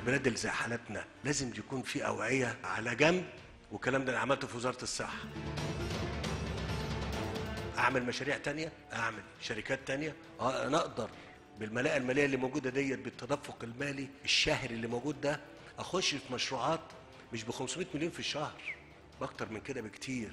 البلاد اللي زي حالتنا لازم يكون في اوعيه على جنب والكلام ده انا عملته في وزاره الصحه اعمل مشاريع تانية اعمل شركات تانية اه انا اقدر بالملاءه الماليه اللي موجوده ديت بالتدفق المالي الشهري اللي موجود ده اخش في مشروعات مش ب 500 مليون في الشهر باكتر من كده بكتير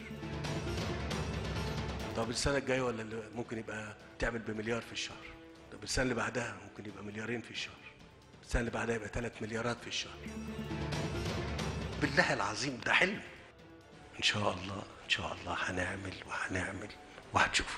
طب السنه الجايه ولا اللي ممكن يبقى تعمل بمليار في الشهر طب السنه اللي بعدها ممكن يبقى مليارين في الشهر السنه اللي بعدها يبقى 3 مليارات في الشهر بالله العظيم ده حلم ان شاء الله ان شاء الله هنعمل وهنعمل وهتشوف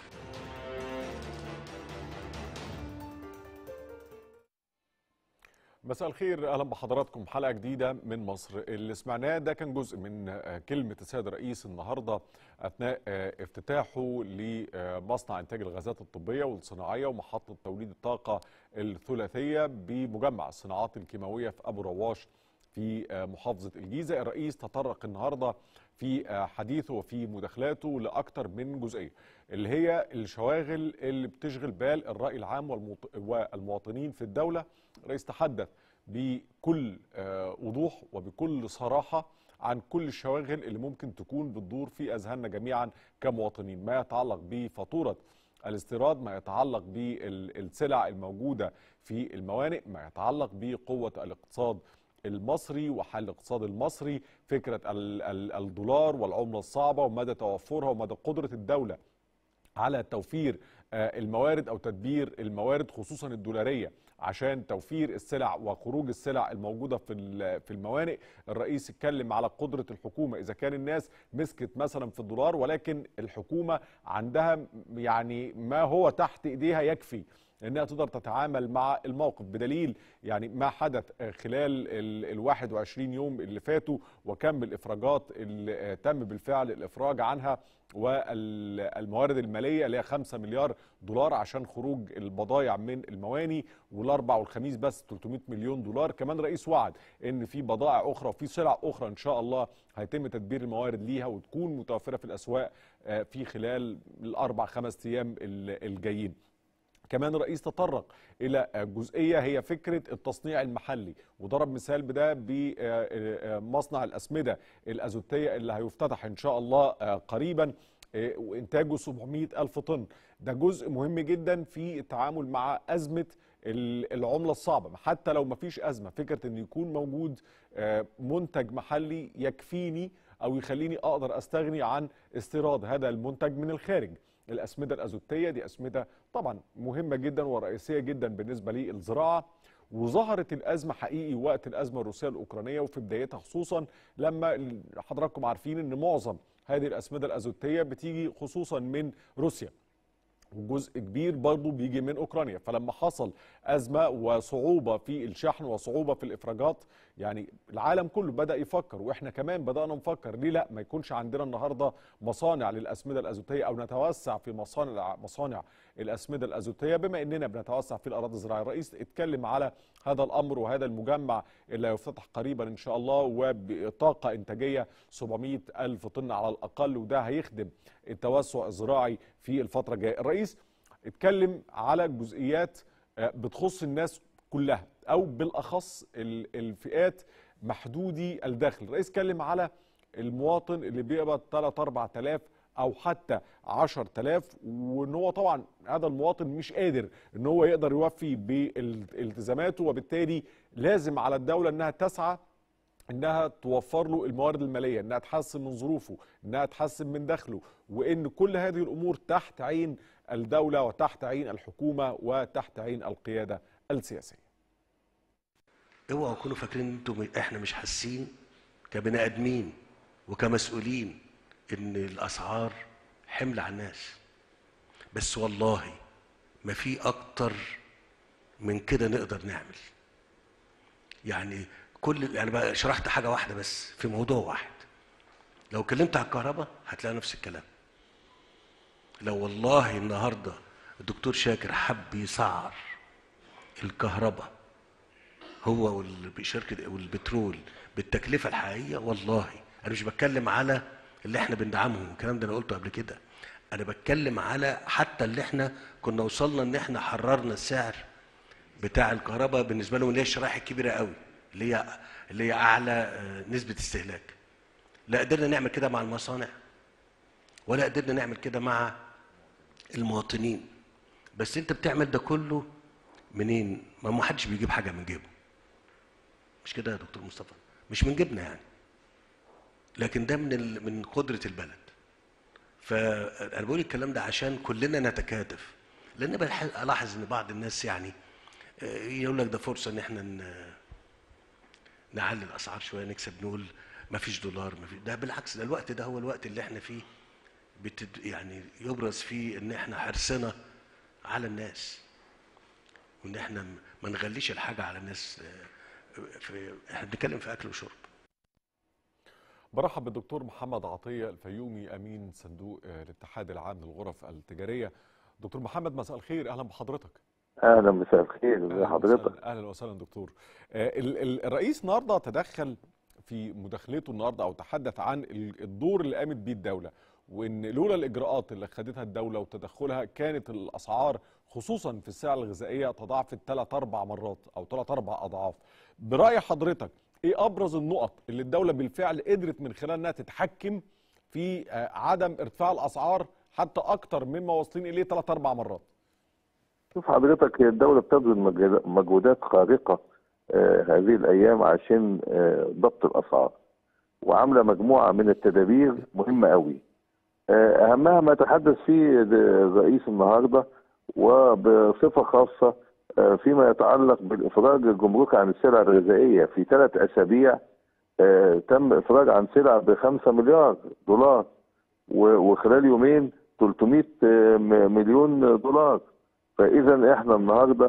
مساء الخير اهلا بحضراتكم حلقه جديده من مصر اللي سمعناه ده كان جزء من آه، كلمه السيد الرئيس النهارده اثناء آه، افتتاحه لمصنع انتاج الغازات الطبيه والصناعيه ومحطه توليد الطاقه الثلاثيه بمجمع الصناعات الكيماويه في ابو رواش في آه، محافظه الجيزه الرئيس تطرق النهارده في آه، حديثه وفي مداخلاته لاكثر من جزئيه اللي هي الشواغل اللي بتشغل بال الراي العام والمواط- والمواطنين في الدوله الرئيس تحدث بكل آه، وضوح وبكل صراحه عن كل الشواغل اللي ممكن تكون بتدور في اذهاننا جميعا كمواطنين ما يتعلق بفاتوره الاستيراد ما يتعلق بالسلع الموجوده في الموانئ ما يتعلق بقوه الاقتصاد المصري وحل الاقتصاد المصري فكره ال- ال- الدولار والعمله الصعبه ومدى توفرها ومدى قدره الدوله على توفير آه، الموارد او تدبير الموارد خصوصا الدولاريه عشان توفير السلع وخروج السلع الموجوده في ال- في الموانئ الرئيس اتكلم على قدره الحكومه اذا كان الناس مسكت مثلا في الدولار ولكن الحكومه عندها م- يعني ما هو تحت ايديها يكفي انها تقدر تتعامل مع الموقف بدليل يعني ما حدث آه، خلال ال ال 21 يوم اللي فاتوا وكم الافراجات اللي آه، تم بالفعل الافراج عنها والموارد الماليه اللي هي 5 مليار دولار عشان خروج البضائع من المواني والاربع والخميس بس 300 مليون دولار كمان رئيس وعد ان في بضائع اخرى وفي سلع اخرى ان شاء الله هيتم تدبير الموارد ليها وتكون متوفره في الاسواق آه، في خلال الاربع خمس ايام ال- الجايين كمان الرئيس تطرق الى جزئيه هي فكره التصنيع المحلي وضرب مثال بده بمصنع الاسمده الازوتيه اللي هيفتتح ان شاء الله آه، قريبا آه، وانتاجه 700 الف طن ده جزء مهم جدا في التعامل مع ازمه ال- العمله الصعبه حتى لو ما فيش ازمه فكره ان يكون موجود آه، منتج محلي يكفيني او يخليني اقدر استغني عن استيراد هذا المنتج من الخارج الاسمده الازوتيه دي اسمده طبعا مهمه جدا ورئيسيه جدا بالنسبه للزراعه وظهرت الازمه حقيقي وقت الازمه الروسيه الاوكرانيه وفي بدايتها خصوصا لما ال- حضراتكم عارفين ان معظم هذه الاسمده الازوتيه بتيجي خصوصا من روسيا وجزء كبير برضه بيجي من اوكرانيا فلما حصل ازمه وصعوبه في الشحن وصعوبه في الافراجات يعني العالم كله بدا يفكر واحنا كمان بدانا نفكر ليه لا ما يكونش عندنا النهارده مصانع للاسمده الازوتيه او نتوسع في مصانع مصانع الاسمده الازوتيه بما اننا بنتوسع في الاراضي الزراعيه الرئيس اتكلم على هذا الامر وهذا المجمع اللي هيفتتح قريبا ان شاء الله وبطاقه انتاجيه 700 الف طن على الاقل وده هيخدم التوسع الزراعي في الفتره الجايه الرئيس اتكلم على جزئيات آه، بتخص الناس كلها او بالاخص ال- الفئات محدودي الدخل الرئيس اتكلم على المواطن اللي بيقبض 3 4000 او حتى 10000 وان هو طبعا هذا المواطن مش قادر ان هو يقدر يوفي بالتزاماته وبالتالي لازم على الدوله انها تسعى انها توفر له الموارد الماليه انها تحسن من ظروفه انها تحسن من دخله وان كل هذه الامور تحت عين الدوله وتحت عين الحكومه وتحت عين القياده السياسيه اوعوا تكونوا فاكرين ان انتم احنا مش حاسين كبني ادمين وكمسؤولين ان الاسعار حمل على الناس بس والله ما في اكتر من كده نقدر نعمل يعني كل يعني بقى شرحت حاجه واحده بس في موضوع واحد لو اتكلمت على الكهرباء هتلاقي نفس الكلام لو والله النهارده الدكتور شاكر حب يسعر الكهرباء هو والشركه والبترول بالتكلفه الحقيقيه والله انا مش بتكلم على اللي احنا بندعمهم الكلام ده انا قلته قبل كده انا بتكلم على حتى اللي احنا كنا وصلنا ان احنا حررنا السعر بتاع الكهرباء بالنسبه لهم اللي هي الشرائح الكبيره قوي اللي هي اللي هي اعلى آه، نسبه استهلاك لا قدرنا نعمل كده مع المصانع ولا قدرنا نعمل كده مع المواطنين بس انت بتعمل ده كله منين ما ما حدش بيجيب حاجه من جيبه مش كده يا دكتور مصطفى مش من جيبنا يعني لكن ده من ال... من قدره البلد فانا بقول الكلام ده عشان كلنا نتكاتف لان بلح- الاحظ ان بعض الناس يعني آه، يقول لك ده فرصه ان احنا ن- نعلي الاسعار شويه نكسب نقول ما فيش دولار ما فيش ده بالعكس ده الوقت ده هو الوقت اللي احنا فيه بتد يعني يبرز فيه ان احنا حرصنا على الناس وان احنا م- ما نغليش الحاجه على الناس آه، في احنا بنتكلم في اكل وشرب برحب بالدكتور محمد عطية الفيومي أمين صندوق آه، الاتحاد العام للغرف التجارية دكتور محمد مساء الخير أهلا بحضرتك اهلا مساء الخير ازي أهلاً حضرتك وسهلاً- اهلا وسهلا دكتور آه، ال- ال- الرئيس النهارده تدخل في مداخلته النهارده او تحدث عن ال- الدور اللي قامت بيه الدوله وان لولا الاجراءات اللي خدتها الدوله وتدخلها كانت الاسعار خصوصا في السلع الغذائيه تضاعفت ثلاث اربع مرات او ثلاث اربع اضعاف براي حضرتك ايه ابرز النقط اللي الدوله بالفعل قدرت من خلالها تتحكم في آه، عدم ارتفاع الاسعار حتى اكتر مما واصلين اليه ثلاث اربع مرات شوف حضرتك هي الدولة بتبذل مجهود- مجهودات خارقة آه، هذه الأيام عشان آه، ضبط الأسعار وعاملة مجموعة من التدابير مهمة قوي آه، أهمها ما تحدث فيه الرئيس النهاردة وبصفة خاصة آه، فيما يتعلق بالإفراج الجمركي عن السلع الغذائية في ثلاث أسابيع آه، تم إفراج عن سلع بخمسة مليار دولار و- وخلال يومين 300 آه، م- مليون دولار فاذا احنا النهارده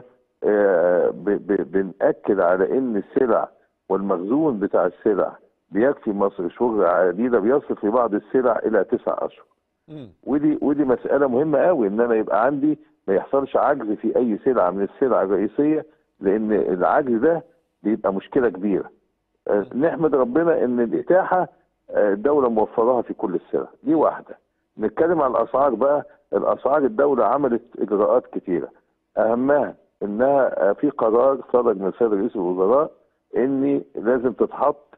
آه، ب- ب- بنأكد على ان السلع والمخزون بتاع السلع بيكفي مصر شهور عديده بيصل في بعض السلع الى تسع اشهر مم. ودي ودي مساله مهمه قوي ان انا يبقى عندي ما يحصلش عجز في اي سلعه من السلع الرئيسيه لان العجز ده بيبقى مشكله كبيره آه، نحمد ربنا ان الاتاحه آه، الدوله موفراها في كل السلع دي واحده نتكلم عن الاسعار بقى الاسعار الدوله عملت اجراءات كتيره اهمها انها آه، في قرار صدر من السيد رئيس الوزراء ان لازم تتحط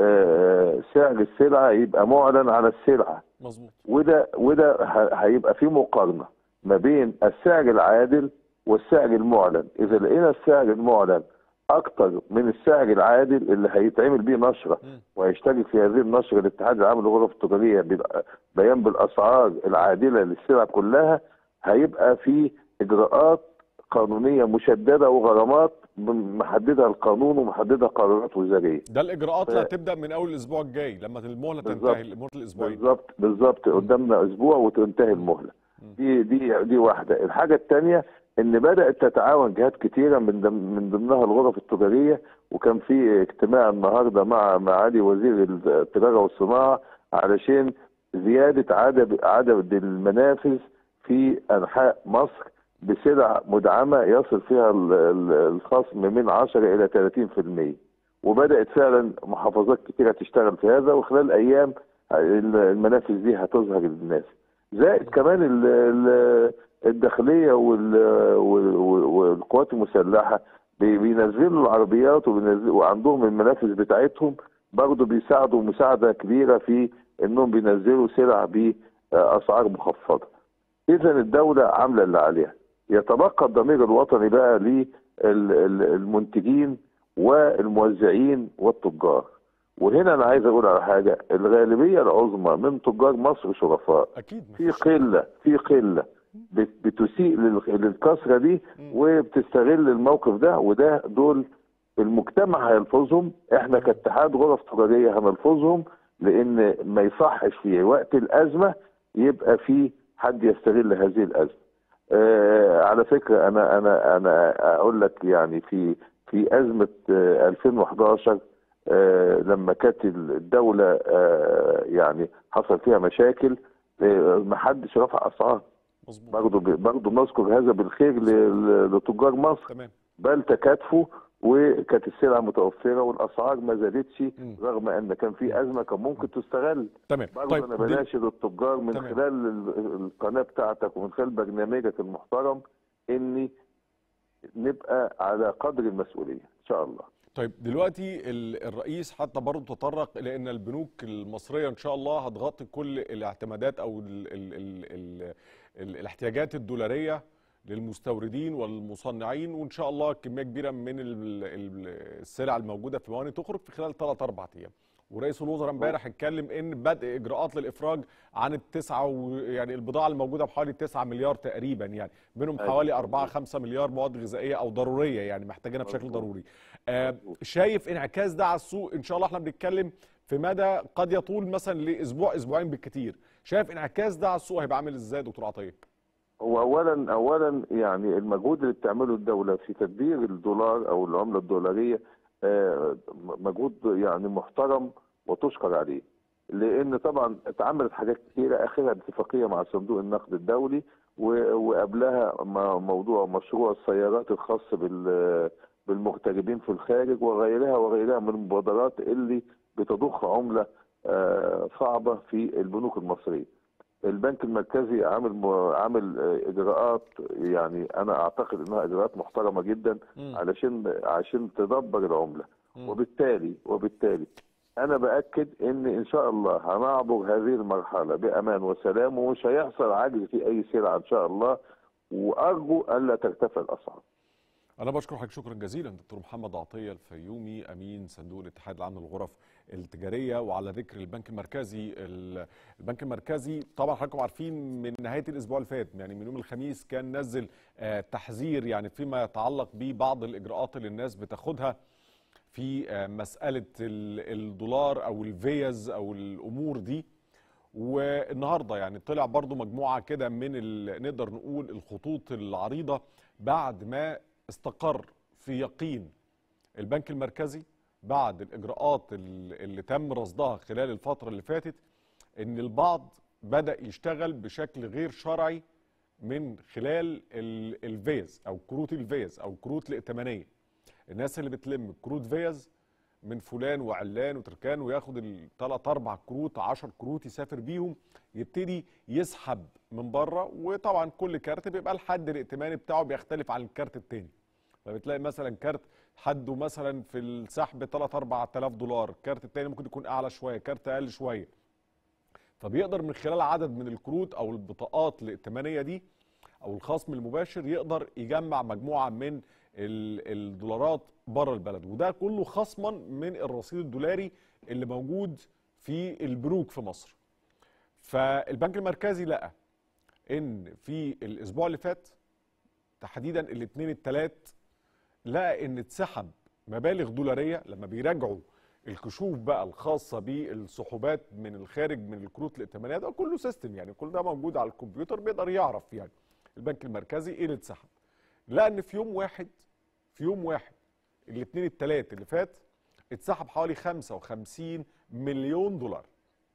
آه، سعر السلعه يبقى معلن على السلعه مظبوط وده وده ه- هيبقى في مقارنه ما بين السعر العادل والسعر المعلن اذا لقينا السعر المعلن اكتر من السعر العادل اللي هيتعمل بيه نشره مم. وهيشترك في هذه النشره الاتحاد العام للغرف التجاريه بيبقى بيان بالاسعار العادله للسلع كلها هيبقى في اجراءات قانونيه مشدده وغرامات محددها القانون ومحددها قرارات وزاريه ده الاجراءات اللي ف- هتبدا من اول الاسبوع الجاي لما المهله بالظبط. تنتهي المهله الاسبوعين بالظبط بالظبط قدامنا اسبوع وتنتهي المهله دي دي دي واحده الحاجه الثانيه ان بدات تتعاون جهات كتيره من ضم- من ضمنها الغرف التجاريه وكان في اجتماع النهارده مع معالي وزير التجاره والصناعه علشان زياده عدد عدد المنافذ في انحاء مصر بسلع مدعمه يصل فيها ال- ال- الخصم من 10 الى 30% وبدات فعلا محافظات كتيره تشتغل في هذا وخلال ايام المنافذ دي هتظهر للناس زائد كمان ال- ال- الداخليه وال- وال- والقوات المسلحه بي- بينزلوا العربيات وبينزلوا وعندهم المنافذ بتاعتهم برضه بيساعدوا مساعده كبيره في انهم بينزلوا سلع باسعار مخفضه. اذا الدوله عامله اللي عليها. يتبقى الضمير الوطني بقى للمنتجين والموزعين والتجار. وهنا انا عايز اقول على حاجه الغالبيه العظمى من تجار مصر شرفاء. اكيد في مفيش قله في قله بت- بتسيء لل- للكسره دي وبتستغل الموقف ده وده دول المجتمع هيلفظهم احنا كاتحاد غرف تجاريه هنلفظهم لان ما يصحش في وقت الازمه يبقى في حد يستغل هذه الازمه. آه على فكره انا انا انا اقول لك يعني في في ازمه آه 2011 آه لما كانت الدوله آه يعني حصل فيها مشاكل آه ما حدش رفع اسعار مظبوط برضه برضه نذكر هذا بالخير ل- لتجار مصر تمام بل تكاتفوا وكانت السلع متوفره والاسعار ما زادتش رغم ان كان في ازمه كان ممكن تستغل تمام برضه طيب انا دل- بناشد التجار من تمام. خلال ال- القناه بتاعتك ومن خلال برنامجك المحترم اني نبقى على قدر المسؤوليه ان شاء الله طيب دلوقتي ال- الرئيس حتى برضه تطرق الى ان البنوك المصريه ان شاء الله هتغطي كل الاعتمادات او ال ال ال ال ال الاحتياجات الدولاريه للمستوردين والمصنعين وان شاء الله كميه كبيره من ال- ال- السلع الموجوده في موانئ تخرج في خلال 3 4 ايام ورئيس الوزراء امبارح اتكلم ان بدء اجراءات للافراج عن التسعه و يعني البضاعه الموجوده بحوالي 9 مليار تقريبا يعني منهم أيوة. حوالي 4 5 مليار مواد غذائيه او ضروريه يعني محتاجينها بشكل مظبوط. ضروري آه مظبوط. شايف انعكاس ده على السوق ان شاء الله احنا بنتكلم في مدى قد يطول مثلا لاسبوع اسبوعين بالكثير شايف انعكاس ده على السوق هيبقى عامل ازاي يا دكتور عطيه هو اولا اولا يعني المجهود اللي بتعمله الدوله في تدبير الدولار او العمله الدولاريه آه، مجهود يعني محترم وتشكر عليه لان طبعا اتعملت حاجات كثيره اخرها اتفاقيه مع صندوق النقد الدولي و- وقبلها م- موضوع مشروع السيارات الخاص بال بالمغتربين في الخارج وغيرها وغيرها من المبادرات اللي بتضخ عمله آه، صعبه في البنوك المصريه. البنك المركزي عامل م- عامل آه، اجراءات يعني انا اعتقد انها اجراءات محترمه جدا مم. علشان عشان تدبر العمله مم. وبالتالي وبالتالي انا باكد ان ان شاء الله هنعبر هذه المرحله بامان وسلام ومش هيحصل عجز في اي سلعه ان شاء الله وارجو الا ترتفع الاسعار انا بشكر حضرتك شكرا جزيلا دكتور محمد عطيه الفيومي امين صندوق الاتحاد العام للغرف التجاريه وعلى ذكر البنك المركزي ال- البنك المركزي طبعا حضراتكم عارفين من نهايه الاسبوع اللي فات يعني من يوم الخميس كان نزل آه، تحذير يعني فيما يتعلق ببعض الاجراءات اللي الناس بتاخدها في آه، مساله ال- الدولار او الفيز او الامور دي والنهارده يعني طلع برضو مجموعه كده من ال- نقدر نقول الخطوط العريضه بعد ما استقر في يقين البنك المركزي بعد الاجراءات ال- اللي تم رصدها خلال الفتره اللي فاتت ان البعض بدا يشتغل بشكل غير شرعي من خلال ال- الفيز او كروت الفيز او كروت الائتمانيه الناس اللي بتلم كروت فيز من فلان وعلان وتركان وياخد الثلاث اربع كروت 10 كروت يسافر بيهم يبتدي يسحب من بره وطبعا كل كارت بيبقى الحد الائتماني بتاعه بيختلف عن الكارت التاني فبتلاقي مثلا كارت حده مثلا في السحب 3 4000 دولار الكارت التاني ممكن يكون اعلى شويه كارت اقل شويه فبيقدر من خلال عدد من الكروت او البطاقات الائتمانيه دي او الخصم المباشر يقدر يجمع مجموعه من ال- الدولارات بره البلد وده كله خصما من الرصيد الدولاري اللي موجود في البنوك في مصر فالبنك المركزي لقى ان في الاسبوع اللي فات تحديدا الاثنين الثلاث لقى ان اتسحب مبالغ دولاريه لما بيراجعوا الكشوف بقى الخاصه بالسحوبات من الخارج من الكروت الائتمانيه ده كله سيستم يعني كل ده موجود على الكمبيوتر بيقدر يعرف يعني البنك المركزي ايه اللي اتسحب لقى ان في يوم واحد في يوم واحد الاثنين الثلاث اللي فات اتسحب حوالي 55 مليون دولار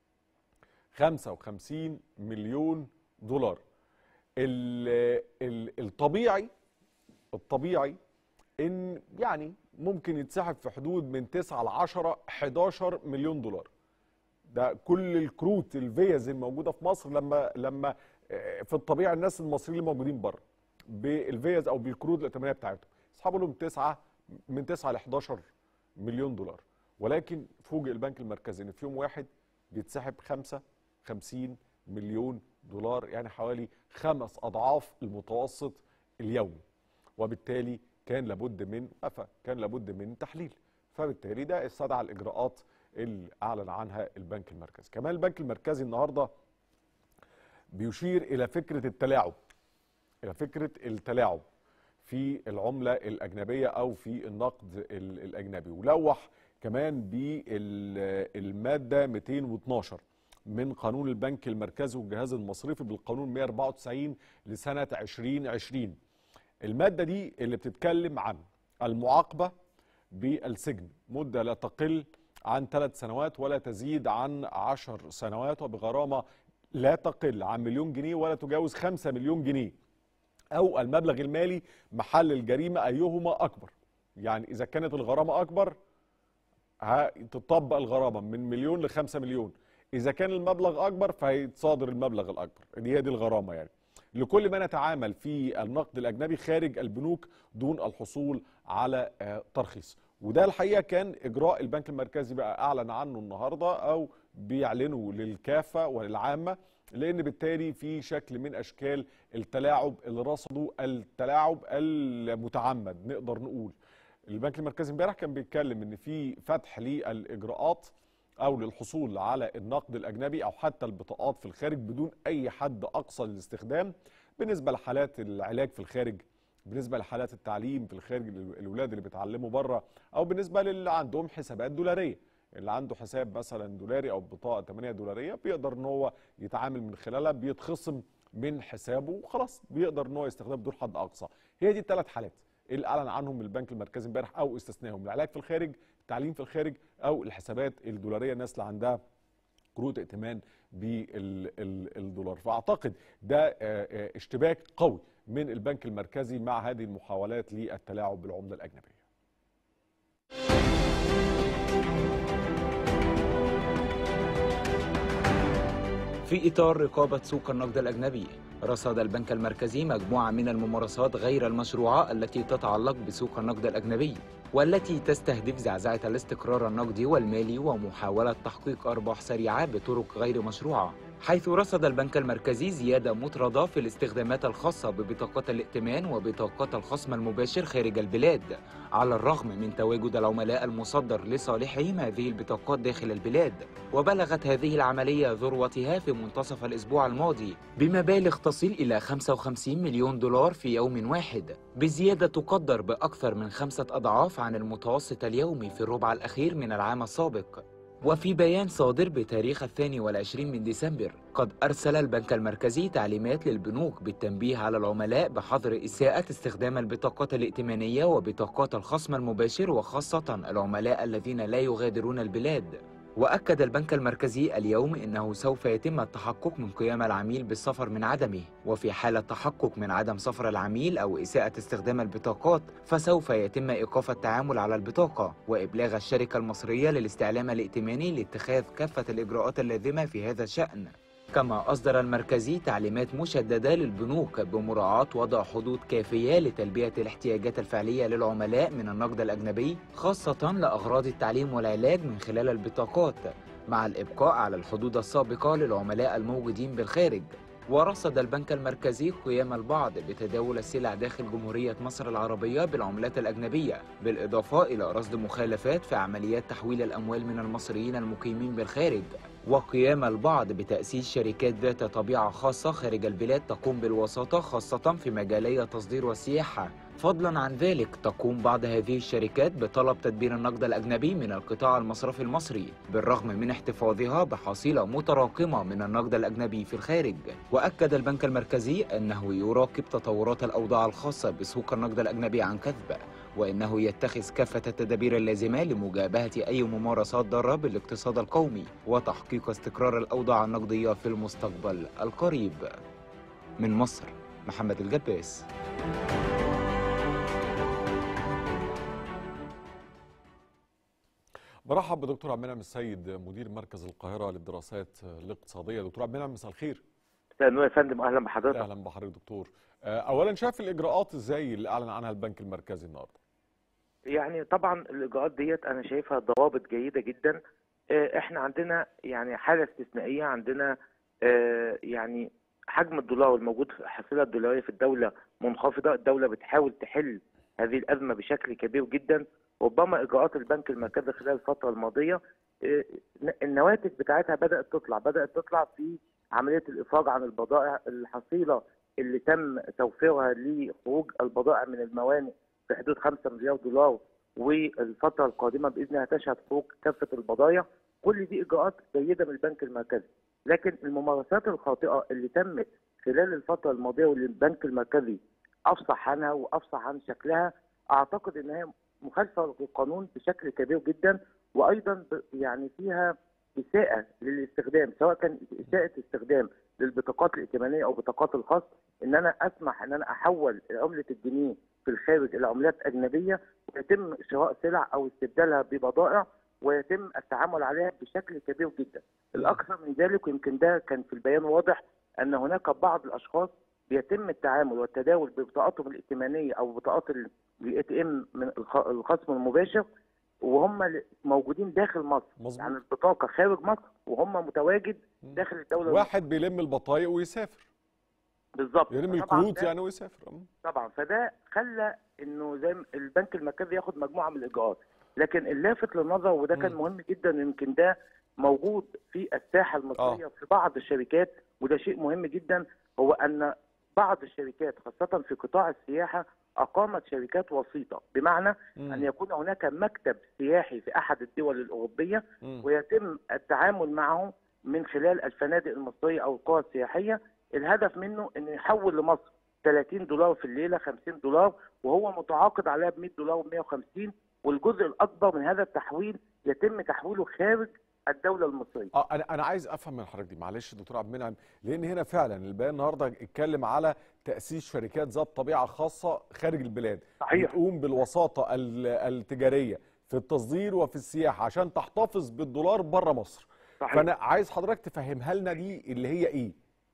55 مليون دولار ال- ال- الطبيعي الطبيعي ان يعني ممكن يتسحب في حدود من 9 ل 10 11 مليون دولار ده كل الكروت الفيز الموجوده في مصر لما لما آه، في الطبيعي الناس المصريين اللي موجودين بره بالفيز او بالكروت الائتمانيه بتاعتهم يسحبوا لهم 9 من 9 ل 11 مليون دولار ولكن فوجئ البنك المركزي ان في يوم واحد بيتسحب 55 مليون دولار يعني حوالي خمس اضعاف المتوسط اليومي وبالتالي كان لابد من وقفه كان لابد من تحليل فبالتالي ده استدعى الاجراءات اللي اعلن عنها البنك المركزي كمان البنك المركزي النهارده بيشير الى فكره التلاعب الى فكره التلاعب في العمله الاجنبيه او في النقد ال- الاجنبي ولوح كمان بالماده 212 من قانون البنك المركزي والجهاز المصرفي بالقانون 194 لسنه 2020 الماده دي اللي بتتكلم عن المعاقبه بالسجن مده لا تقل عن ثلاث سنوات ولا تزيد عن عشر سنوات وبغرامه لا تقل عن مليون جنيه ولا تجاوز خمسة مليون جنيه او المبلغ المالي محل الجريمه ايهما اكبر يعني اذا كانت الغرامه اكبر هتطبق الغرامه من مليون لخمسة مليون اذا كان المبلغ اكبر فهيتصادر المبلغ الاكبر دي هي دي الغرامه يعني لكل ما نتعامل في النقد الاجنبي خارج البنوك دون الحصول على آه، ترخيص وده الحقيقه كان اجراء البنك المركزي بقى اعلن عنه النهارده او بيعلنوا للكافه وللعامه لان بالتالي في شكل من اشكال التلاعب اللي رصدوا التلاعب المتعمد نقدر نقول البنك المركزي امبارح كان بيتكلم ان في فتح للاجراءات او للحصول على النقد الاجنبي او حتى البطاقات في الخارج بدون اي حد اقصى للاستخدام بالنسبه لحالات العلاج في الخارج بالنسبه لحالات التعليم في الخارج الاولاد اللي بيتعلموا بره او بالنسبه للي عندهم حسابات دولاريه اللي عنده حساب مثلا دولاري او بطاقه 8 دولاريه بيقدر ان هو يتعامل من خلالها بيتخصم من حسابه وخلاص بيقدر ان هو يستخدمها بدون حد اقصى هي دي الثلاث حالات اللي اعلن عنهم البنك المركزي امبارح او استثنائهم العلاج في الخارج التعليم في الخارج او الحسابات الدولاريه الناس اللي عندها كروت ائتمان بالدولار فاعتقد ده اشتباك قوي من البنك المركزي مع هذه المحاولات للتلاعب بالعمله الاجنبيه في إطار رقابة سوق النقد الأجنبي رصد البنك المركزي مجموعة من الممارسات غير المشروعة التي تتعلق بسوق النقد الأجنبي والتي تستهدف زعزعة الاستقرار النقدي والمالي ومحاولة تحقيق أرباح سريعة بطرق غير مشروعة حيث رصد البنك المركزي زيادة مطردة في الاستخدامات الخاصة ببطاقات الائتمان وبطاقات الخصم المباشر خارج البلاد على الرغم من تواجد العملاء المصدر لصالحهم هذه البطاقات داخل البلاد وبلغت هذه العملية ذروتها في منتصف الأسبوع الماضي بمبالغ تصل إلى 55 مليون دولار في يوم واحد بزيادة تقدر بأكثر من خمسة أضعاف عن المتوسط اليومي في الربع الأخير من العام السابق وفي بيان صادر بتاريخ الثاني والعشرين من ديسمبر قد أرسل البنك المركزي تعليمات للبنوك بالتنبيه على العملاء بحظر إساءة استخدام البطاقات الائتمانية وبطاقات الخصم المباشر وخاصة العملاء الذين لا يغادرون البلاد وأكد البنك المركزي اليوم أنه سوف يتم التحقق من قيام العميل بالسفر من عدمه وفي حالة تحقق من عدم سفر العميل أو إساءة استخدام البطاقات فسوف يتم إيقاف التعامل على البطاقة وإبلاغ الشركة المصرية للاستعلام الائتماني لاتخاذ كافة الإجراءات اللازمة في هذا الشأن كما أصدر المركزي تعليمات مشددة للبنوك بمراعاة وضع حدود كافية لتلبية الاحتياجات الفعلية للعملاء من النقد الأجنبي خاصة لأغراض التعليم والعلاج من خلال البطاقات مع الإبقاء على الحدود السابقة للعملاء الموجودين بالخارج ورصد البنك المركزي قيام البعض بتداول السلع داخل جمهورية مصر العربية بالعملات الأجنبية بالإضافة إلى رصد مخالفات في عمليات تحويل الأموال من المصريين المقيمين بالخارج وقيام البعض بتأسيس شركات ذات طبيعة خاصة خارج البلاد تقوم بالوساطة خاصة في مجالي التصدير والسياحة فضلا عن ذلك تقوم بعض هذه الشركات بطلب تدبير النقد الأجنبي من القطاع المصرفي المصري بالرغم من احتفاظها بحصيلة متراكمة من النقد الأجنبي في الخارج وأكد البنك المركزي أنه يراقب تطورات الأوضاع الخاصة بسوق النقد الأجنبي عن كذب وإنه يتخذ كافة التدابير اللازمة لمجابهة أي ممارسات ضارة بالاقتصاد القومي وتحقيق استقرار الأوضاع النقدية في المستقبل القريب من مصر محمد الجباس برحب بدكتور عبد المنعم السيد مدير مركز القاهره للدراسات الاقتصاديه دكتور عبد المنعم مساء الخير مساء يا فندم اهلا بحضرتك اهلا بحضرتك دكتور اولا شايف الاجراءات ازاي اللي اعلن عنها البنك المركزي النهارده يعني طبعا الاجراءات ديت انا شايفها ضوابط جيده جدا احنا عندنا يعني حاله استثنائيه عندنا يعني حجم الدولار الموجود في الحصيله الدولاريه في الدوله منخفضه الدوله بتحاول تحل هذه الازمه بشكل كبير جدا ربما اجراءات البنك المركزي خلال الفتره الماضيه النواتج بتاعتها بدات تطلع بدات تطلع في عمليه الافراج عن البضائع الحصيله اللي تم توفيرها لخروج البضائع من الموانئ في حدود 5 مليار دولار والفتره القادمه باذن الله تشهد خروج كافه البضائع كل دي اجراءات جيده من البنك المركزي لكن الممارسات الخاطئه اللي تمت خلال الفتره الماضيه واللي البنك المركزي افصح عنها وافصح عن شكلها اعتقد ان هي مخالفه للقانون بشكل كبير جدا وايضا يعني فيها اساءه للاستخدام سواء كان اساءه استخدام للبطاقات الائتمانيه او بطاقات الخاص ان انا اسمح ان انا احول عمله الجنيه في الخارج الى عملات اجنبيه ويتم شراء سلع او استبدالها ببضائع ويتم التعامل عليها بشكل كبير جدا. الاكثر من ذلك ويمكن ده كان في البيان واضح ان هناك بعض الاشخاص بيتم التعامل والتداول ببطاقاتهم الائتمانيه او بطاقات الاي تي ام من الخصم المباشر وهم ل- موجودين داخل مصر مظبوط. يعني البطاقه خارج مصر وهم متواجد داخل الدوله واحد بيلم البطايق ويسافر بالظبط يلم فطبعاً الكروت ده- يعني ويسافر مم. طبعا فده خلى انه زي ما البنك المركزي ياخد مجموعه من الاجراءات لكن اللافت للنظر وده كان مم. مهم جدا يمكن ده موجود في الساحه المصريه آه. في بعض الشركات وده شيء مهم جدا هو ان بعض الشركات خاصه في قطاع السياحه اقامت شركات وسيطه بمعنى مم. ان يكون هناك مكتب سياحي في احد الدول الاوروبيه مم. ويتم التعامل معه من خلال الفنادق المصريه او القرى السياحيه الهدف منه انه يحول لمصر 30 دولار في الليله 50 دولار وهو متعاقد عليها ب 100 دولار و150 والجزء الاكبر من هذا التحويل يتم تحويله خارج الدوله المصريه اه انا انا عايز افهم من حضرتك دي معلش دكتور عبد المنعم لان هنا فعلا البيان النهارده اتكلم على تاسيس شركات ذات طبيعه خاصه خارج البلاد صحيح. بتقوم بالوساطه ال- التجاريه في التصدير وفي السياحه عشان تحتفظ بالدولار بره مصر صحيح. فانا عايز حضرتك تفهمها لنا دي اللي هي ايه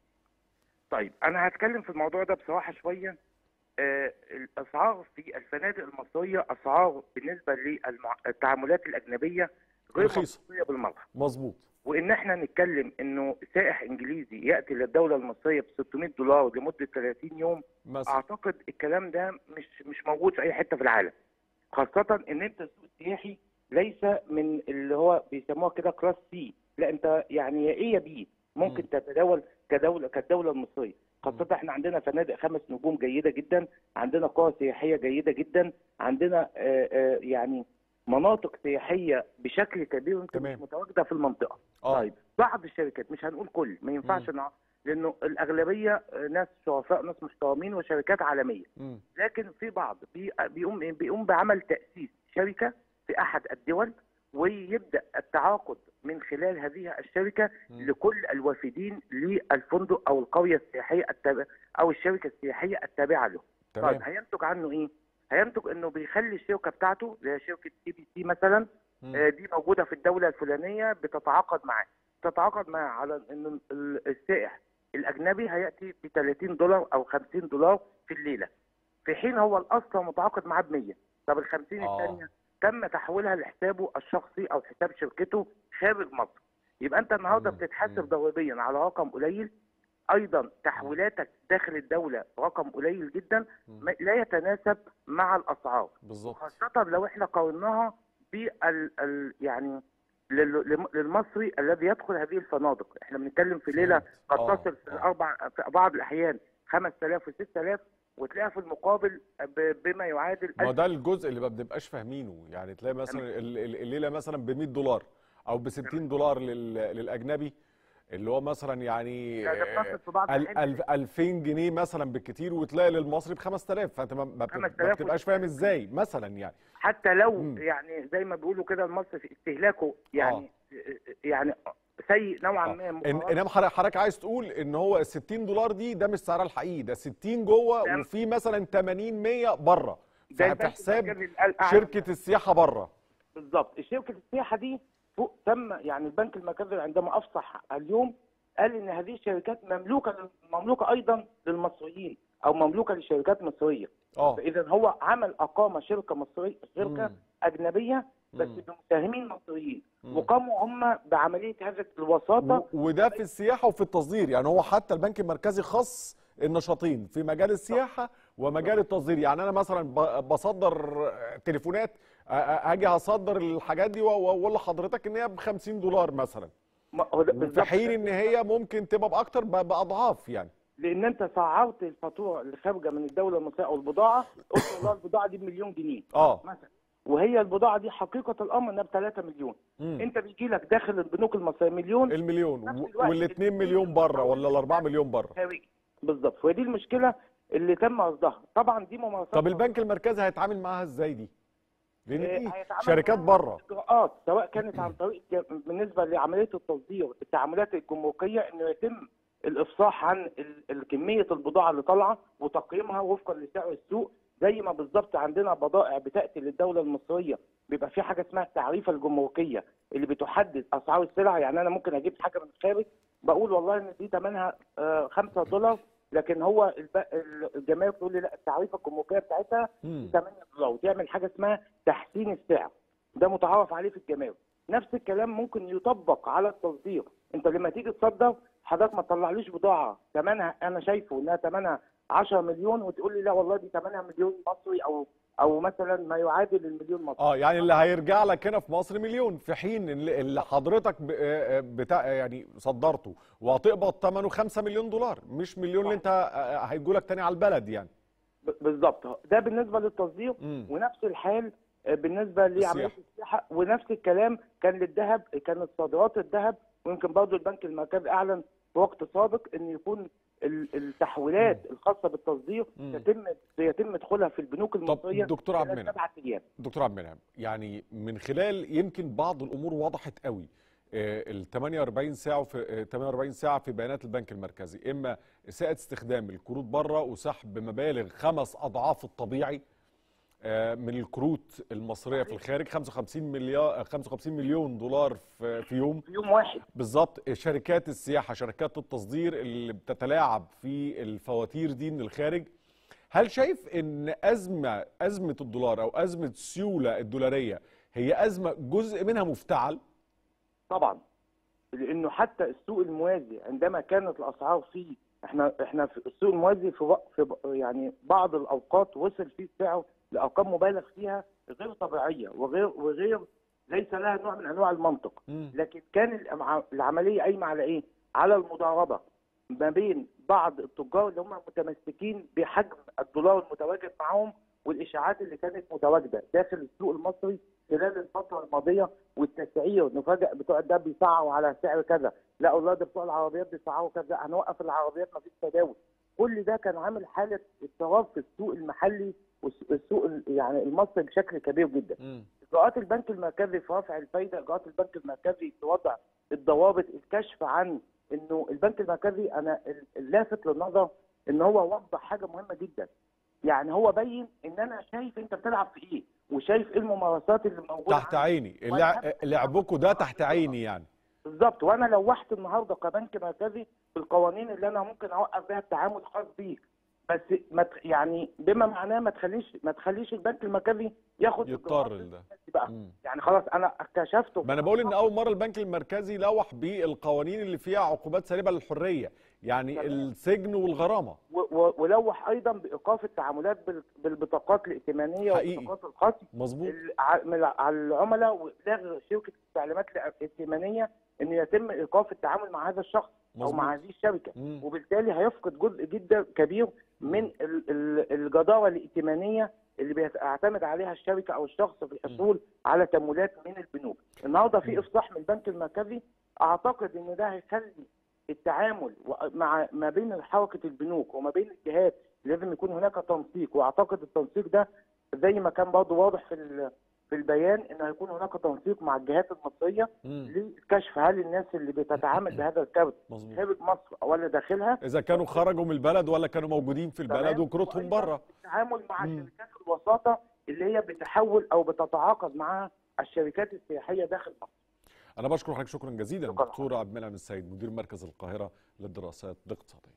طيب انا هتكلم في الموضوع ده بصراحه شويه آه الاسعار في الفنادق المصريه اسعار بالنسبه للتعاملات الاجنبيه غير رخيصة. منطقيه بالمره مظبوط وان احنا نتكلم انه سائح انجليزي ياتي للدوله المصريه ب 600 دولار لمده 30 يوم مثلا اعتقد الكلام ده مش مش موجود في اي حته في العالم خاصه ان انت السوق السياحي ليس من اللي هو بيسموها كده كلاس سي لا انت يعني يا ايه يا بي ممكن تتداول كدوله كالدوله المصريه خاصة احنا عندنا فنادق خمس نجوم جيدة جدا، عندنا قرى سياحية جيدة جدا، عندنا آه، آه، يعني مناطق سياحية بشكل كبير يمكن تمام. مش متواجدة في المنطقة. اه طيب بعض الشركات مش هنقول كل ما ينفعش نع- لانه الاغلبيه آه، ناس شرفاء ناس محترمين وشركات عالميه مم. لكن في بعض بي- بيقوم بيقوم بعمل تاسيس شركه في احد الدول ويبدا التعاقد من خلال هذه الشركه مم. لكل الوافدين للفندق او القريه السياحيه التابعه او الشركه السياحيه التابعه له. تمام طيب هينتج عنه ايه؟ هينتج انه بيخلي الشركه بتاعته زي شركه سي بي سي مثلا مم. آه، دي موجوده في الدوله الفلانيه بتتعاقد معاه تتعاقد معاه على ان ال- السائح الاجنبي هياتي ب 30 دولار او 50 دولار في الليله في حين هو الاصل متعاقد معاه ب 100 طب ال 50 آه. الثانيه تم تحويلها لحسابه الشخصي او حساب شركته خارج مصر يبقى انت النهارده مم. بتتحاسب مم. ضريبيا على رقم قليل ايضا تحويلاتك داخل الدوله رقم قليل جدا مم. ما- لا يتناسب مع الاسعار بالظبط خاصة لو احنا قارناها بال ال يعني لل- لم- للمصري الذي يدخل هذه الفنادق احنا بنتكلم في ليله فهمت. قد آه، تصل في آه. اربع في بعض الاحيان 5000 و6000 وتلاقيها في المقابل ب- بما يعادل ما 1000 ده الجزء اللي ما بنبقاش فاهمينه يعني تلاقي مثلا ال- ال- الليله مثلا ب 100 دولار او ب 60 دولار لل- للاجنبي اللي هو مثلا يعني لا، ده بتصل في بعض ال- الأحيان ال- 2000 جنيه مثلا بالكتير وتلاقي للمصري ب 5000 فانت ما- ما بت- ما 5000 بتبقاش فاهم ازاي مثلا يعني حتى لو مم. يعني زي ما بيقولوا كده المصري في استهلاكه يعني يعني سيء نوعا آه. ما إن- مقارنة انما حضرتك حضرتك عايز تقول ان هو ال 60 دولار دي ده مش سعرها الحقيقي ده 60 جوه ده- وفي مثلا 80 100 بره ده في البنك حساب المركزي الأعلى شركه السياحه بره بالظبط شركه السياحه دي فوق تم يعني البنك المركزي عندما افصح اليوم قال ان هذه الشركات مملوكه مملوكه ايضا للمصريين او مملوكه لشركات مصريه اه فاذا هو عمل اقام شركه مصريه شركه مم. اجنبيه بس مم. بمساهمين مصريين مم. وقاموا هم بعمليه هذه الوساطه و- وده في السياحه وفي التصدير يعني هو حتى البنك المركزي خص النشاطين في مجال السياحه ومجال التصدير يعني انا مثلا ب- بصدر تليفونات أ- أ- اجي هصدر الحاجات دي و- واقول لحضرتك ان هي ب 50 دولار مثلا ما- هو ده في بالظبط. حين ان هي ممكن تبقى باكتر ب- باضعاف يعني لان انت سعرت الفاتوره اللي خارجه من الدوله المصريه او البضاعه قلت والله البضاعه دي بمليون جنيه اه مثلا وهي البضاعه دي حقيقه الامر انها ب 3 مليون مم. انت بيجي لك داخل البنوك المصريه مليون المليون نفس و- الوقت وال2 الاتنين مليون بره ولا الاربعة مليون بره خارجي بالظبط وهي دي المشكله اللي تم قصدها طبعا دي ممارسات طب البنك المركزي هيتعامل معاها ازاي دي؟ لان آه، دي هيتعامل شركات معاها بره اجراءات سواء كانت عن طريق ج- بالنسبه لعمليه التصدير التعاملات الجمركيه انه يتم الافصاح عن ال- ال- كميه البضاعه اللي طالعه وتقييمها وفقا لسعر السوق زي ما بالظبط عندنا بضائع بتاتي للدوله المصريه بيبقى في حاجه اسمها التعريفه الجمركيه اللي بتحدد اسعار السلع يعني انا ممكن اجيب حاجه من الخارج بقول والله ان دي ثمنها 5 دولار لكن هو الب- ال- الجمارك تقول لي لا التعريفه الجمركيه بتاعتها مم. 8 دولار وتعمل حاجه اسمها تحسين السعر ده متعارف عليه في الجمارك نفس الكلام ممكن يطبق على التصدير انت لما تيجي تصدر حضرتك ما تطلعليش بضاعه ثمنها انا شايفه انها ثمنها 10 مليون وتقول لي لا والله دي ثمنها مليون مصري او او مثلا ما يعادل المليون مصري اه يعني اللي هيرجع لك هنا في مصر مليون في حين اللي اللي حضرتك ب- آه، بتاع يعني صدرته وهتقبض ثمنه 5 مليون دولار مش مليون اللي انت آه، هيجوا لك تاني على البلد يعني ب- بالظبط ده بالنسبه للتصدير مم. ونفس الحال آه، بالنسبه لعمليه السياحة. السياحه ونفس الكلام كان للذهب كانت صادرات الذهب ويمكن برضه البنك المركزي اعلن في وقت سابق ان يكون ال- التحويلات الخاصه بالتصدير مم. يتم يتم دخولها في البنوك المصريه دكتور عبد خلال المنعم. سبعه ايام دكتور عبد المنعم يعني من خلال يمكن بعض الامور وضحت قوي آه، ال 48 ساعه في آه، 48 ساعه في بيانات البنك المركزي اما اساءه استخدام الكروت بره وسحب مبالغ خمس اضعاف الطبيعي آه، من الكروت المصريه في الخارج 55 مليار 55 مليون دولار في في يوم في يوم واحد بالظبط شركات السياحه شركات التصدير اللي بتتلاعب في الفواتير دي من الخارج هل شايف ان ازمه ازمه الدولار او ازمه السيوله الدولاريه هي ازمه جزء منها مفتعل طبعا لانه حتى السوق الموازي عندما كانت الاسعار فيه احنا احنا في السوق الموازي في, وق- في ب- يعني بعض الاوقات وصل فيه السعر لارقام مبالغ فيها غير طبيعيه وغير وغير ليس لها نوع من انواع المنطق مم. لكن كان الع- العمليه قايمه على ايه؟ على المضاربه ما بين بعض التجار اللي هم متمسكين بحجم الدولار المتواجد معاهم والاشاعات اللي كانت متواجده داخل السوق المصري خلال الفتره الماضيه والتسعير نفاجئ بتوع ده بيسعروا على سعر كذا لا والله ده بتوع العربيات بيسعروا كذا هنوقف العربيات ما فيش تداول كل ده كان عامل حاله اضطراب في السوق المحلي والسوق ال- يعني المصري بشكل كبير جدا مم. اجراءات البنك المركزي في رفع الفايده اجراءات البنك المركزي في وضع الضوابط الكشف عن انه البنك المركزي انا ال- اللافت للنظر ان هو وضح حاجه مهمه جدا يعني هو بين ان انا شايف انت بتلعب في ايه وشايف ايه الممارسات اللي موجوده تحت عندك. عيني اللع... لعبكم ده تحت عيني يعني بالظبط وانا لوحت النهارده كبنك مركزي بالقوانين اللي انا ممكن اوقف بيها التعامل الخاص بيك بس ما ت- يعني بما معناه ما تخليش ما تخليش البنك المركزي ياخد يضطر إجراءات لده بقى مم. يعني خلاص انا اكتشفته ما انا بقول ان اول مره البنك المركزي لوح بالقوانين اللي فيها عقوبات سالبه للحريه يعني تمام. السجن والغرامه و- و- ولوح ايضا بايقاف التعاملات بال- بالبطاقات الائتمانيه حقيقي. والبطاقات الخاصه مظبوط الع- من الع- على العملاء وابلاغ شركه التعليمات الائتمانيه ان يتم ايقاف التعامل مع هذا الشخص او مظبوط. مع هذه الشركه مم. وبالتالي هيفقد جزء جدا كبير من ال- ال- الجداره الائتمانيه اللي بيعتمد عليها الشركه او الشخص في الحصول على تمويلات من البنوك. النهارده في افصاح من البنك المركزي اعتقد ان ده هيخلي التعامل و- مع ما بين حركه البنوك وما بين الجهات لازم يكون هناك تنسيق واعتقد التنسيق ده زي ما كان برضه واضح في ال- في البيان ان هيكون هناك تنسيق مع الجهات المصريه مم. لكشف هل الناس اللي بتتعامل بهذا الكارت مظبوط خارج مصر ولا داخلها اذا كانوا خرجوا من البلد ولا كانوا موجودين في البلد تمام. وكروتهم وأيضاً بره التعامل مع مم. شركات الوساطه اللي هي بتحول او بتتعاقد مع الشركات السياحيه داخل مصر. انا بشكر حضرتك شكرا جزيلا شكراً. دكتور عبد المنعم السيد مدير مركز القاهره للدراسات الاقتصاديه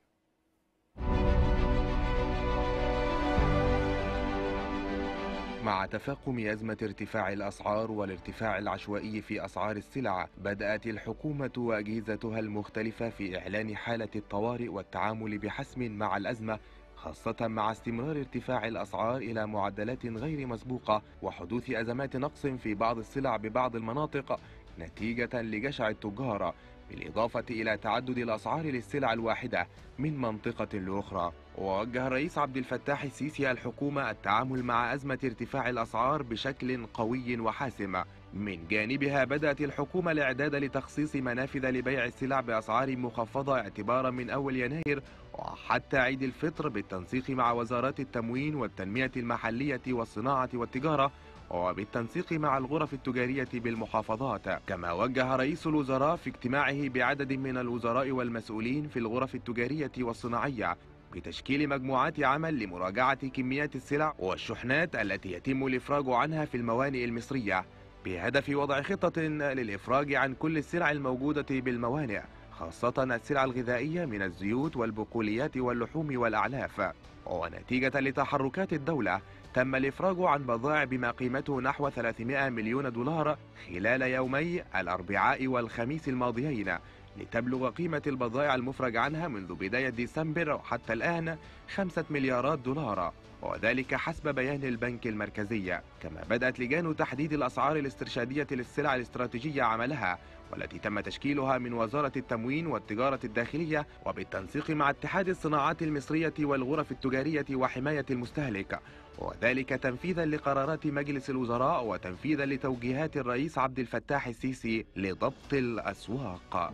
مع تفاقم أزمة ارتفاع الأسعار والارتفاع العشوائي في أسعار السلع بدأت الحكومة وأجهزتها المختلفة في إعلان حالة الطوارئ والتعامل بحسم مع الأزمة خاصة مع استمرار ارتفاع الأسعار إلى معدلات غير مسبوقة وحدوث أزمات نقص في بعض السلع ببعض المناطق نتيجة لجشع التجار بالإضافة إلى تعدد الأسعار للسلع الواحدة من منطقة لأخرى ووجه الرئيس عبد الفتاح السيسي الحكومة التعامل مع أزمة ارتفاع الأسعار بشكل قوي وحاسم من جانبها بدأت الحكومة الإعداد لتخصيص منافذ لبيع السلع بأسعار مخفضة اعتبارا من أول يناير وحتى عيد الفطر بالتنسيق مع وزارات التموين والتنمية المحلية والصناعة والتجارة وبالتنسيق مع الغرف التجارية بالمحافظات كما وجه رئيس الوزراء في اجتماعه بعدد من الوزراء والمسؤولين في الغرف التجارية والصناعية بتشكيل مجموعات عمل لمراجعة كميات السلع والشحنات التي يتم الإفراج عنها في الموانئ المصرية بهدف وضع خطة للإفراج عن كل السلع الموجودة بالموانئ خاصة السلع الغذائية من الزيوت والبقوليات واللحوم والأعلاف ونتيجة لتحركات الدولة تم الإفراج عن بضائع بما قيمته نحو 300 مليون دولار خلال يومي الأربعاء والخميس الماضيين لتبلغ قيمة البضائع المفرج عنها منذ بداية ديسمبر حتى الآن خمسة مليارات دولار وذلك حسب بيان البنك المركزي كما بدأت لجان تحديد الأسعار الاسترشادية للسلع الاستراتيجية عملها والتي تم تشكيلها من وزارة التموين والتجارة الداخلية وبالتنسيق مع اتحاد الصناعات المصرية والغرف التجارية وحماية المستهلك وذلك تنفيذا لقرارات مجلس الوزراء وتنفيذا لتوجيهات الرئيس عبد الفتاح السيسي لضبط الأسواق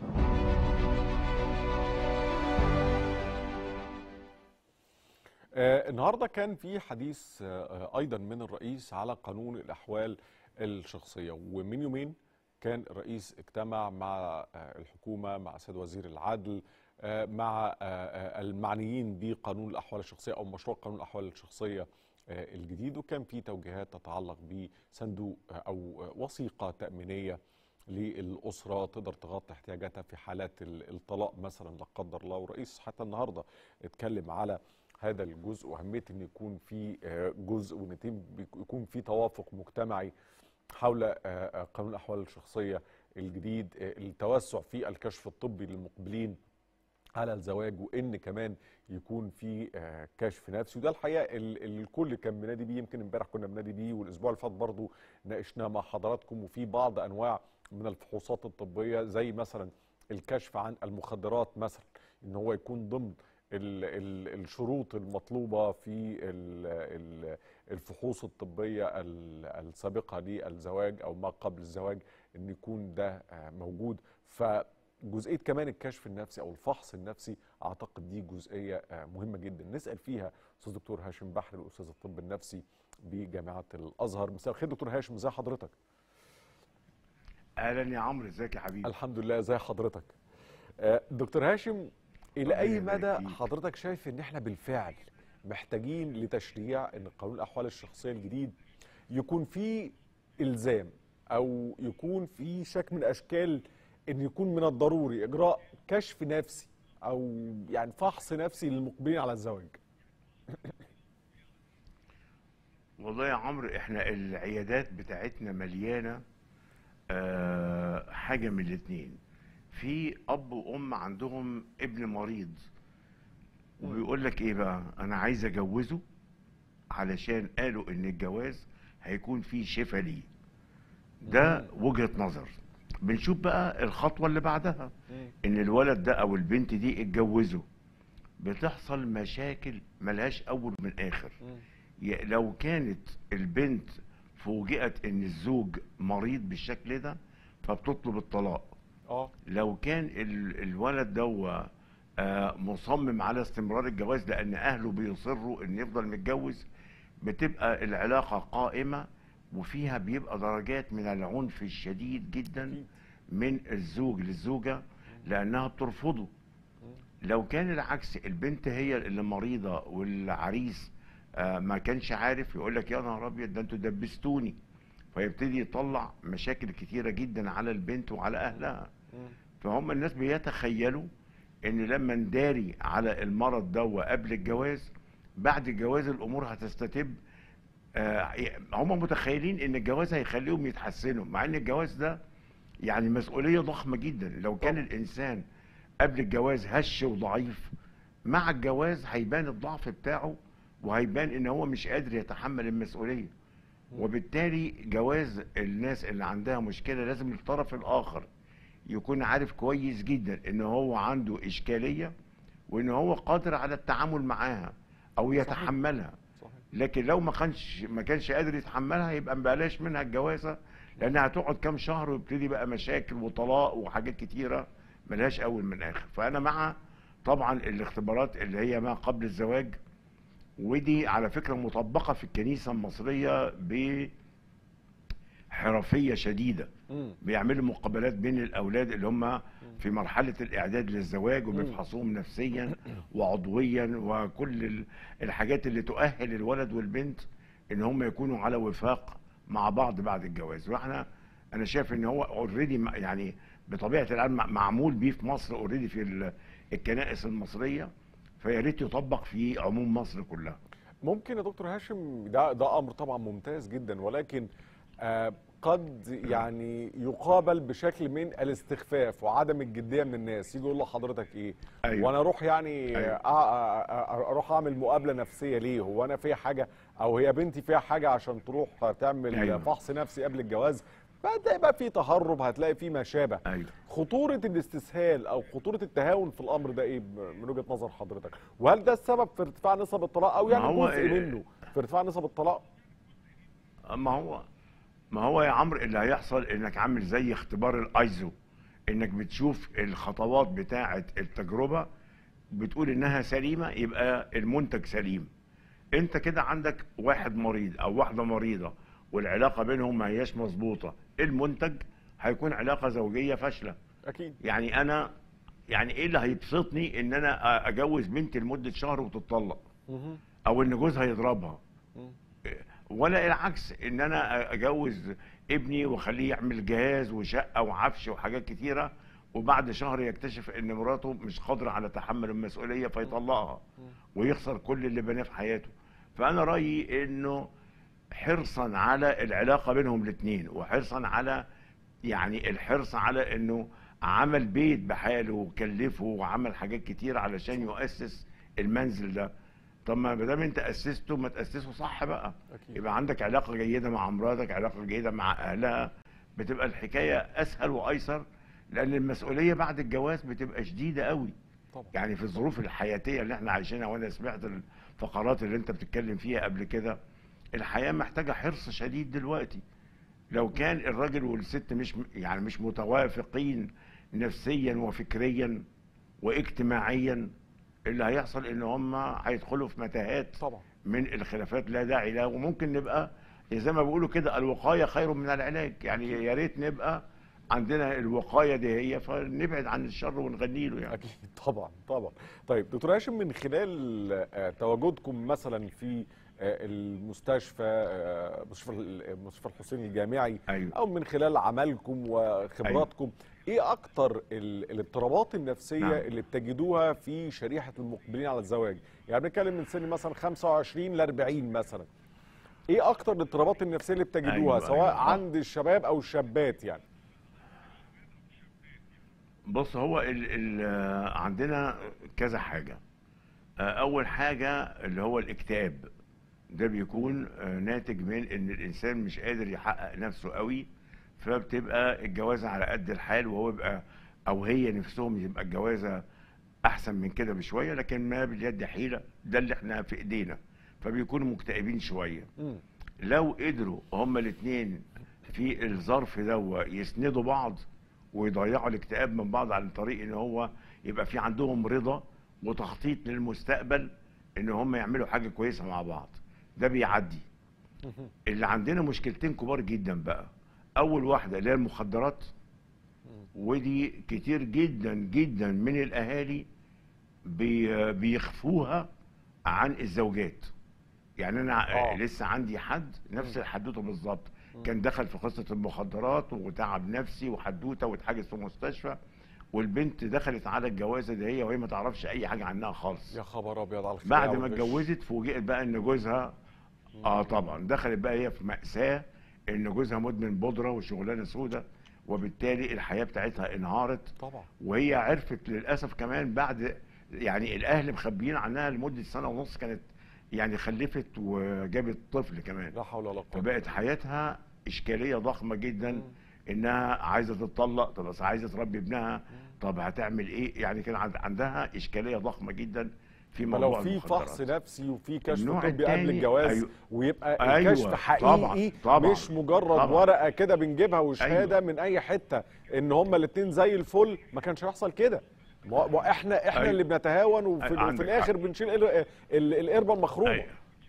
آه، النهارده كان في حديث آه، ايضا من الرئيس على قانون الاحوال الشخصيه ومن يومين كان الرئيس اجتمع مع آه، الحكومه مع سيد وزير العدل آه، مع آه، آه، المعنيين بقانون الاحوال الشخصيه او مشروع قانون الاحوال الشخصيه آه، الجديد وكان في توجيهات تتعلق بصندوق آه، او وثيقه تامينيه للاسره تقدر تغطي احتياجاتها في حالات ال- الطلاق مثلا لا قدر الله والرئيس حتى النهارده اتكلم على هذا الجزء واهميه ان يكون في آه، جزء وان يتم- يكون في توافق مجتمعي حول آه، آه، قانون الاحوال الشخصيه الجديد آه، التوسع في الكشف الطبي للمقبلين على الزواج وان كمان يكون في آه، كشف نفسي وده الحقيقه ال- الكل كان بنادي بيه يمكن امبارح كنا بنادي بيه والاسبوع اللي فات برضه ناقشناه مع حضراتكم وفي بعض انواع من الفحوصات الطبيه زي مثلا الكشف عن المخدرات مثلا ان هو يكون ضمن ال ال الشروط المطلوبه في ال ال الفحوص الطبيه ال- السابقه للزواج او ما قبل الزواج ان يكون ده آه، موجود فجزئيه كمان الكشف النفسي او الفحص النفسي اعتقد دي جزئيه آه، مهمه جدا نسال فيها استاذ دكتور هاشم بحر الاستاذ الطب النفسي بجامعه الازهر مساء الخير دكتور هاشم ازي حضرتك اهلا يا عمرو ازيك يا حبيبي الحمد لله ازي حضرتك آه، دكتور هاشم الى ربنا اي يبارك مدى فيك. حضرتك شايف ان احنا بالفعل محتاجين لتشريع ان قانون الاحوال الشخصيه الجديد يكون فيه الزام او يكون في شكل من اشكال ان يكون من الضروري اجراء كشف نفسي او يعني فحص نفسي للمقبلين على الزواج والله يا عمرو احنا العيادات بتاعتنا مليانه آه حاجه من الاتنين في اب وام عندهم ابن مريض وبيقول لك ايه بقى انا عايز اجوزه علشان قالوا ان الجواز هيكون فيه شفا ليه ده وجهة نظر بنشوف بقى الخطوة اللي بعدها ان الولد ده او البنت دي اتجوزوا بتحصل مشاكل ملهاش اول من اخر ي- لو كانت البنت فوجئت ان الزوج مريض بالشكل ده فبتطلب الطلاق اه لو كان ال- الولد ده آه، مصمم على استمرار الجواز لان اهله بيصروا ان يفضل متجوز بتبقى العلاقة قائمة وفيها بيبقى درجات من العنف الشديد جدا من الزوج للزوجة لانها بترفضه لو كان العكس البنت هي اللي مريضة والعريس آه، ما كانش عارف يقول لك يا نهار ابيض ده انتوا دبستوني فيبتدي يطلع مشاكل كتيرة جدا على البنت وعلى اهلها فهم الناس بيتخيلوا ان لما نداري على المرض ده قبل الجواز بعد الجواز الامور هتستتب آه، هم متخيلين ان الجواز هيخليهم يتحسنوا مع ان الجواز ده يعني مسؤولية ضخمة جدا لو كان الانسان قبل الجواز هش وضعيف مع الجواز هيبان الضعف بتاعه وهيبان ان هو مش قادر يتحمل المسؤولية وبالتالي جواز الناس اللي عندها مشكلة لازم الطرف الاخر يكون عارف كويس جدا ان هو عنده اشكالية وان هو قادر على التعامل معاها او يتحملها صحيح لكن لو ما كانش ما كانش قادر يتحملها يبقى بلاش منها الجوازه لانها هتقعد كام شهر ويبتدي بقى مشاكل وطلاق وحاجات كتيره ملهاش اول من اخر فانا مع طبعا الاختبارات اللي هي ما قبل الزواج ودي على فكره مطبقه في الكنيسه المصريه بحرفيه شديده مم. بيعملوا مقابلات بين الاولاد اللي هم في مرحله الاعداد للزواج وبيفحصوهم نفسيا وعضويا وكل ال- الحاجات اللي تؤهل الولد والبنت ان هم يكونوا على وفاق مع بعض بعد الجواز واحنا انا شايف ان هو اوريدي يعني بطبيعه الحال مع- معمول بيه في مصر اوريدي في ال- الكنائس المصريه فيا ريت يطبق في عموم مصر كلها ممكن يا دكتور هاشم ده ده امر طبعا ممتاز جدا ولكن آه قد يعني يقابل بشكل من الاستخفاف وعدم الجديه من الناس يجي يقول لحضرتك ايه أيوة. وانا اروح يعني أيوة. آه، آه، آه، اروح اعمل مقابله نفسيه ليه هو انا فيها حاجه او هي بنتي فيها حاجه عشان تروح تعمل أيوة. فحص نفسي قبل الجواز هتلاقي بقى في تهرب هتلاقي في ما شابه ايوه خطورة الاستسهال أو خطورة التهاون في الأمر ده إيه من وجهة نظر حضرتك؟ وهل ده السبب في ارتفاع نسب الطلاق أو ما يعني هو جزء إيه- منه في ارتفاع نسب الطلاق؟ ما هو ما هو يا عمرو اللي هيحصل انك عامل زي اختبار الايزو انك بتشوف الخطوات بتاعه التجربه بتقول انها سليمه يبقى المنتج سليم انت كده عندك واحد مريض او واحده مريضه والعلاقه بينهم ما هياش مظبوطه المنتج هيكون علاقه زوجيه فاشله أكيد يعني انا يعني ايه اللي هيبسطني ان انا اجوز بنتي لمده شهر وتتطلق مهم. او ان جوزها يضربها مم. ولا العكس ان انا اجوز ابني واخليه يعمل جهاز وشقه وعفش وحاجات كتيره وبعد شهر يكتشف ان مراته مش قادره على تحمل المسؤوليه فيطلقها ويخسر كل اللي بناه في حياته فانا رايي انه حرصا على العلاقه بينهم الاثنين وحرصا على يعني الحرص على انه عمل بيت بحاله وكلفه وعمل حاجات كتير علشان يؤسس المنزل ده طب ما دام انت اسسته ما تاسسه صح بقى أكيد يبقى عندك علاقه جيده مع مراتك علاقه جيده مع اهلها بتبقى الحكايه اسهل وايسر لان المسؤوليه بعد الجواز بتبقى شديده قوي طبعا يعني في الظروف الحياتيه اللي احنا عايشينها وانا سمعت الفقرات اللي انت بتتكلم فيها قبل كده الحياه محتاجه حرص شديد دلوقتي لو كان الراجل والست مش يعني مش متوافقين نفسيا وفكريا واجتماعيا اللي هيحصل ان هم هيدخلوا في متاهات طبعا من الخلافات لا داعي لها وممكن نبقى زي ما بيقولوا كده الوقايه خير من العلاج يعني يا ريت نبقى عندنا الوقايه دي هي فنبعد عن الشر ونغني له يعني أكيد طبعا طبعا طيب دكتور هاشم من خلال آه، تواجدكم مثلا في آه، المستشفى آه، مستشفى ال- مستشفى الحسين الجامعي ايوه او من خلال عملكم وخبراتكم ايه اكتر ال- الاضطرابات النفسيه نعم. اللي بتجدوها في شريحه المقبلين على الزواج يعني بنتكلم من سن مثلا 25 ل 40 مثلا ايه اكتر الاضطرابات النفسيه اللي بتجدوها أيوة، سواء أيوة. عند الشباب او الشابات يعني بص هو ال ال عندنا كذا حاجة آه، أول حاجة اللي هو الاكتئاب ده بيكون آه، ناتج من إن الإنسان مش قادر يحقق نفسه قوي فبتبقى الجوازة على قد الحال وهو يبقى أو هي نفسهم يبقى الجوازة أحسن من كده بشوية لكن ما باليد حيلة ده اللي إحنا في إيدينا فبيكونوا مكتئبين شوية مم. لو قدروا هما الاثنين في الظرف ده يسندوا بعض ويضيعوا الاكتئاب من بعض عن طريق ان هو يبقى في عندهم رضا وتخطيط للمستقبل ان هم يعملوا حاجه كويسه مع بعض ده بيعدي مهم. اللي عندنا مشكلتين كبار جدا بقى اول واحده اللي هي المخدرات ودي كتير جدا جدا من الاهالي بي بيخفوها عن الزوجات يعني انا آه. آه. لسه عندي حد نفس الحدوته بالظبط كان دخل في قصه المخدرات وتعب نفسي وحدوته واتحجز في مستشفى والبنت دخلت على الجوازه دي هي وهي ما تعرفش اي حاجه عنها خالص يا خبر ابيض على الخداع بعد ما والغش. اتجوزت فوجئت بقى ان جوزها اه طبعا دخلت بقى هي في مأساة ان جوزها مدمن بودرة وشغلانة سودة وبالتالي الحياة بتاعتها انهارت طبعا وهي عرفت للأسف كمان بعد يعني الأهل مخبيين عنها لمدة سنة ونص كانت يعني خلفت وجابت طفل كمان لا حول ولا قوه فبقت حياتها إشكالية ضخمة جدا إنها عايزة تتطلق طب بس عايزة تربي ابنها طب هتعمل إيه يعني كان عند- عندها إشكالية ضخمة جدا في موضوع فلو في المخدرات. فحص نفسي وفي كشف النوع طبي قبل التاني- الجواز أيوه. ويبقى أيوه، الكشف طبعاً، حقيقي طبعاً، مش مجرد طبعاً. ورقه كده بنجيبها وشهاده أيوه. من اي حته ان هما الاثنين زي الفل ما كانش هيحصل كده ما ما احنا احنا أيوه. اللي بنتهاون وفي, أيوه، وفي عندك الاخر حق. بنشيل ال- ال- القربه المخرومه أيوة.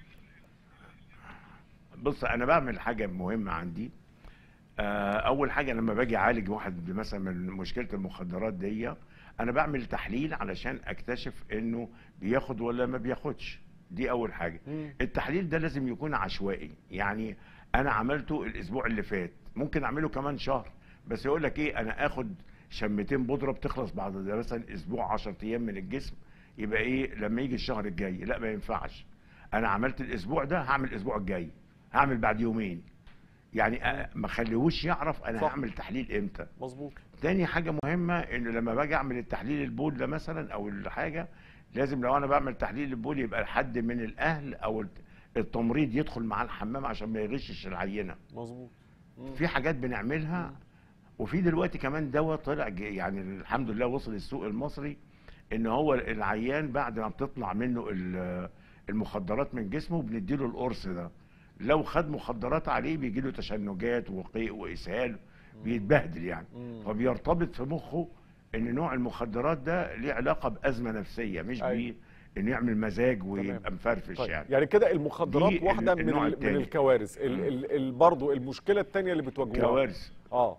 بص انا بعمل حاجه مهمه عندي آه، اول حاجه لما باجي اعالج واحد مثلا من مشكله المخدرات دي انا بعمل تحليل علشان اكتشف انه بياخد ولا ما بياخدش دي اول حاجه مم. التحليل ده لازم يكون عشوائي يعني انا عملته الاسبوع اللي فات ممكن اعمله كمان شهر بس يقول لك ايه انا اخد شمتين بودره بتخلص بعد مثلا اسبوع 10 ايام من الجسم يبقى ايه لما يجي الشهر الجاي لا ما ينفعش انا عملت الاسبوع ده هعمل الاسبوع الجاي هعمل بعد يومين يعني أ- ما خليهوش يعرف انا صح. هعمل تحليل امتى مظبوط تاني حاجة مهمة انه لما باجي اعمل التحليل البول ده مثلا او الحاجة لازم لو انا بعمل تحليل البول يبقى حد من الاهل او الت- التمريض يدخل معاه الحمام عشان ما يغشش العينة مظبوط في حاجات بنعملها وفي دلوقتي كمان دواء طلع ج- يعني الحمد لله وصل السوق المصري ان هو العيان بعد ما بتطلع منه ال- المخدرات من جسمه بنديله القرص ده لو خد مخدرات عليه بيجي له تشنجات وقيء واسهال بيتبهدل يعني فبيرتبط في مخه ان نوع المخدرات ده ليه علاقه بازمه نفسيه مش أيوة. بيه انه يعمل مزاج ويبقى تمام. مفرفش طيب يعني يعني كده المخدرات دي ال- واحده من النوع ال- من التاني. الكوارث ال ال ال برضه المشكله الثانيه اللي بتواجهوها كوارث اه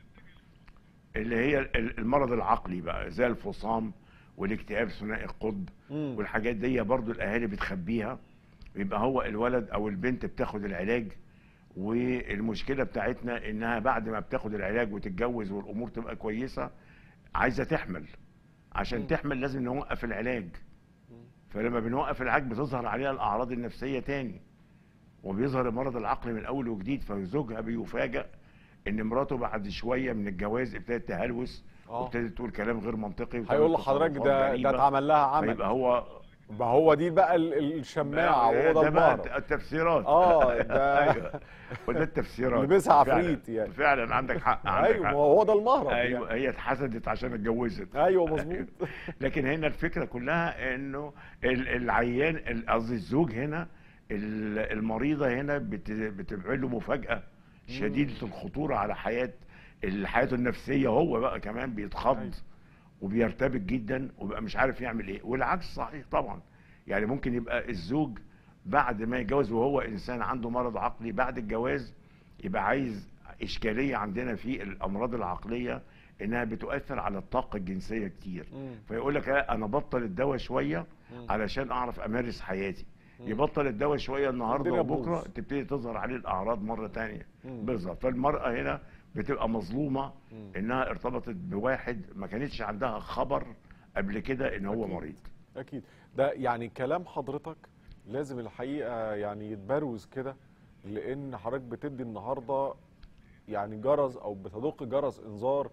اللي هي ال- المرض العقلي بقى زي الفصام والاكتئاب ثنائي القطب مم. والحاجات دي برضو الاهالي بتخبيها يبقى هو الولد او البنت بتاخد العلاج والمشكله بتاعتنا انها بعد ما بتاخد العلاج وتتجوز والامور تبقى كويسه عايزه تحمل عشان تحمل لازم نوقف العلاج فلما بنوقف العلاج بتظهر عليها الاعراض النفسيه تاني وبيظهر المرض العقلي من اول وجديد فزوجها بيفاجئ ان مراته بعد شويه من الجواز ابتدت تهلوس آه. وابتدت تقول كلام غير منطقي وتعمل هيقول لحضرتك تصرفات ده غريبة. ده اتعمل لها عمل فيبقى هو ما هو دي بقى ال- ال- الشماعه وهو ده ده بقى المهرب التفسيرات اه ده ايوه وده التفسيرات لبسها فعلاً. عفريت يعني. فعلا عندك حق عندك ايوه ما حق. هو ده المهرب ايوه يعني. هي اتحسدت عشان اتجوزت ايوه مظبوط لكن هنا الفكره كلها انه ال- العيان ال- قصدي الزوج هنا ال- المريضه هنا بت- بتبقى له مفاجاه شديده الخطوره على حياه ال- حياته النفسيه هو بقى كمان بيتخض أيوة. وبيرتبك جدا وبيبقى مش عارف يعمل ايه والعكس صحيح طبعا يعني ممكن يبقى الزوج بعد ما يتجوز وهو انسان عنده مرض عقلي بعد الجواز يبقى عايز اشكاليه عندنا في الامراض العقليه انها بتؤثر على الطاقه الجنسيه كتير مم. فيقول لك لا، انا بطل الدواء شويه علشان اعرف امارس حياتي يبطل الدواء شويه النهارده الدنيا وبكره تبوظ. تبتدي تظهر عليه الاعراض مره تانية مم. بالظبط فالمراه هنا بتبقى مظلومه انها ارتبطت بواحد ما كانتش عندها خبر قبل كده ان هو أكيد. مريض اكيد ده يعني كلام حضرتك لازم الحقيقه يعني يتبروز كده لان حضرتك بتدي النهارده يعني جرس او بتدق جرس انذار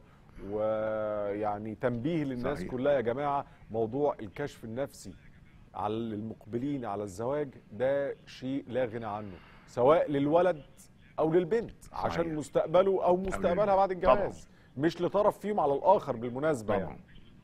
ويعني تنبيه للناس صحيح. كلها يا جماعه موضوع الكشف النفسي على المقبلين على الزواج ده شيء لا غنى عنه سواء للولد او للبنت صحيح. عشان مستقبله او مستقبلها للبنت. بعد الجواز مش لطرف فيهم على الاخر بالمناسبه طبعا يعني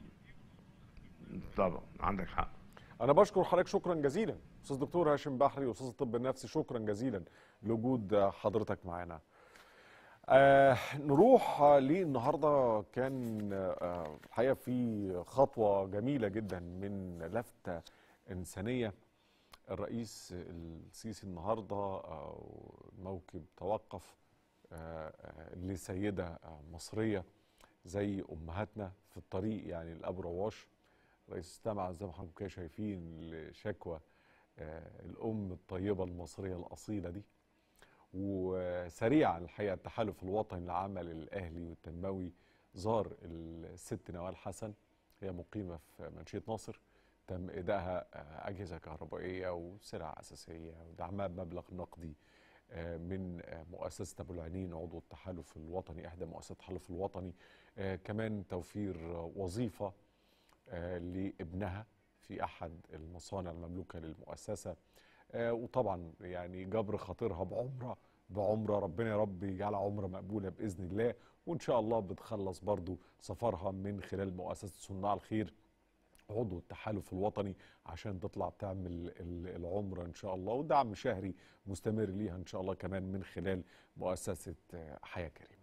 طبعا عندك حق انا بشكر حضرتك شكرا جزيلا استاذ دكتور هاشم بحري استاذ الطب النفسي شكرا جزيلا لوجود حضرتك معانا آه نروح آه، ليه النهارده كان آه الحقيقه في خطوه جميله جدا من لفته انسانيه الرئيس السيسي النهارده آه موكب توقف آه آه لسيده آه مصريه زي امهاتنا في الطريق يعني لابو رواش رئيس استمع زي ما حضراتكم كده شايفين لشكوى آه، الام الطيبه المصريه الاصيله دي وسريعا الحقيقه التحالف الوطني للعمل الاهلي والتنموي زار الست نوال حسن هي مقيمه في منشيه ناصر تم ايداعها آه، اجهزه كهربائيه وسلع اساسيه ودعمها بمبلغ نقدي آه، من آه، مؤسسه ابو العينين عضو التحالف الوطني احدى مؤسسات التحالف الوطني آه، كمان توفير آه، وظيفه آه، لابنها في احد المصانع المملوكه للمؤسسه آه، وطبعا يعني جبر خاطرها بعمره بعمره ربنا يا رب يجعلها عمره مقبوله باذن الله وان شاء الله بتخلص برضو سفرها من خلال مؤسسه صناع الخير عضو التحالف الوطني عشان تطلع تعمل ال- العمره ان شاء الله ودعم شهري مستمر ليها ان شاء الله كمان من خلال مؤسسه آه، حياه كريمه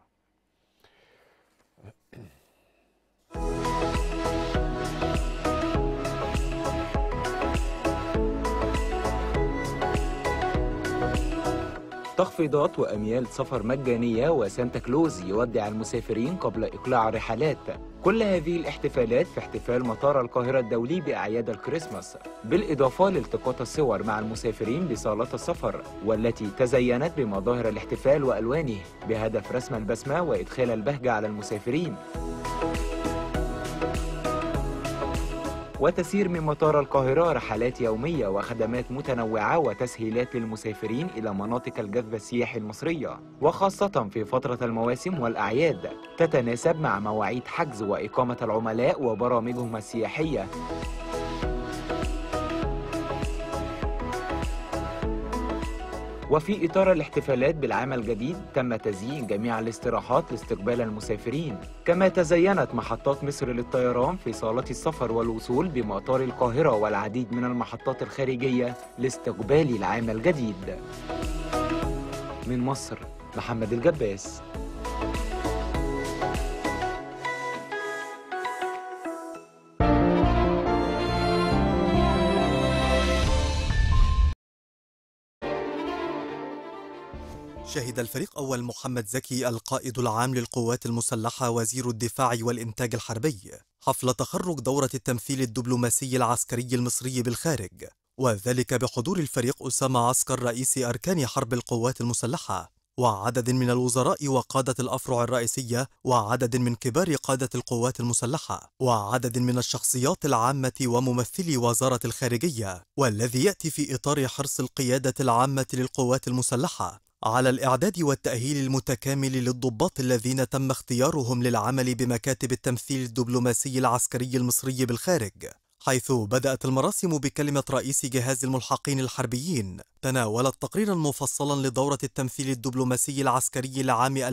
تخفيضات وأميال سفر مجانية وسانتا كلوز يودع المسافرين قبل إقلاع رحلات كل هذه الاحتفالات في احتفال مطار القاهرة الدولي بأعياد الكريسماس بالإضافة لالتقاط الصور مع المسافرين بصالات السفر والتي تزينت بمظاهر الاحتفال وألوانه بهدف رسم البسمة وإدخال البهجة على المسافرين وتسير من مطار القاهرة رحلات يومية وخدمات متنوعة وتسهيلات للمسافرين إلى مناطق الجذب السياحي المصرية وخاصة في فترة المواسم والأعياد تتناسب مع مواعيد حجز وإقامة العملاء وبرامجهم السياحية وفي إطار الاحتفالات بالعام الجديد تم تزيين جميع الاستراحات لاستقبال المسافرين كما تزينت محطات مصر للطيران في صالات السفر والوصول بمطار القاهرة والعديد من المحطات الخارجية لاستقبال العام الجديد من مصر محمد الجباس شهد الفريق أول محمد زكي القائد العام للقوات المسلحة وزير الدفاع والإنتاج الحربي حفل تخرج دورة التمثيل الدبلوماسي العسكري المصري بالخارج وذلك بحضور الفريق أسامة عسكر رئيس أركان حرب القوات المسلحة وعدد من الوزراء وقادة الأفرع الرئيسية وعدد من كبار قادة القوات المسلحة وعدد من الشخصيات العامة وممثلي وزارة الخارجية والذي يأتي في إطار حرص القيادة العامة للقوات المسلحة على الإعداد والتأهيل المتكامل للضباط الذين تم اختيارهم للعمل بمكاتب التمثيل الدبلوماسي العسكري المصري بالخارج حيث بدأت المراسم بكلمة رئيس جهاز الملحقين الحربيين تناولت تقريرا مفصلا لدورة التمثيل الدبلوماسي العسكري لعام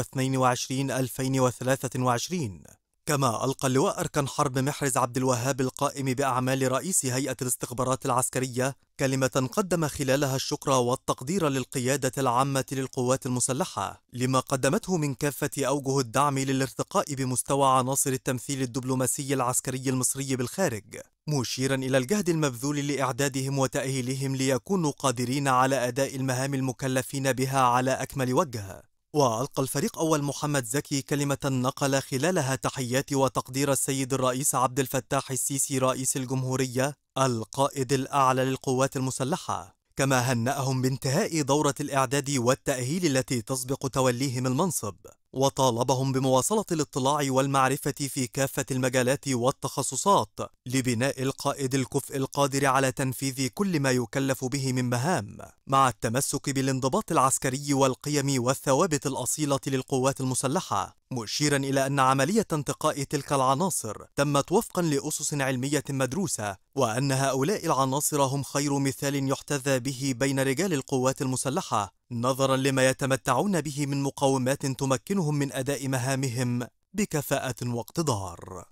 2022-2023 كما ألقى اللواء أركان حرب محرز عبد الوهاب القائم بأعمال رئيس هيئة الاستخبارات العسكرية كلمة قدم خلالها الشكر والتقدير للقيادة العامة للقوات المسلحة لما قدمته من كافة أوجه الدعم للارتقاء بمستوى عناصر التمثيل الدبلوماسي العسكري المصري بالخارج مشيرا إلى الجهد المبذول لإعدادهم وتأهيلهم ليكونوا قادرين على أداء المهام المكلفين بها على أكمل وجه وألقى الفريق أول محمد زكي كلمة نقل خلالها تحيات وتقدير السيد الرئيس عبد الفتاح السيسي رئيس الجمهورية القائد الأعلى للقوات المسلحة كما هنأهم بانتهاء دورة الإعداد والتأهيل التي تسبق توليهم المنصب وطالبهم بمواصلة الاطلاع والمعرفة في كافة المجالات والتخصصات لبناء القائد الكفء القادر على تنفيذ كل ما يكلف به من مهام مع التمسك بالانضباط العسكري والقيم والثوابت الأصيلة للقوات المسلحة مشيرا إلى أن عملية انتقاء تلك العناصر تمت وفقا لأسس علمية مدروسة وأن هؤلاء العناصر هم خير مثال يحتذى به بين رجال القوات المسلحة نظرا لما يتمتعون به من مقومات تمكنهم من أداء مهامهم بكفاءة واقتدار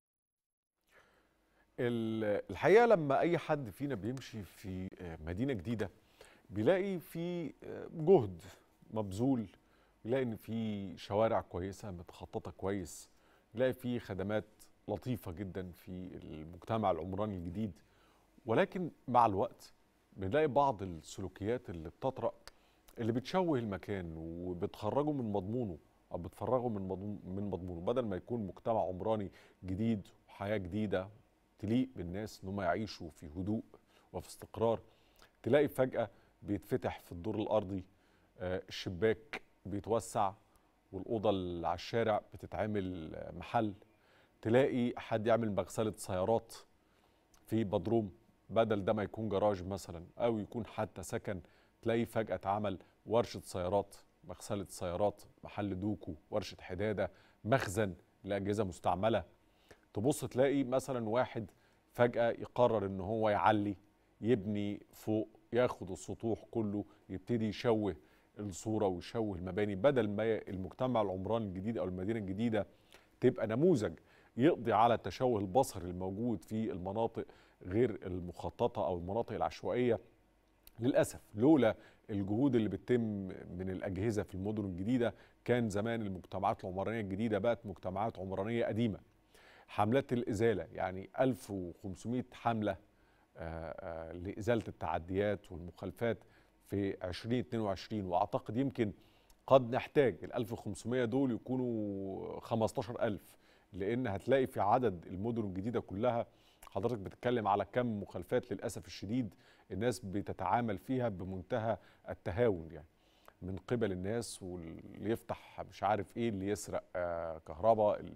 ال- الحقيقه لما اي حد فينا بيمشي في مدينه جديده بيلاقي في جهد مبذول يلاقي ان في شوارع كويسه متخططه كويس يلاقي في خدمات لطيفه جدا في المجتمع العمراني الجديد ولكن مع الوقت بنلاقي بعض السلوكيات اللي بتطرأ اللي بتشوه المكان وبتخرجه من مضمونه او بتفرغه من مضمون من مضمونه بدل ما يكون مجتمع عمراني جديد وحياه جديده تليق بالناس ان هم يعيشوا في هدوء وفي استقرار تلاقي فجاه بيتفتح في الدور الارضي آه، الشباك بيتوسع والاوضه اللي على الشارع بتتعمل آه، محل تلاقي حد يعمل مغسله سيارات في بدروم بدل ده ما يكون جراج مثلا او يكون حتى سكن تلاقي فجاه اتعمل ورشه سيارات مغسله سيارات محل دوكو ورشه حداده مخزن لاجهزه مستعمله تبص تلاقي مثلا واحد فجاه يقرر ان هو يعلي يبني فوق ياخد السطوح كله يبتدي يشوه الصوره ويشوه المباني بدل ما المجتمع العمراني الجديد او المدينه الجديده تبقى نموذج يقضي على التشوه البصري الموجود في المناطق غير المخططه او المناطق العشوائيه للاسف لولا الجهود اللي بتتم من الاجهزه في المدن الجديده كان زمان المجتمعات العمرانيه الجديده بقت مجتمعات عمرانيه قديمه حملات الازاله يعني 1500 حمله آه، آه، لازاله التعديات والمخالفات في 2022 واعتقد يمكن قد نحتاج ال 1500 دول يكونوا 15000 لان هتلاقي في عدد المدن الجديده كلها حضرتك بتتكلم على كم مخالفات للاسف الشديد الناس بتتعامل فيها بمنتهى التهاون يعني من قبل الناس واللي يفتح مش عارف ايه اللي يسرق آه، كهرباء اللي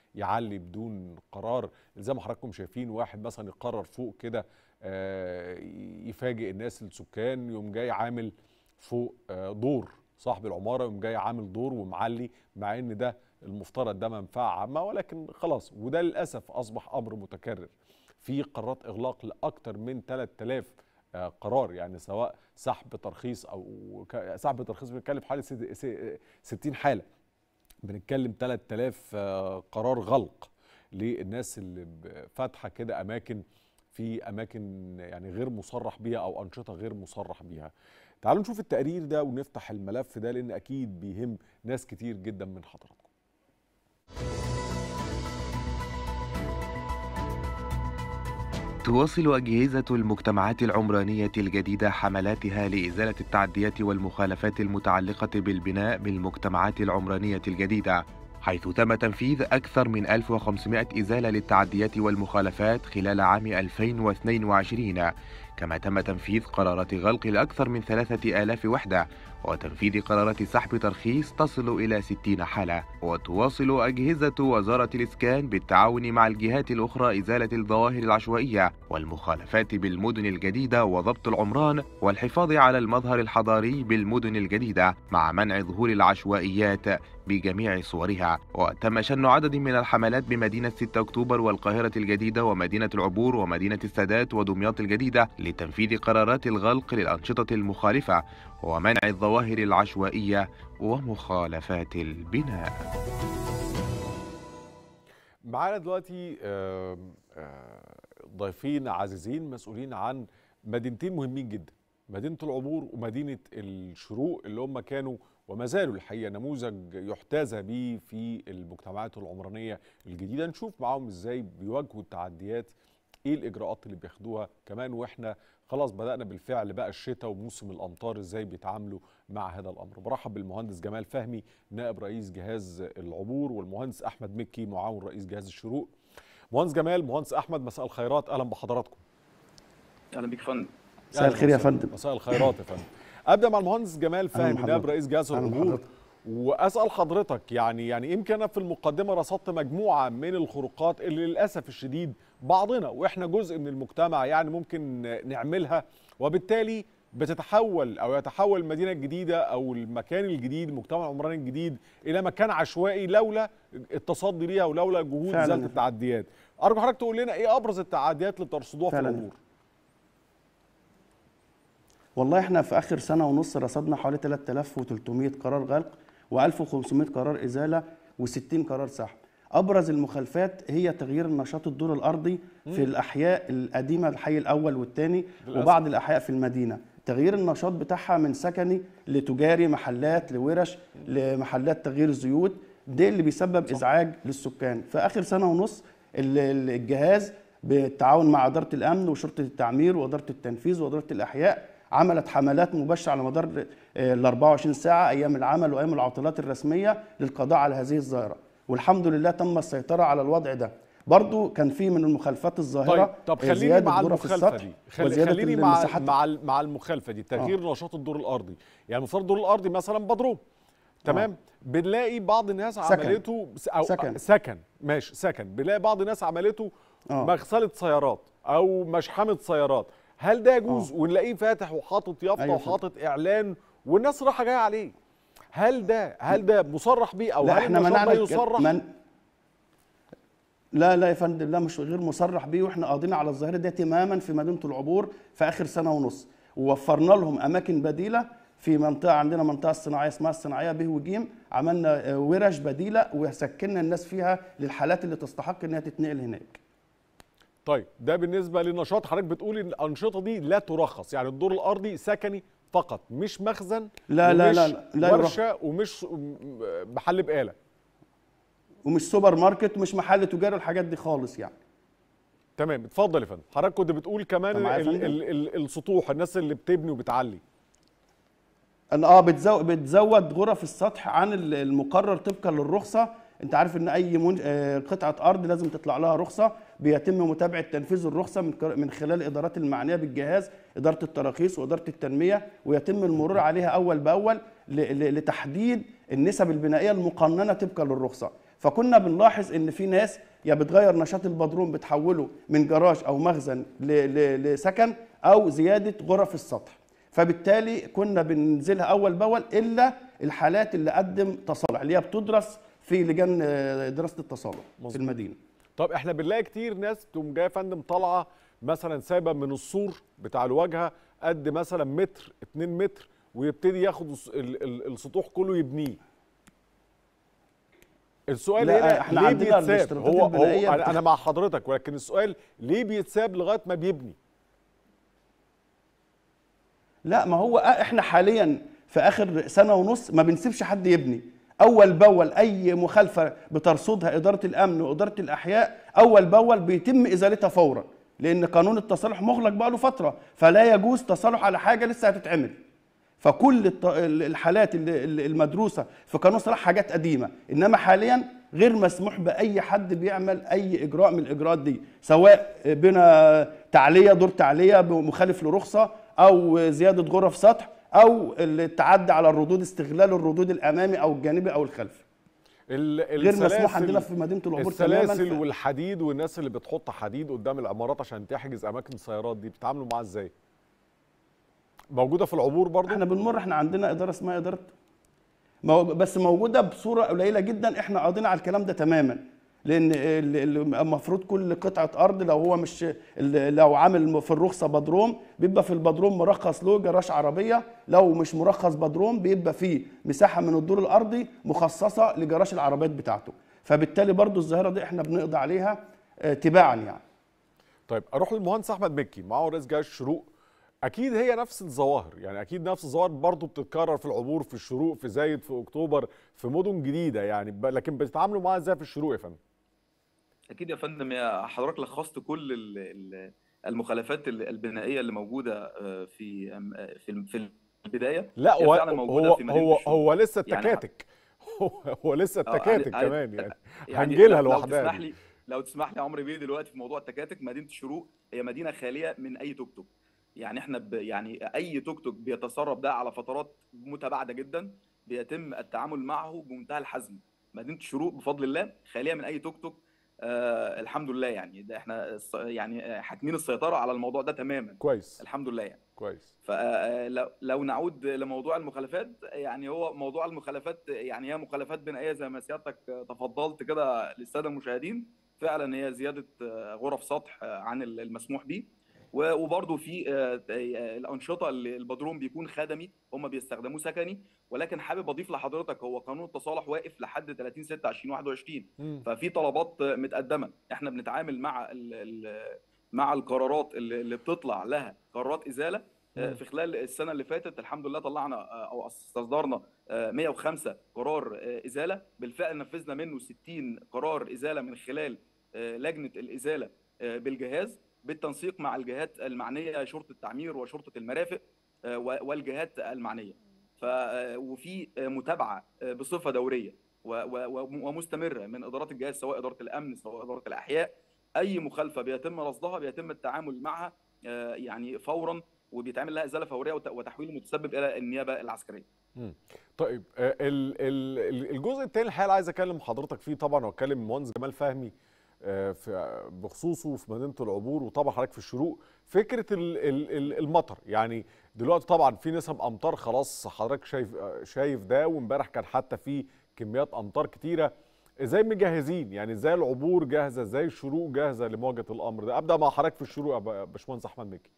يعلي بدون قرار زي ما حضراتكم شايفين واحد مثلا يقرر فوق كده آه، يفاجئ الناس السكان يوم جاي عامل فوق آه، دور صاحب العماره يوم جاي عامل دور ومعلي مع ان ده المفترض ده منفعه عامه ولكن خلاص وده للاسف اصبح امر متكرر في قرارات اغلاق لاكثر من 3000 آه، قرار يعني سواء سحب ترخيص او ك- سحب ترخيص بنتكلم في حوالي ست- س- 60 حاله بنتكلم 3000 آه، قرار غلق للناس اللي ب- فاتحه كده اماكن في اماكن يعني غير مصرح بيها او انشطه غير مصرح بيها تعالوا نشوف التقرير ده ونفتح الملف ده لان اكيد بيهم ناس كتير جدا من حضراتكم تواصل أجهزة المجتمعات العمرانية الجديدة حملاتها لإزالة التعديات والمخالفات المتعلقة بالبناء بالمجتمعات العمرانية الجديدة حيث تم تنفيذ أكثر من 1500 إزالة للتعديات والمخالفات خلال عام 2022 كما تم تنفيذ قرارات غلق لأكثر من 3000 وحدة وتنفيذ قرارات سحب ترخيص تصل إلى 60 حالة وتواصل أجهزة وزارة الإسكان بالتعاون مع الجهات الأخرى إزالة الظواهر العشوائية والمخالفات بالمدن الجديدة وضبط العمران والحفاظ على المظهر الحضاري بالمدن الجديدة مع منع ظهور العشوائيات بجميع صورها وتم شن عدد من الحملات بمدينة 6 أكتوبر والقاهرة الجديدة ومدينة العبور ومدينة السادات ودمياط الجديدة لتنفيذ قرارات الغلق للأنشطة المخالفة ومنع الظواهر العشوائية ومخالفات البناء معانا دلوقتي آم، آه، ضيفين عزيزين مسؤولين عن مدينتين مهمين جدا مدينة العبور ومدينة الشروق اللي هم كانوا وما زالوا الحقيقة نموذج يحتذى به في المجتمعات العمرانية الجديدة نشوف معاهم ازاي بيواجهوا التعديات ايه الاجراءات اللي بياخدوها كمان واحنا خلاص بدأنا بالفعل بقى الشتاء وموسم الامطار ازاي بيتعاملوا مع هذا الامر برحب بالمهندس جمال فهمي نائب رئيس جهاز العبور والمهندس احمد مكي معاون رئيس جهاز الشروق مهندس جمال مهندس احمد مساء الخيرات اهلا بحضراتكم اهلا بيك يا فندم مساء الخير يا فندم مساء الخيرات يا فندم ابدا مع المهندس جمال فهمي بحضرتك. نائب رئيس جهاز أهلا العبور بحضرتك. واسال حضرتك يعني يعني يمكن انا في المقدمه رصدت مجموعه من الخروقات اللي للاسف الشديد بعضنا واحنا جزء من المجتمع يعني ممكن نعملها وبالتالي بتتحول او يتحول المدينه الجديده او المكان الجديد المجتمع العمراني الجديد الى مكان عشوائي لولا التصدي ليها ولولا جهود فعلاً. ازاله التعديات ارجو حضرتك تقول لنا ايه ابرز التعديات اللي بترصدوها في فعلاً. العبور والله احنا في اخر سنه ونص رصدنا حوالي 3300 قرار غلق و1500 قرار ازاله و60 قرار سحب ابرز المخالفات هي تغيير النشاط الدور الارضي في الاحياء القديمه الحي الاول والثاني للأسف. وبعض الاحياء في المدينه تغيير النشاط بتاعها من سكني لتجاري محلات لورش لمحلات تغيير زيوت ده اللي بيسبب ازعاج للسكان في اخر سنه ونص ال- ال- الجهاز بالتعاون مع اداره الامن وشرطه التعمير واداره التنفيذ واداره الاحياء عملت حملات مباشره على مدار آه، ال 24 ساعه ايام العمل وايام العطلات الرسميه للقضاء على هذه الظاهره والحمد لله تم السيطره على الوضع ده برضو كان في من المخالفات الظاهره طيب طب آه، خليني زيادة مع غرف المخالفه السطح دي خلي وزيادة خليني مع المساحات مع ال- مع المخالفه دي تغيير نشاط الدور الارضي يعني المفروض الدور الارضي مثلا بدروم تمام بنلاقي بعض الناس سكن. عملته س- أو سكن. سكن ماشي سكن بنلاقي بعض الناس عملته آه. مغسله سيارات او مشحمه سيارات هل ده يجوز ونلاقيه فاتح وحاطط يافطه أيوة وحاطط اعلان والناس رايحه جايه عليه هل ده هل ده مصرح بيه او لا هل احنا النشاط منعنا ده الك- يصرح من... لا لا يا فندم لا مش غير مصرح بيه واحنا قاضيين على الظاهره دي تماما في مدينه العبور في اخر سنه ونص ووفرنا لهم اماكن بديله في منطقه عندنا منطقه صناعيه اسمها الصناعيه ب وجيم عملنا آه، ورش بديله وسكننا الناس فيها للحالات اللي تستحق انها تتنقل هناك طيب ده بالنسبه للنشاط حضرتك بتقول ان الانشطه دي لا ترخص يعني الدور الارضي سكني فقط مش مخزن لا- لا- ومش لا- لا- لا ورشه ومش م- محل بقاله ومش سوبر ماركت ومش محل تجاري والحاجات دي خالص يعني تمام اتفضل يا فندم حضرتك كنت بتقول كمان أنت معايا ال يا ال فندم؟ ال ال السطوح الناس اللي بتبني وبتعلي ان اه بتزود بتزود غرف السطح عن ال- المقرر طبقا للرخصه انت عارف ان اي منج... آه، قطعه ارض لازم تطلع لها رخصه بيتم متابعه تنفيذ الرخصه من كر- من خلال الادارات المعنيه بالجهاز اداره التراخيص واداره التنميه ويتم المرور عليها اول باول ل... ل... لتحديد النسب البنائيه المقننه طبقا للرخصه فكنا بنلاحظ ان في ناس يا بتغير نشاط البدروم بتحوله من جراج او مخزن ل- ل- لسكن او زياده غرف السطح فبالتالي كنا بننزلها اول باول الا الحالات اللي قدم تصالح اللي هي بتدرس في لجان آه، دراسه التصالح في مظبوط. المدينه طب احنا بنلاقي كتير ناس تقوم جايه يا فندم طالعه مثلا سايبه من السور بتاع الواجهه قد مثلا متر 2 متر ويبتدي ياخد الس- ال- ال- السطوح كله يبنيه السؤال لا، هنا احنا ليه عندنا بيتساب الاشتراطات هو, هو البنائية انا بتخ- أنا مع حضرتك ولكن السؤال ليه بيتساب لغايه ما بيبني لا ما هو احنا حاليا في اخر سنه ونص ما بنسيبش حد يبني اول باول اي مخالفه بترصدها اداره الامن واداره الاحياء اول باول بيتم ازالتها فورا لان قانون التصالح مغلق بقاله فتره فلا يجوز تصالح على حاجه لسه هتتعمل فكل الط- ال- الحالات اللي- اللي- المدروسه في قانون الصلاح حاجات قديمه انما حاليا غير مسموح باي حد بيعمل اي اجراء من الاجراءات دي سواء بنا تعليه دور تعليه مخالف لرخصه او زياده غرف سطح او التعدي على الردود استغلال الردود الامامي او الجانبي او الخلفي ال- غير مسموح السلاسل- عندنا في مدينه العبور تماما السلاسل ف- والحديد والناس اللي بتحط حديد قدام العمارات عشان تحجز اماكن السيارات دي بتتعاملوا معاها ازاي موجوده في العبور برضو احنا بنمر احنا عندنا اداره اسمها اداره مو- بس موجوده بصوره قليله جدا احنا قاضيين على الكلام ده تماما لان ال- ال- المفروض كل قطعه ارض لو هو مش ال- لو عامل في الرخصه بدروم بيبقى في البدروم مرخص له جراج عربيه لو مش مرخص بدروم بيبقى فيه مساحه من الدور الارضي مخصصه لجراج العربيات بتاعته فبالتالي برضو الظاهره دي احنا بنقضي عليها آه، تباعا يعني طيب اروح للمهندس احمد مكي معاه رئيس جهاز الشروق اكيد هي نفس الظواهر يعني اكيد نفس الظواهر برضو بتتكرر في العبور في الشروق في زايد في اكتوبر في مدن جديده يعني ب- لكن بتتعاملوا معاها ازاي في الشروق يا فندم اكيد يا فندم يا حضرتك لخصت كل ال- ال- المخالفات ال- البنائيه اللي موجوده آه، في آه، في في البدايه لا هي هو فعلا موجودة هو في مدينة هو, الشروق. هو لسه يعني التكاتك هو, هو لسه آه، التكاتك يعني- كمان يعني يعني هنجي لها لو- لو لوحدها تسمح دي. لي لو تسمح لي يا عمرو بيه دلوقتي في موضوع التكاتك مدينه الشروق هي مدينه خاليه من اي توك توك يعني احنا ب يعني اي توك توك بيتسرب ده على فترات متباعده جدا بيتم التعامل معه بمنتهى الحزم مدينه الشروق بفضل الله خاليه من اي توك توك آه الحمد لله يعني ده احنا الص- يعني حاكمين السيطره على الموضوع ده تماما كويس الحمد لله يعني كويس فلو لو نعود لموضوع المخالفات يعني هو موضوع المخالفات يعني هي مخالفات بنائيه زي ما سيادتك تفضلت كده للساده المشاهدين فعلا هي زياده غرف سطح عن المسموح به و- وبرضه في آه، آه، الانشطه اللي البدروم بيكون خدمي هم بيستخدموه سكني ولكن حابب اضيف لحضرتك هو قانون التصالح واقف لحد 30 6 2021 مم. ففي طلبات متقدمه احنا بنتعامل مع ال ال مع القرارات اللي اللي بتطلع لها قرارات ازاله آه، مم. في خلال السنه اللي فاتت الحمد لله طلعنا آه، او استصدرنا آه، 105 قرار آه، ازاله بالفعل نفذنا منه 60 قرار ازاله من خلال آه، لجنه الازاله آه، بالجهاز بالتنسيق مع الجهات المعنيه شرطه التعمير وشرطه المرافق آه، و- والجهات المعنيه ف آه، وفي آه، متابعه آه، بصفه دوريه و- و- و- ومستمره من ادارات الجهاز سواء اداره الامن سواء اداره الاحياء اي مخالفه بيتم رصدها بيتم التعامل معها آه، يعني فورا وبيتعمل لها ازاله فوريه وت- وتحويل المتسبب الى النيابه العسكريه مم. طيب آه، ال- ال- الجزء الثاني الحقيقه عايز اكلم حضرتك فيه طبعا واتكلم المهندس جمال فهمي آه، في بخصوصه في مدينه العبور وطبعا حضرتك في الشروق فكره ال- ال- ال- المطر يعني دلوقتي طبعا في نسب امطار خلاص حضرتك شايف آه، شايف ده وامبارح كان حتى في كميات امطار كتيره ازاي مجهزين يعني ازاي العبور جاهزه ازاي الشروق جاهزه لمواجهه الامر ده ابدا مع حضرتك في الشروق يا ب- باشمهندس احمد مكي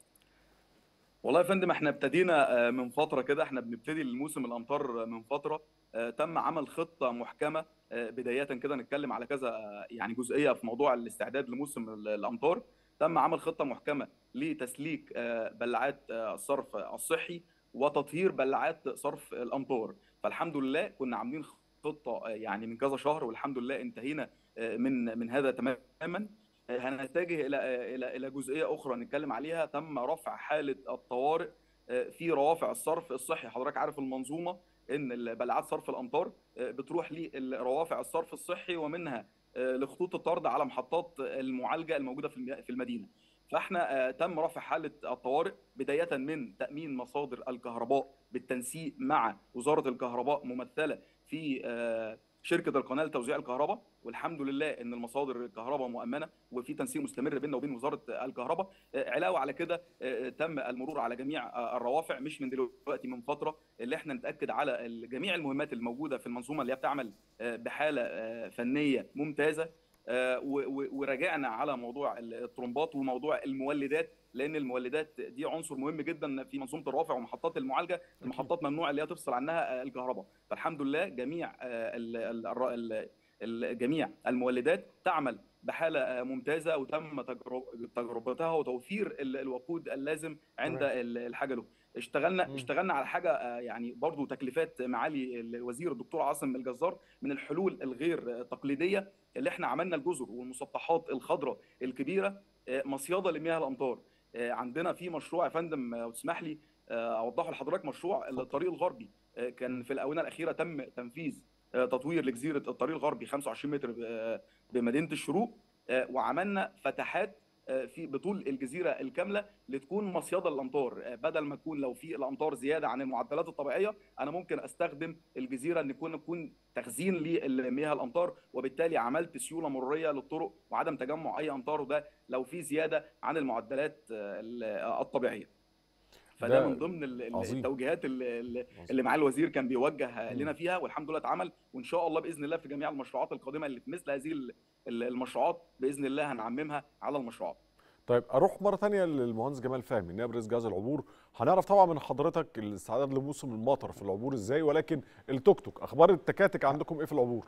والله يا فندم احنا ابتدينا آه، من فتره كده احنا بنبتدي الموسم الامطار من فتره آه، تم عمل خطه محكمه آه، بدايه كده نتكلم على كذا آه، يعني جزئيه في موضوع الاستعداد لموسم ال- الامطار تم عمل خطه محكمه لتسليك آه، بلاعات آه، الصرف الصحي وتطهير بلاعات صرف الامطار فالحمد لله كنا عاملين خطه آه، يعني من كذا شهر والحمد لله انتهينا آه، من من هذا تماما هنتجه الى الى الى جزئيه اخرى نتكلم عليها تم رفع حاله الطوارئ في روافع الصرف الصحي حضرتك عارف المنظومه ان بلاعات صرف الامطار بتروح لروافع الصرف الصحي ومنها لخطوط الطرد على محطات المعالجه الموجوده في الم- في المدينه فاحنا تم رفع حاله الطوارئ بدايه من تامين مصادر الكهرباء بالتنسيق مع وزاره الكهرباء ممثله في شركه القناه لتوزيع الكهرباء والحمد لله ان المصادر الكهرباء مؤمنه وفي تنسيق مستمر بيننا وبين وزاره الكهرباء آه، علاوه على كده آه، تم المرور على جميع آه، الروافع مش من دلوقتي من فتره اللي احنا نتاكد على ال- جميع المهمات الموجوده في المنظومه اللي هي بتعمل آه، بحاله آه، فنيه ممتازه آه، و- و- وراجعنا على موضوع الترومبات وموضوع المولدات لان المولدات دي عنصر مهم جدا في منظومه الروافع ومحطات المعالجه المحطات ممنوع اللي هي تفصل عنها آه، الكهرباء فالحمد لله جميع آه، ال- ال- الر- ال- ال- جميع المولدات تعمل بحاله آه، ممتازه وتم تجرب- تجربتها وتوفير ال- الوقود اللازم عند تمام. ال- الحاجه له اشتغلنا مم. اشتغلنا على حاجه آه، يعني برضو تكليفات معالي الوزير الدكتور عاصم الجزار من الحلول الغير آه، تقليديه اللي احنا عملنا الجزر والمسطحات الخضراء الكبيره آه، مصيده لمياه الامطار آه، عندنا في مشروع يا فندم آه، وتسمح لي آه، اوضحه لحضرتك مشروع الطريق الغربي آه، كان في الاونه الاخيره تم تنفيذ آه، تطوير لجزيره الطريق الغربي 25 متر آه، بمدينه الشروق آه، وعملنا فتحات آه، في بطول الجزيره الكامله لتكون مصيده للامطار آه، بدل ما تكون لو في الامطار زياده عن المعدلات الطبيعيه انا ممكن استخدم الجزيره ان يكون يكون تخزين لمياه الامطار وبالتالي عملت سيوله مروريه للطرق وعدم تجمع اي امطار وده لو في زياده عن المعدلات آه، ال- آه، الطبيعيه ده فده من ضمن ال- ال- عظيم. التوجيهات اللي, اللي- عظيم. اللي معالي الوزير كان بيوجه مم. لنا فيها والحمد لله اتعمل وان شاء الله باذن الله في جميع المشروعات القادمه اللي في مثل هذه ال- ال- المشروعات باذن الله هنعممها على المشروعات طيب اروح مره تانية للمهندس جمال فهمي نائب رئيس جهاز العبور هنعرف طبعا من حضرتك الاستعداد لموسم المطر في العبور ازاي ولكن التوك توك اخبار التكاتك عندكم ايه في العبور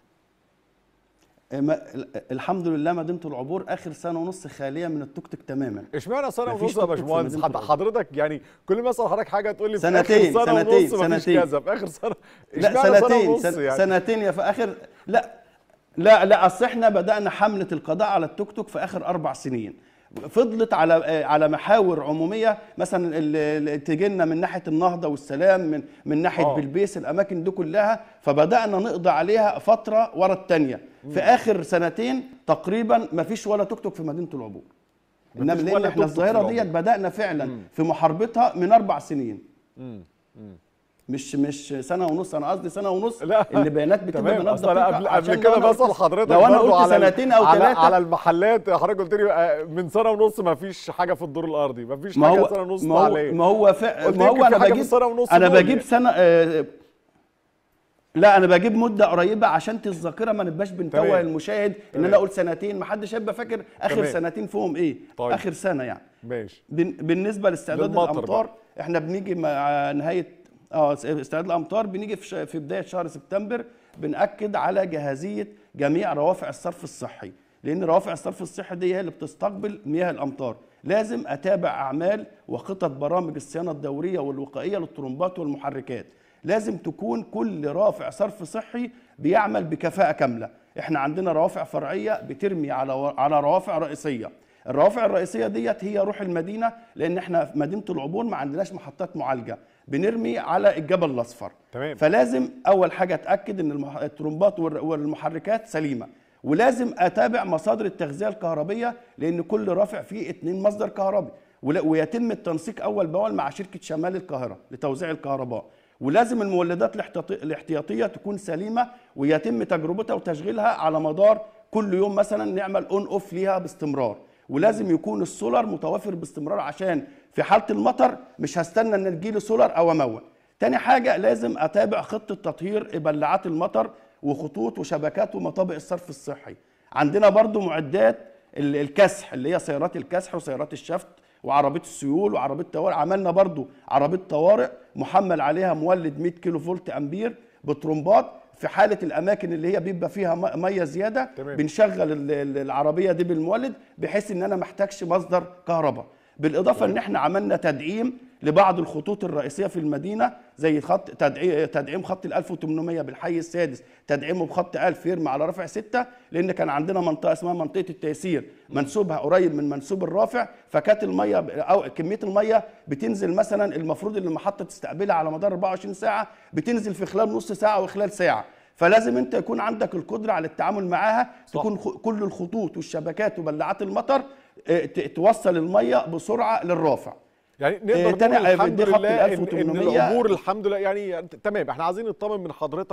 ما- ال- الحمد لله مدينه العبور اخر سنه ونص خاليه من التوك توك تماما اشمعنى سنه مفيش ونص يا توك توك في باشمهندس مدينة حد- العبور. حضرتك يعني كل ما اسال حضرتك حاجه تقول لي في سنتين، اخر سنه سنتين، ونص مفيش سنتين. كذا في اخر سنه لا اشمعنى سنتين سنه ونص سن يعني سنتين يا في اخر لا لا لا اصل احنا بدانا حمله القضاء على التوك توك في اخر اربع سنين فضلت على آه، على محاور عموميه مثلا اللي تجي لنا من ناحيه النهضه والسلام من من ناحيه آه. بلبيس الاماكن دي كلها فبدانا نقضي عليها فتره ورا الثانيه في اخر سنتين تقريبا ما فيش ولا توك توك في مدينه العبور انما مفيش لان ولا احنا توك توك في الظاهره العبور. ديت بدانا فعلا مم. في محاربتها من اربع سنين مم. مم. مش مش سنه ونص انا قصدي سنه ونص لا. ان بيانات بتبقى تمام بيانات اصل انا دقيقة قبل عشان قبل لو كده أنا بسال قلت- حضرتك لو انا برضو قلت على ال- سنتين او على, ثلاثه على المحلات حضرتك قلت لي آه، من سنه ونص ما فيش حاجه في الدور الارضي ما فيش ما حاجه هو سنه ونص ما هو عليه ما هو فع قلت ما يمكن هو في انا حاجة في بجيب السنة ونص انا دول بجيب يعني. سنه آه، لا انا بجيب مده قريبه عشان الذاكره ما نبقاش بنتوه تمام. المشاهد ان تمام. انا اقول سنتين ما حدش هيبقى فاكر اخر تمام. سنتين فيهم ايه طيب. اخر سنه يعني ماشي بن- بالنسبه لاستعداد للمطر الامطار بقى. احنا بنيجي مع نهايه اه استعداد الامطار بنيجي في ش- في بدايه شهر سبتمبر بناكد على جاهزيه جميع روافع الصرف الصحي لان روافع الصرف الصحي دي هي اللي بتستقبل مياه الامطار لازم اتابع اعمال وخطط برامج الصيانه الدوريه والوقائيه للطرمبات والمحركات لازم تكون كل رافع صرف صحي بيعمل بكفاءه كامله احنا عندنا روافع فرعيه بترمي على على روافع رئيسيه الروافع الرئيسيه ديت هي روح المدينه لان احنا في مدينه العبور ما عندناش محطات معالجه بنرمي على الجبل الاصفر تمام. فلازم اول حاجه اتاكد ان المح- الترمبات والر- والمحركات سليمه ولازم اتابع مصادر التغذيه الكهربيه لان كل رافع فيه اتنين مصدر كهربي ولا- ويتم التنسيق اول باول مع شركه شمال القاهره لتوزيع الكهرباء ولازم المولدات الاحتياطي- الاحتياطيه تكون سليمه ويتم تجربتها وتشغيلها على مدار كل يوم مثلا نعمل اون اوف ليها باستمرار ولازم يكون السولار متوفر باستمرار عشان في حاله المطر مش هستنى ان تجيلي سولار او امول تاني حاجه لازم اتابع خطه تطهير بلاعات المطر وخطوط وشبكات ومطابق الصرف الصحي عندنا برضو معدات ال- الكسح اللي هي سيارات الكسح وسيارات الشفط وعربيه السيول وعربيه طوارئ عملنا برضو عربيه طوارئ محمل عليها مولد 100 كيلو فولت امبير بترمبات في حاله الاماكن اللي هي بيبقى فيها م- ميه زياده تمام. بنشغل ال- ال- العربيه دي بالمولد بحيث ان انا محتاجش مصدر كهرباء بالاضافه ان احنا عملنا تدعيم لبعض الخطوط الرئيسيه في المدينه زي خط تدعي- تدعيم خط ال 1800 بالحي السادس تدعيمه بخط 1000 يرمى على رافع 6 لان كان عندنا منطقه اسمها منطقه التيسير منسوبها قريب من منسوب الرافع فكانت الميه ب- او كميه الميه بتنزل مثلا المفروض ان المحطه تستقبلها على مدار 24 ساعه بتنزل في خلال نص ساعه وخلال ساعه فلازم انت يكون عندك القدره على التعامل معاها صح. تكون خ- كل الخطوط والشبكات وبلاعات المطر اه، ت- توصل الميه بسرعه للرافع يعني إيه، نقدر تاني نقول الحمد دي خط لله ال ان, إن 1800 العبور الحمد لله يعني تمام احنا عايزين نطمن من حضرتك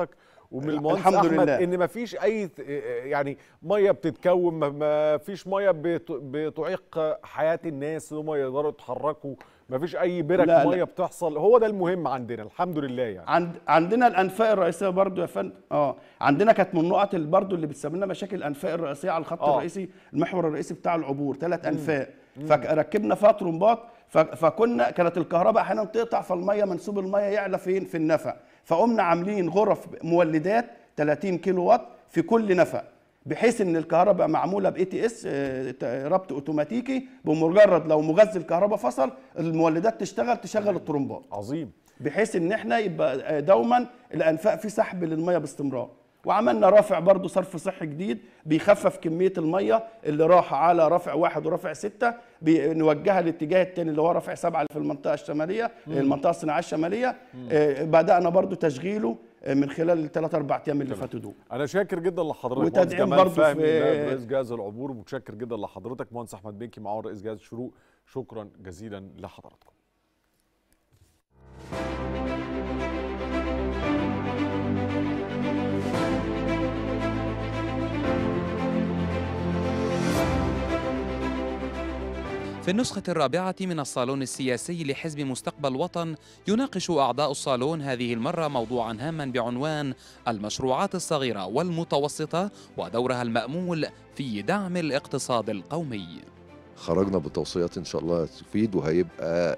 ومن المهندس الحمد احمد لله. ان ما فيش اي ت- يعني ميه بتتكون ما- ما فيش ميه بت- بتعيق حياه الناس ان هم يقدروا يتحركوا ما فيش اي برك لا، لا. ميه بتحصل هو ده المهم عندنا الحمد لله يعني عند عندنا الانفاق الرئيسيه برضو يا فندم اه عندنا كانت من النقط اللي برضو اللي بتسبب لنا مشاكل الانفاق الرئيسيه على الخط آه. الرئيسي المحور الرئيسي بتاع العبور ثلاث انفاق فركبنا فيها طرمبات ف- فكنا كانت الكهرباء احيانا تقطع فالميه منسوب الميه يعلى فين في النفق فقمنا عاملين غرف مولدات 30 كيلو وات في كل نفق بحيث ان الكهرباء معموله باي تي اس ربط اوتوماتيكي بمجرد لو مغذي الكهرباء فصل المولدات تشتغل تشغل الطرمبات عظيم بحيث ان احنا يبقى دوما الانفاق في سحب للميه باستمرار وعملنا رافع برضو صرف صحي جديد بيخفف كميه الميه اللي راح على رافع واحد ورافع سته بنوجهها الاتجاه الثاني اللي هو رافع سبعه اللي في المنطقه الشماليه المنطقه الصناعيه الشماليه آه، بدانا برضو تشغيله آه، من خلال الثلاث اربع ايام اللي فاتوا دول انا شاكر جدا لحضرتك وتدعيم مهندس جمال برضو فهمي في- نائب رئيس جهاز العبور ومتشكر جدا لحضرتك مهندس احمد بنكي معاون رئيس جهاز الشروق شكرا جزيلا لحضراتكم في النسخة الرابعة من الصالون السياسي لحزب مستقبل وطن يناقش أعضاء الصالون هذه المرة موضوعا هاما بعنوان المشروعات الصغيرة والمتوسطة ودورها المأمول في دعم الاقتصاد القومي خرجنا بتوصيات ان شاء الله تفيد وهيبقى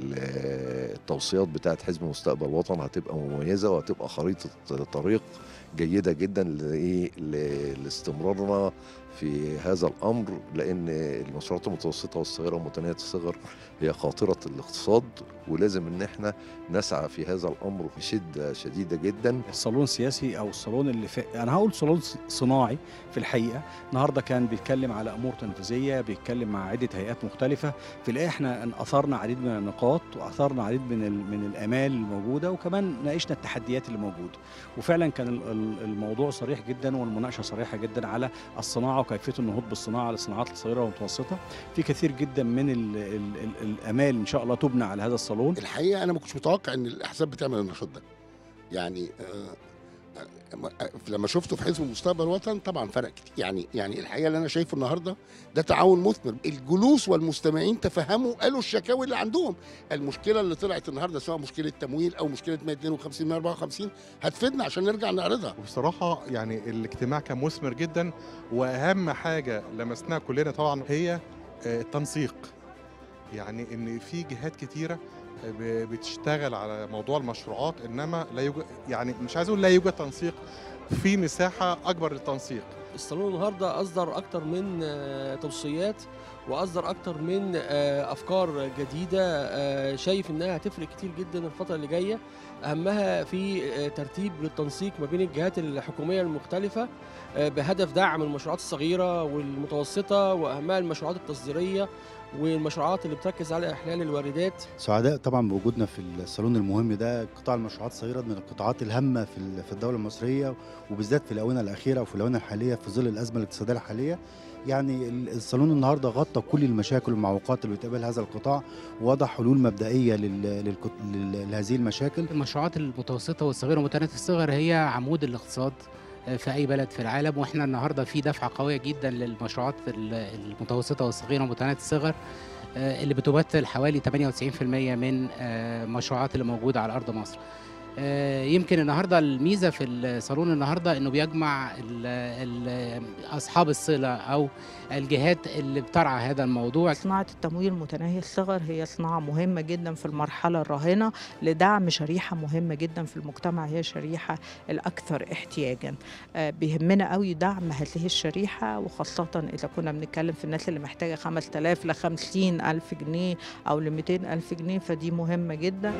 ال- التوصيات بتاعت حزب مستقبل وطن هتبقى مميزه وهتبقى خريطه طريق جيده جدا لايه ل- لاستمرارنا في هذا الامر لان المشروعات المتوسطه والصغيره ومتناهيه الصغر هي خاطره الاقتصاد ولازم ان احنا نسعى في هذا الامر بشده شديده جدا الصالون السياسي او الصالون اللي في انا هقول صالون صناعي في الحقيقه النهارده كان بيتكلم على امور تنفيذيه بيتكلم مع عده هيئات مختلفه في الحقيقه احنا اثرنا عديد من النقاط واثرنا عديد من ال- من الامال الموجوده وكمان ناقشنا التحديات اللي موجوده وفعلا كان ال- ال- الموضوع صريح جدا والمناقشه صريحه جدا على الصناعه وكيفيه النهوض بالصناعه على الصناعات الصغيره والمتوسطه في كثير جدا من ال ال ال الامال ان شاء الله تبنى على هذا الصالون الحقيقه انا ما كنتش متوقع ان الاحزاب بتعمل النشاط ده يعني آه، آه، آه، لما شفته في حزب مستقبل وطن طبعا فرق كتير يعني يعني الحقيقه اللي انا شايفه النهارده ده تعاون مثمر الجلوس والمستمعين تفهموا قالوا الشكاوي اللي عندهم المشكله اللي طلعت النهارده سواء مشكله تمويل او مشكله 152 154 هتفيدنا عشان نرجع نعرضها وبصراحة يعني الاجتماع كان مثمر جدا وأهم حاجة لمسناها كلنا طبعا هي آه، التنسيق يعني إن في جهات كتيرة آه، ب- بتشتغل على موضوع المشروعات إنما لا يوجد يعني مش عايز أقول لا يوجد تنسيق في مساحة أكبر للتنسيق الصالون النهارده اصدر اكتر من آه، توصيات واصدر اكتر من آه، افكار جديده آه، شايف انها هتفرق كتير جدا الفتره اللي جايه اهمها في آه، ترتيب للتنسيق ما بين الجهات الحكوميه المختلفه آه، بهدف دعم المشروعات الصغيره والمتوسطه واهمها المشروعات التصديريه والمشروعات اللي بتركز على احلال الواردات سعداء طبعا بوجودنا في الصالون المهم ده قطاع المشروعات الصغيره من القطاعات الهامه في ال- في الدوله المصريه وبالذات في الاونه الاخيره وفي الاونه الحاليه في ظل الازمه الاقتصاديه الحاليه يعني ال- الصالون النهارده غطى كل المشاكل والمعوقات اللي بتقابل هذا القطاع ووضع حلول مبدئيه لل- للقط- لل- لهذه المشاكل المشروعات المتوسطة والصغيرة ومتناهية الصغر هي عمود الاقتصاد في أي بلد في العالم وإحنا النهاردة في دفعة قوية جدا للمشروعات المتوسطة والصغيرة ومتناهية الصغر آه، اللي بتمثل حوالي 98% من آه، المشروعات اللي موجودة على أرض مصر. آه، يمكن النهارده الميزه في الصالون النهارده انه بيجمع ال ال اصحاب الصله او الجهات اللي بترعى هذا الموضوع صناعة التمويل متناهي الصغر هي صناعة مهمة جدا في المرحلة الراهنة لدعم شريحة مهمة جدا في المجتمع هي الشريحة الأكثر احتياجا آه، بيهمنا قوي دعم هذه الشريحة وخاصة إذا كنا بنتكلم في الناس اللي محتاجة 5000 ل 50 ألف جنيه أو ل 200 ألف جنيه فدي مهمة جدا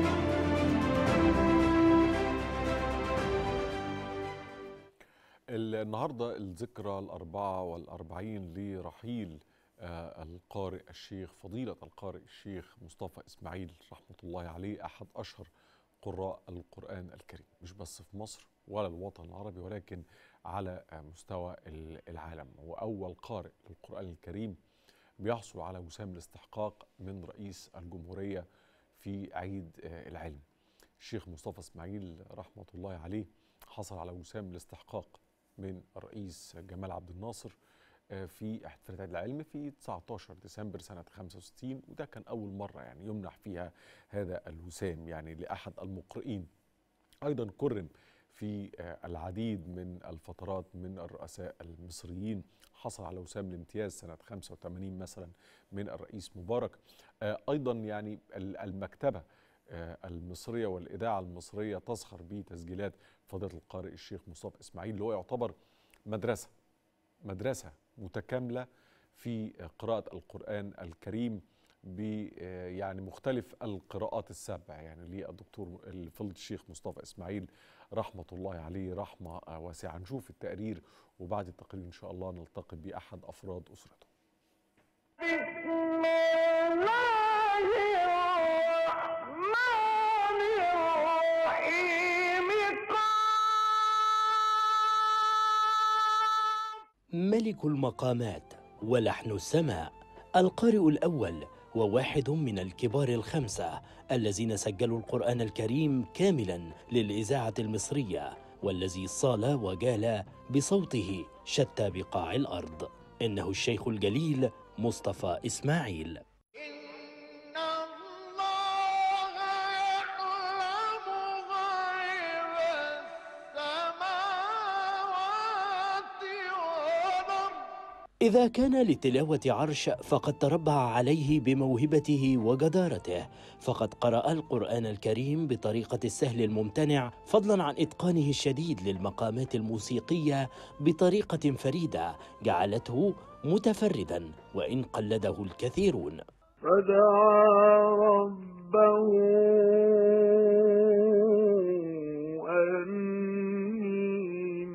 ال- النهارده الذكرى الأربعة والأربعين لرحيل آه، القارئ الشيخ فضيلة القارئ الشيخ مصطفى إسماعيل رحمة الله عليه أحد أشهر قراء القرآن الكريم مش بس في مصر ولا الوطن العربي ولكن على آه، مستوى ال- العالم هو أول قارئ للقرآن الكريم بيحصل على وسام الاستحقاق من رئيس الجمهورية في عيد آه، العلم الشيخ مصطفى إسماعيل رحمة الله عليه حصل على وسام الاستحقاق من الرئيس جمال عبد الناصر آه، في احتفالات العيد العلمي في 19 ديسمبر سنة 65 وده كان أول مرة يعني يمنح فيها هذا الوسام يعني لأحد المقرئين أيضا كرم في آه، العديد من الفترات من الرؤساء المصريين حصل على وسام الامتياز سنة 85 مثلا من الرئيس مبارك آه، أيضا يعني ال- المكتبة آه، المصرية والإذاعة المصرية تزخر بتسجيلات فضيلة القارئ الشيخ مصطفى إسماعيل اللي هو يعتبر مدرسة مدرسة متكاملة في قراءة القرآن الكريم ب يعني مختلف القراءات السبع يعني للدكتور فضيلة الشيخ مصطفى إسماعيل رحمة الله عليه رحمة واسعة نشوف التقرير وبعد التقرير إن شاء الله نلتقي بأحد أفراد أسرته ملك المقامات ولحن السماء القارئ الأول وواحد من الكبار الخمسة الذين سجلوا القرآن الكريم كاملا للإذاعة المصرية والذي صال وجال بصوته شتى بقاع الأرض إنه الشيخ الجليل مصطفى إسماعيل إذا كان للتلاوة عرش فقد تربع عليه بموهبته وجدارته فقد قرأ القرآن الكريم بطريقة السهل الممتنع فضلا عن إتقانه الشديد للمقامات الموسيقية بطريقة فريدة جعلته متفردا وإن قلده الكثيرون فدعا ربه أني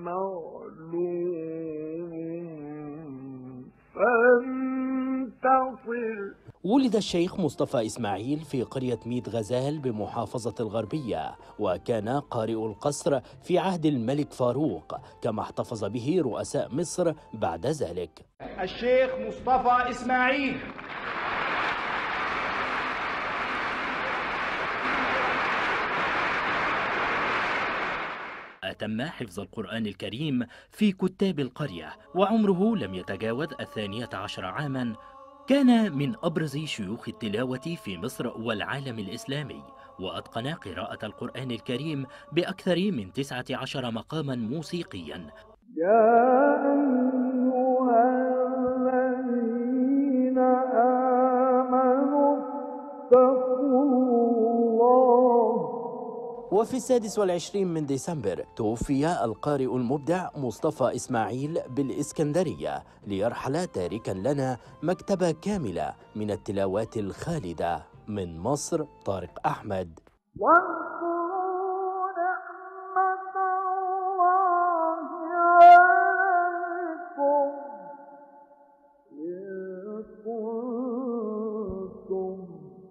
مغلوب فانتصر ولد الشيخ مصطفى إسماعيل في قرية ميت غزال بمحافظة الغربية وكان قارئ القصر في عهد الملك فاروق كما احتفظ به رؤساء مصر بعد ذلك الشيخ مصطفى إسماعيل أتم حفظ القرآن الكريم في كتاب القرية وعمره لم يتجاوز الثانية عشر عاما كان من أبرز شيوخ التلاوة في مصر والعالم الإسلامي وأتقن قراءة القرآن الكريم بأكثر من تسعة عشر مقاما موسيقيا يا أيها الذين آمنوا اتقوا الله وفي السادس والعشرين من ديسمبر توفي القارئ المبدع مصطفى إسماعيل بالإسكندرية ليرحل تاركا لنا مكتبة كاملة من التلاوات الخالدة من مصر طارق أحمد واذكروا نعمة الله عليكم إذ كنتم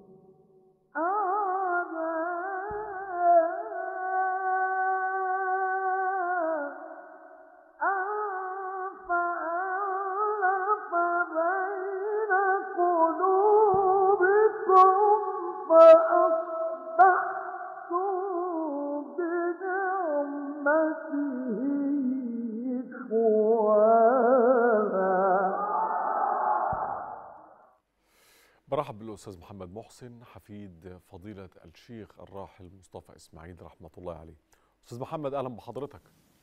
أعداء فألف بين قلوبكم فأصبحتم بنعمته إخوانا برحب بالاستاذ محمد محسن حفيد فضيله الشيخ الراحل مصطفى اسماعيل رحمه الله عليه استاذ محمد اهلا بحضرتك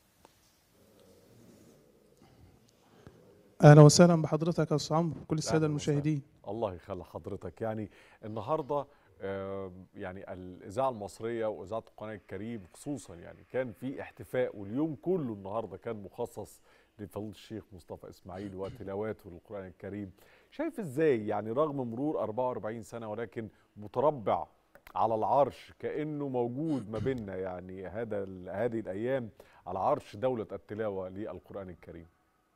اهلا وسهلا بحضرتك يا استاذ عمرو كل الساده أهلاً المشاهدين وسهلاً. الله يخلي حضرتك يعني النهارده آه، يعني الاذاعه المصريه واذاعه القران الكريم خصوصا يعني كان في احتفاء واليوم كله النهارده كان مخصص لفضيله الشيخ مصطفى اسماعيل وتلاواته للقران الكريم شايف ازاي يعني رغم مرور 44 سنه ولكن متربع على العرش كانه موجود ما بيننا يعني هذا ال- هذه الايام على عرش دوله التلاوه للقران الكريم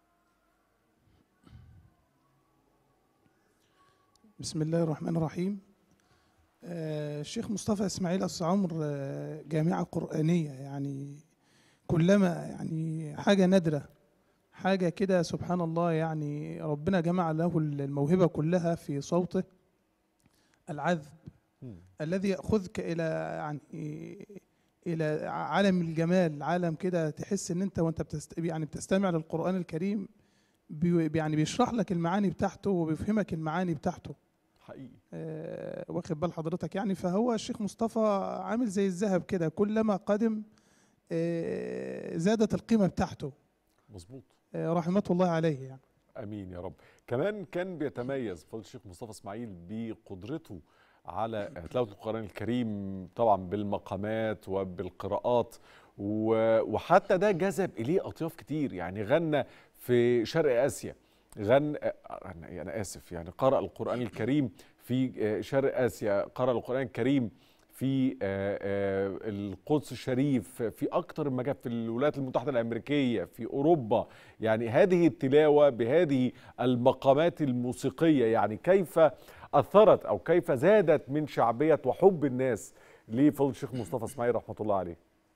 بسم الله الرحمن الرحيم آه، الشيخ مصطفى اسماعيل أستاذ عمرو آه، جامعة قرآنية يعني كلما يعني حاجة نادرة حاجة كده سبحان الله يعني ربنا جمع له الموهبة كلها في صوته العذب الذي يأخذك إلى يعني الى عالم الجمال عالم كده تحس ان انت وانت بتست يعني بتستمع للقران الكريم بي يعني بيشرح لك المعاني بتاعته وبيفهمك المعاني بتاعته حقيقي آه واخد بال حضرتك يعني فهو الشيخ مصطفى عامل زي الذهب كده كلما قدم آه زادت القيمه بتاعته مظبوط آه رحمه الله عليه يعني امين يا رب كمان كان بيتميز فضل الشيخ مصطفى اسماعيل بقدرته على تلاوه القران الكريم طبعا بالمقامات وبالقراءات و- وحتى ده جذب اليه اطياف كتير يعني غنى في شرق اسيا غنى يعني انا اسف يعني قرأ القران الكريم في شرق اسيا قرأ القران الكريم في آه، آه، القدس الشريف في اكتر من مكان في الولايات المتحده الامريكيه في اوروبا يعني هذه التلاوه بهذه المقامات الموسيقيه يعني كيف اثرت او كيف زادت من شعبيه وحب الناس لفضل الشيخ مصطفى اسماعيل رحمه الله عليه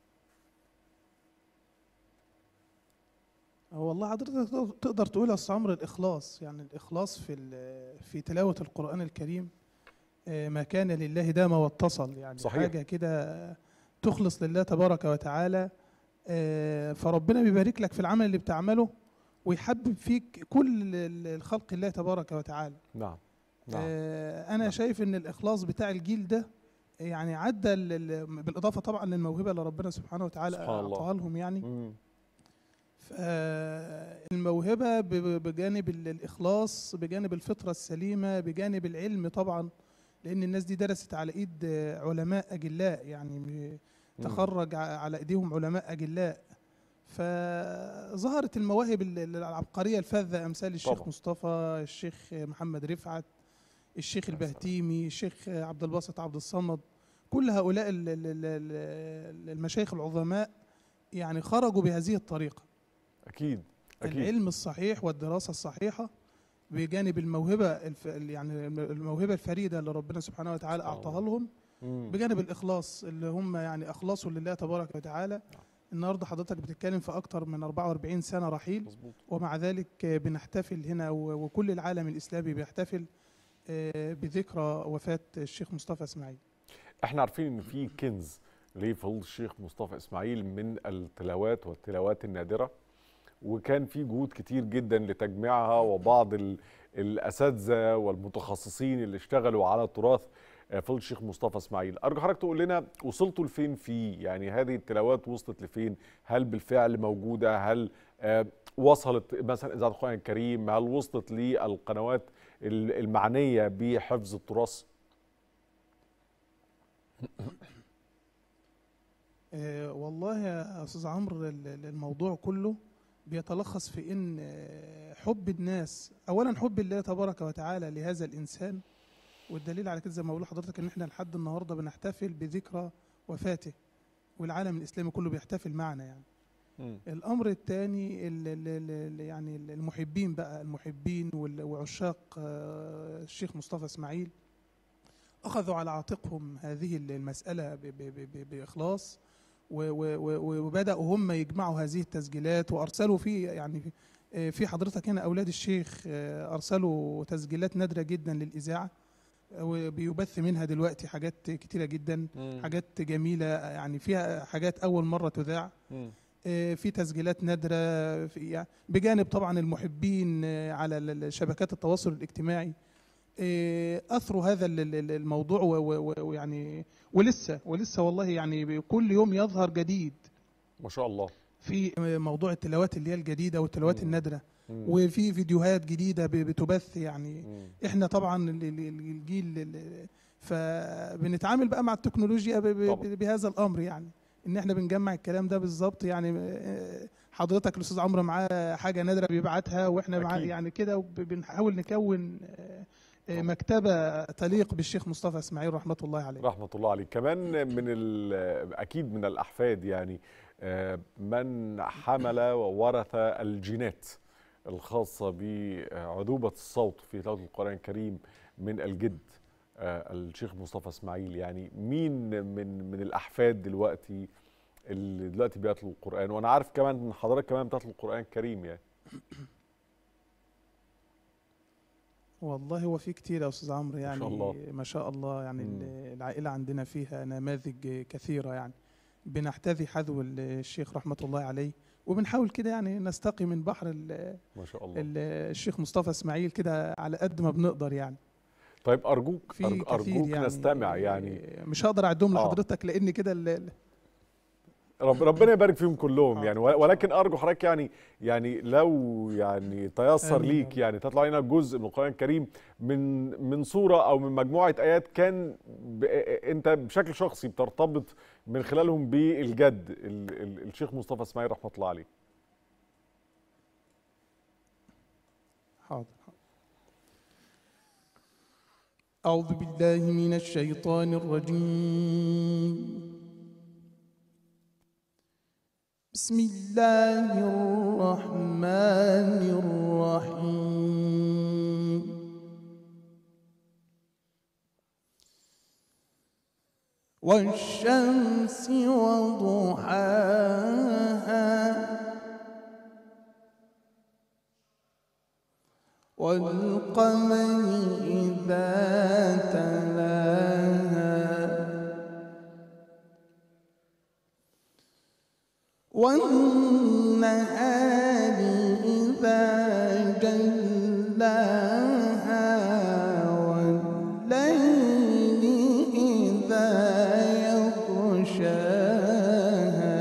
هو والله حضرتك تقدر- تقدر تقول يا استاذ عمرو الاخلاص يعني الاخلاص في ال- في تلاوه القران الكريم آه، ما كان لله دام واتصل يعني صحيح. حاجه كده تخلص لله تبارك وتعالى آه، فربنا بيبارك لك في العمل اللي بتعمله ويحبب فيك كل ال- الخلق الله تبارك وتعالى نعم نعم آه، انا شايف ان الاخلاص بتاع الجيل ده يعني عدى ال- ال- بالاضافه طبعا للموهبه اللي ربنا سبحانه وتعالى سبحان الله. اعطاها لهم يعني مم. الموهبة ب- ب- بجانب ال- الإخلاص بجانب الفطرة السليمة بجانب العلم طبعا لأن الناس دي درست على إيد آه، علماء أجلاء يعني م- تخرج ع- على إيديهم علماء أجلاء فظهرت المواهب ال- ال- العبقرية الفذة أمثال الشيخ طبعا. مصطفى الشيخ محمد رفعت الشيخ البهتيمي الشيخ عبد الباسط عبد الصمد كل هؤلاء ال- ال- ال- ال- المشايخ العظماء يعني خرجوا بهذه الطريقة اكيد اكيد العلم الصحيح والدراسة الصحيحة بجانب الموهبة الف... يعني الموهبة الفريدة اللي ربنا سبحانه وتعالى أعطاها لهم مم. بجانب الإخلاص اللي هم يعني أخلصوا لله تبارك وتعالى النهارده حضرتك بتتكلم في أكتر من 44 سنة رحيل مظبوط. ومع ذلك بنحتفل هنا و- وكل العالم الإسلامي بيحتفل آه، بذكرى وفاة الشيخ مصطفى إسماعيل احنا عارفين ان في كنز لفضل الشيخ مصطفى اسماعيل من التلاوات والتلاوات النادره وكان في جهود كتير جدا لتجميعها وبعض ال- الاساتذه والمتخصصين اللي اشتغلوا على تراث آه، فضل الشيخ مصطفى اسماعيل ارجو حضرتك تقول لنا وصلتوا لفين فيه يعني هذه التلاوات وصلت لفين هل بالفعل موجوده هل آه، وصلت مثلا اذاعه القران الكريم هل وصلت للقنوات ال- المعنيه بحفظ التراث آه، والله يا استاذ عمرو ال- ال- الموضوع كله بيتلخص في ان آه، حب الناس اولا حب الله تبارك وتعالى لهذا الانسان والدليل على كده زي ما بقول لحضرتك ان احنا لحد النهارده بنحتفل بذكرى وفاته والعالم الاسلامي كله بيحتفل معنا يعني مم. الامر الثاني ال- ال- ال- ال- يعني المحبين بقى المحبين وال- وعشاق آه، الشيخ مصطفى اسماعيل اخذوا على عاتقهم هذه المساله ب- ب- ب- ب- باخلاص و- و- و- وبداوا هم يجمعوا هذه التسجيلات وارسلوا في يعني في- آه، في حضرتك هنا اولاد الشيخ آه، ارسلوا تسجيلات نادره جدا للاذاعه وبيبث منها دلوقتي حاجات كتيره جدا مم. حاجات جميله يعني فيها حاجات اول مره تذاع مم. آه، في تسجيلات نادره في يعني بجانب طبعا المحبين آه، على ال- ال- شبكات التواصل الاجتماعي آه، اثروا هذا ال- ال- ال- الموضوع و- و- و- ويعني ولسه ولسه والله يعني كل يوم يظهر جديد ما شاء الله في موضوع التلاوات اللي هي الجديده والتلاوات مم. النادره مم. وفي فيديوهات جديده ب- بتبث يعني مم. احنا طبعا ال- ال- ال- الجيل ال- فبنتعامل بقى مع التكنولوجيا ب- ب- طبعا. بهذا الامر يعني ان احنا بنجمع الكلام ده بالظبط يعني آه، حضرتك الاستاذ عمرو معاه حاجه نادره بيبعتها واحنا معاه أكيد. يعني كده وب- بنحاول نكون آه، آه، مكتبه تليق بالشيخ مصطفى اسماعيل رحمه الله عليه رحمة الله عليه كمان من ال- أكيد من الأحفاد يعني آه، من حمل وورث الجينات الخاصة بعذوبة الصوت في تلاوة القرآن الكريم من الجد آه، الشيخ مصطفى اسماعيل يعني مين من من الأحفاد دلوقتي اللي دلوقتي بيتلو القرآن وأنا عارف كمان إن حضرتك كمان بتتلو القرآن الكريم يعني والله هو في كتير يا استاذ عمرو يعني الله. ما شاء الله يعني مم. ال- العائله عندنا فيها نماذج كثيره يعني بنحتذي حذو الشيخ رحمه الله عليه وبنحاول كده يعني نستقي من بحر ال- ما شاء الله ال- الشيخ مصطفى اسماعيل كده على قد ما بنقدر يعني طيب ارجوك في أرج- كثير ارجوك يعني نستمع يعني مش هقدر اعدهم آه. لحضرتك لان كده ال- ال- رب ربنا يبارك فيهم كلهم يعني ول- ولكن ارجو حضرتك يعني يعني لو يعني تيسر آمين يا ليك يعني تطلع لنا جزء من القران الكريم من من سوره او من مجموعه ايات كان ب... انت بشكل شخصي بترتبط من خلالهم بالجد ال... ال... الشيخ مصطفى اسماعيل رحمه الله عليه حاضر أعوذ بالله من الشيطان الرجيم بسم الله الرحمن الرحيم والشمس وضحاها والقمر إذا تلاها والنهار إذا جلاها والليل إذا يغشاها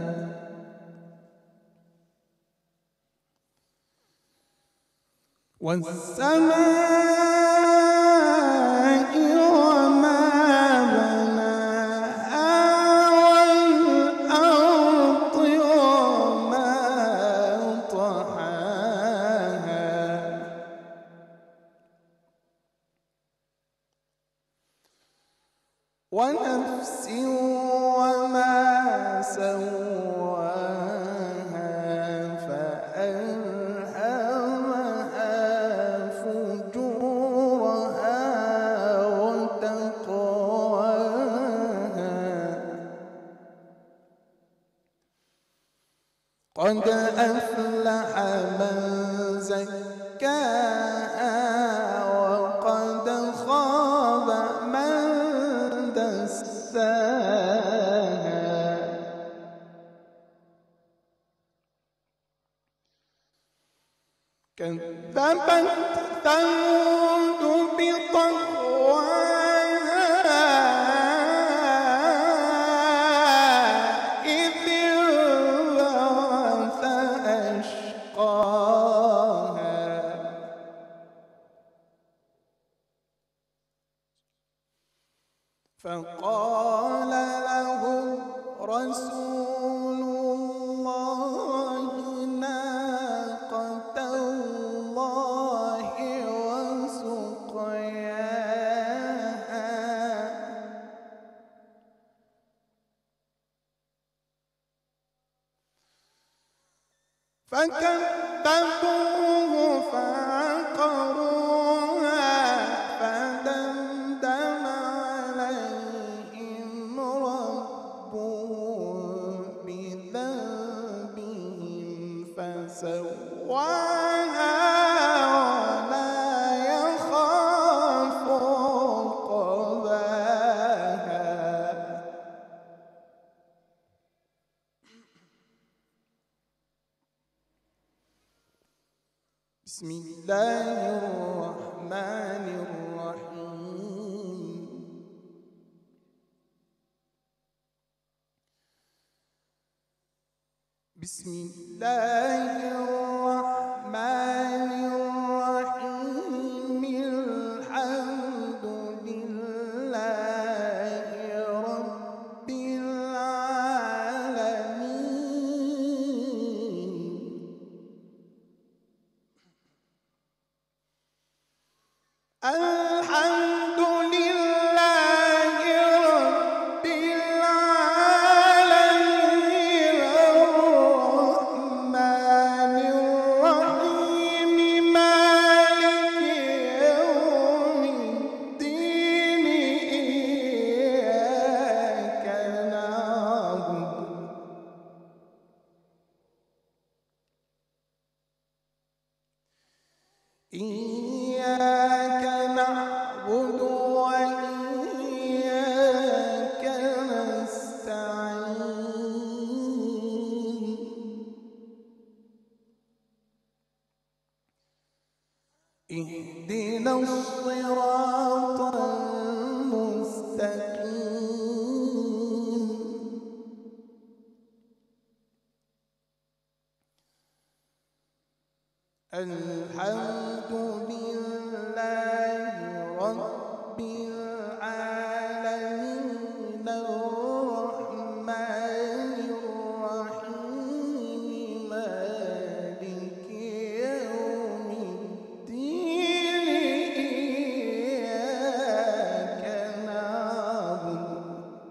والسماء وما بناها والأرض وما طحاها ونفس وما سواها فألهمها فجورها وتقواها قد أفلح من زكاها وقد خاب من دساها كذبت ثمود بطغواها إذ انبعث أشقاها فقال له رسول الله ناقة الله وسقياها فكذبوه فعقروها فدمدم عليهم ربهم بذنبهم فسواها ولا يخاف عقباها بسم الله الرحمن الرحيم بسم الله الرحمن الرحيم الحمد لله رب العالمين الحمد لله رب العالمين الرحمن الرحيم مالك يوم الدين إياك نعبد إياك نعبد وإياك نستعين اهدنا الصراط المستقيم الحمد لله رب العالمين الرحمن الرحيم مالك يوم الدين إياك نعبد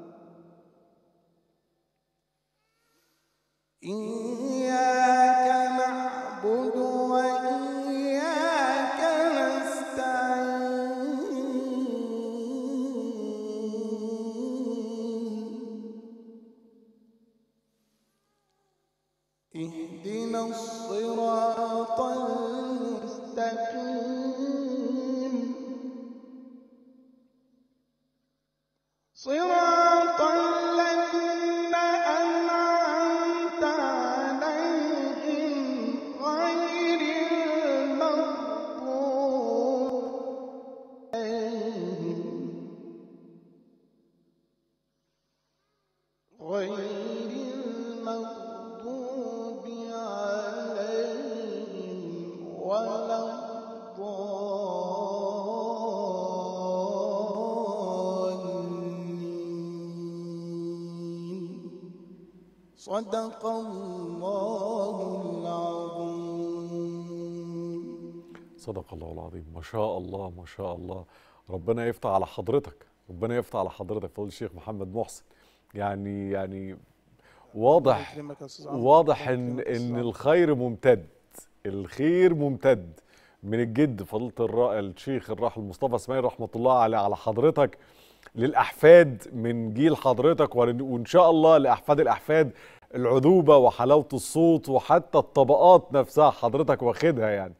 إياك نعبد وإياك نستعين اهدنا الصراط المستقيم صراط الذين أنعمت عليهم غير المغضوب عليهم غير المغضوب عليهم ولا الضالين صدق الله العظيم صدق الله العظيم ما شاء الله ما شاء الله ربنا يفتح على حضرتك ربنا يفتح على حضرتك فضل الشيخ محمد محسن يعني يعني واضح يكرمك يا أستاذ عمرو. واضح الله ان يكرمك يا أستاذ ان عمرو. الخير ممتد الخير ممتد من الجد فضيله الرا- الشيخ الراحل مصطفى اسماعيل رحمه الله عليه على حضرتك للاحفاد من جيل حضرتك ون- وان شاء الله لاحفاد الاحفاد العذوبه وحلاوه الصوت وحتى الطبقات نفسها حضرتك واخدها يعني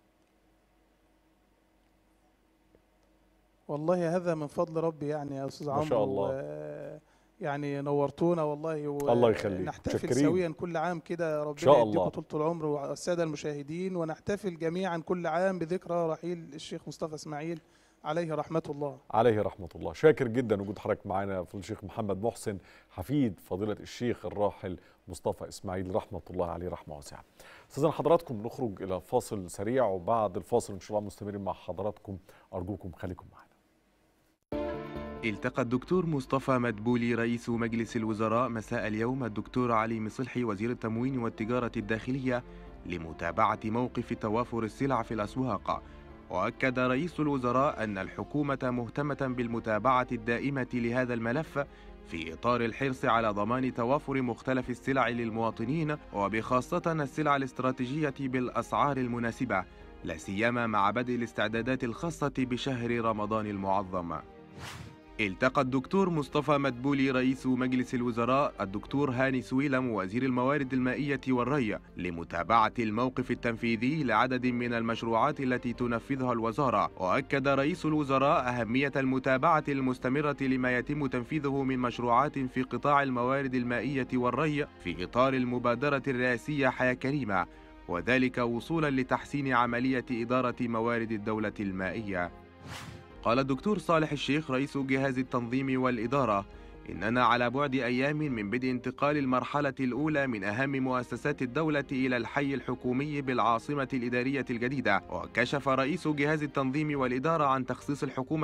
والله هذا من فضل ربي يعني يا استاذ ما عمرو شاء الله. و- يعني نورتونا والله و- الله يخليك. نحتفل متشكرين. سويا كل عام كده ربنا شاء يديكم الله. طول العمر والساده المشاهدين ونحتفل جميعا كل عام بذكرى رحيل الشيخ مصطفى اسماعيل عليه رحمه الله عليه رحمة الله شاكر جدا وجود حضرتك معانا فضيلة الشيخ محمد محسن حفيد فضيلة الشيخ الراحل مصطفى إسماعيل رحمة الله عليه رحمة واسعة أستاذنا حضراتكم نخرج إلى فاصل سريع وبعد الفاصل إن شاء الله مستمرين مع حضراتكم أرجوكم خليكم معنا التقى الدكتور مصطفى مدبولي رئيس مجلس الوزراء مساء اليوم الدكتور علي مصلحي وزير التموين والتجارة الداخلية لمتابعة موقف توافر السلع في الأسواق وأكد رئيس الوزراء أن الحكومة مهتمة بالمتابعة الدائمة لهذا الملف في إطار الحرص على ضمان توافر مختلف السلع للمواطنين وبخاصة السلع الاستراتيجية بالأسعار المناسبة لا سيما مع بدء الاستعدادات الخاصة بشهر رمضان المعظم التقى الدكتور مصطفى مدبولي رئيس مجلس الوزراء الدكتور هاني سويلم وزير الموارد المائية والري لمتابعة الموقف التنفيذي لعدد من المشروعات التي تنفذها الوزارة وأكد رئيس الوزراء أهمية المتابعة المستمرة لما يتم تنفيذه من مشروعات في قطاع الموارد المائية والري في إطار المبادرة الرئاسية حياة كريمة وذلك وصولا لتحسين عملية إدارة موارد الدولة المائية قال الدكتور صالح الشيخ رئيس جهاز التنظيم والإدارة إننا على بعد أيام من بدء انتقال المرحلة الأولى من أهم مؤسسات الدولة إلى الحي الحكومي بالعاصمة الإدارية الجديدة وكشف رئيس جهاز التنظيم والإدارة عن تخصيص الحكومة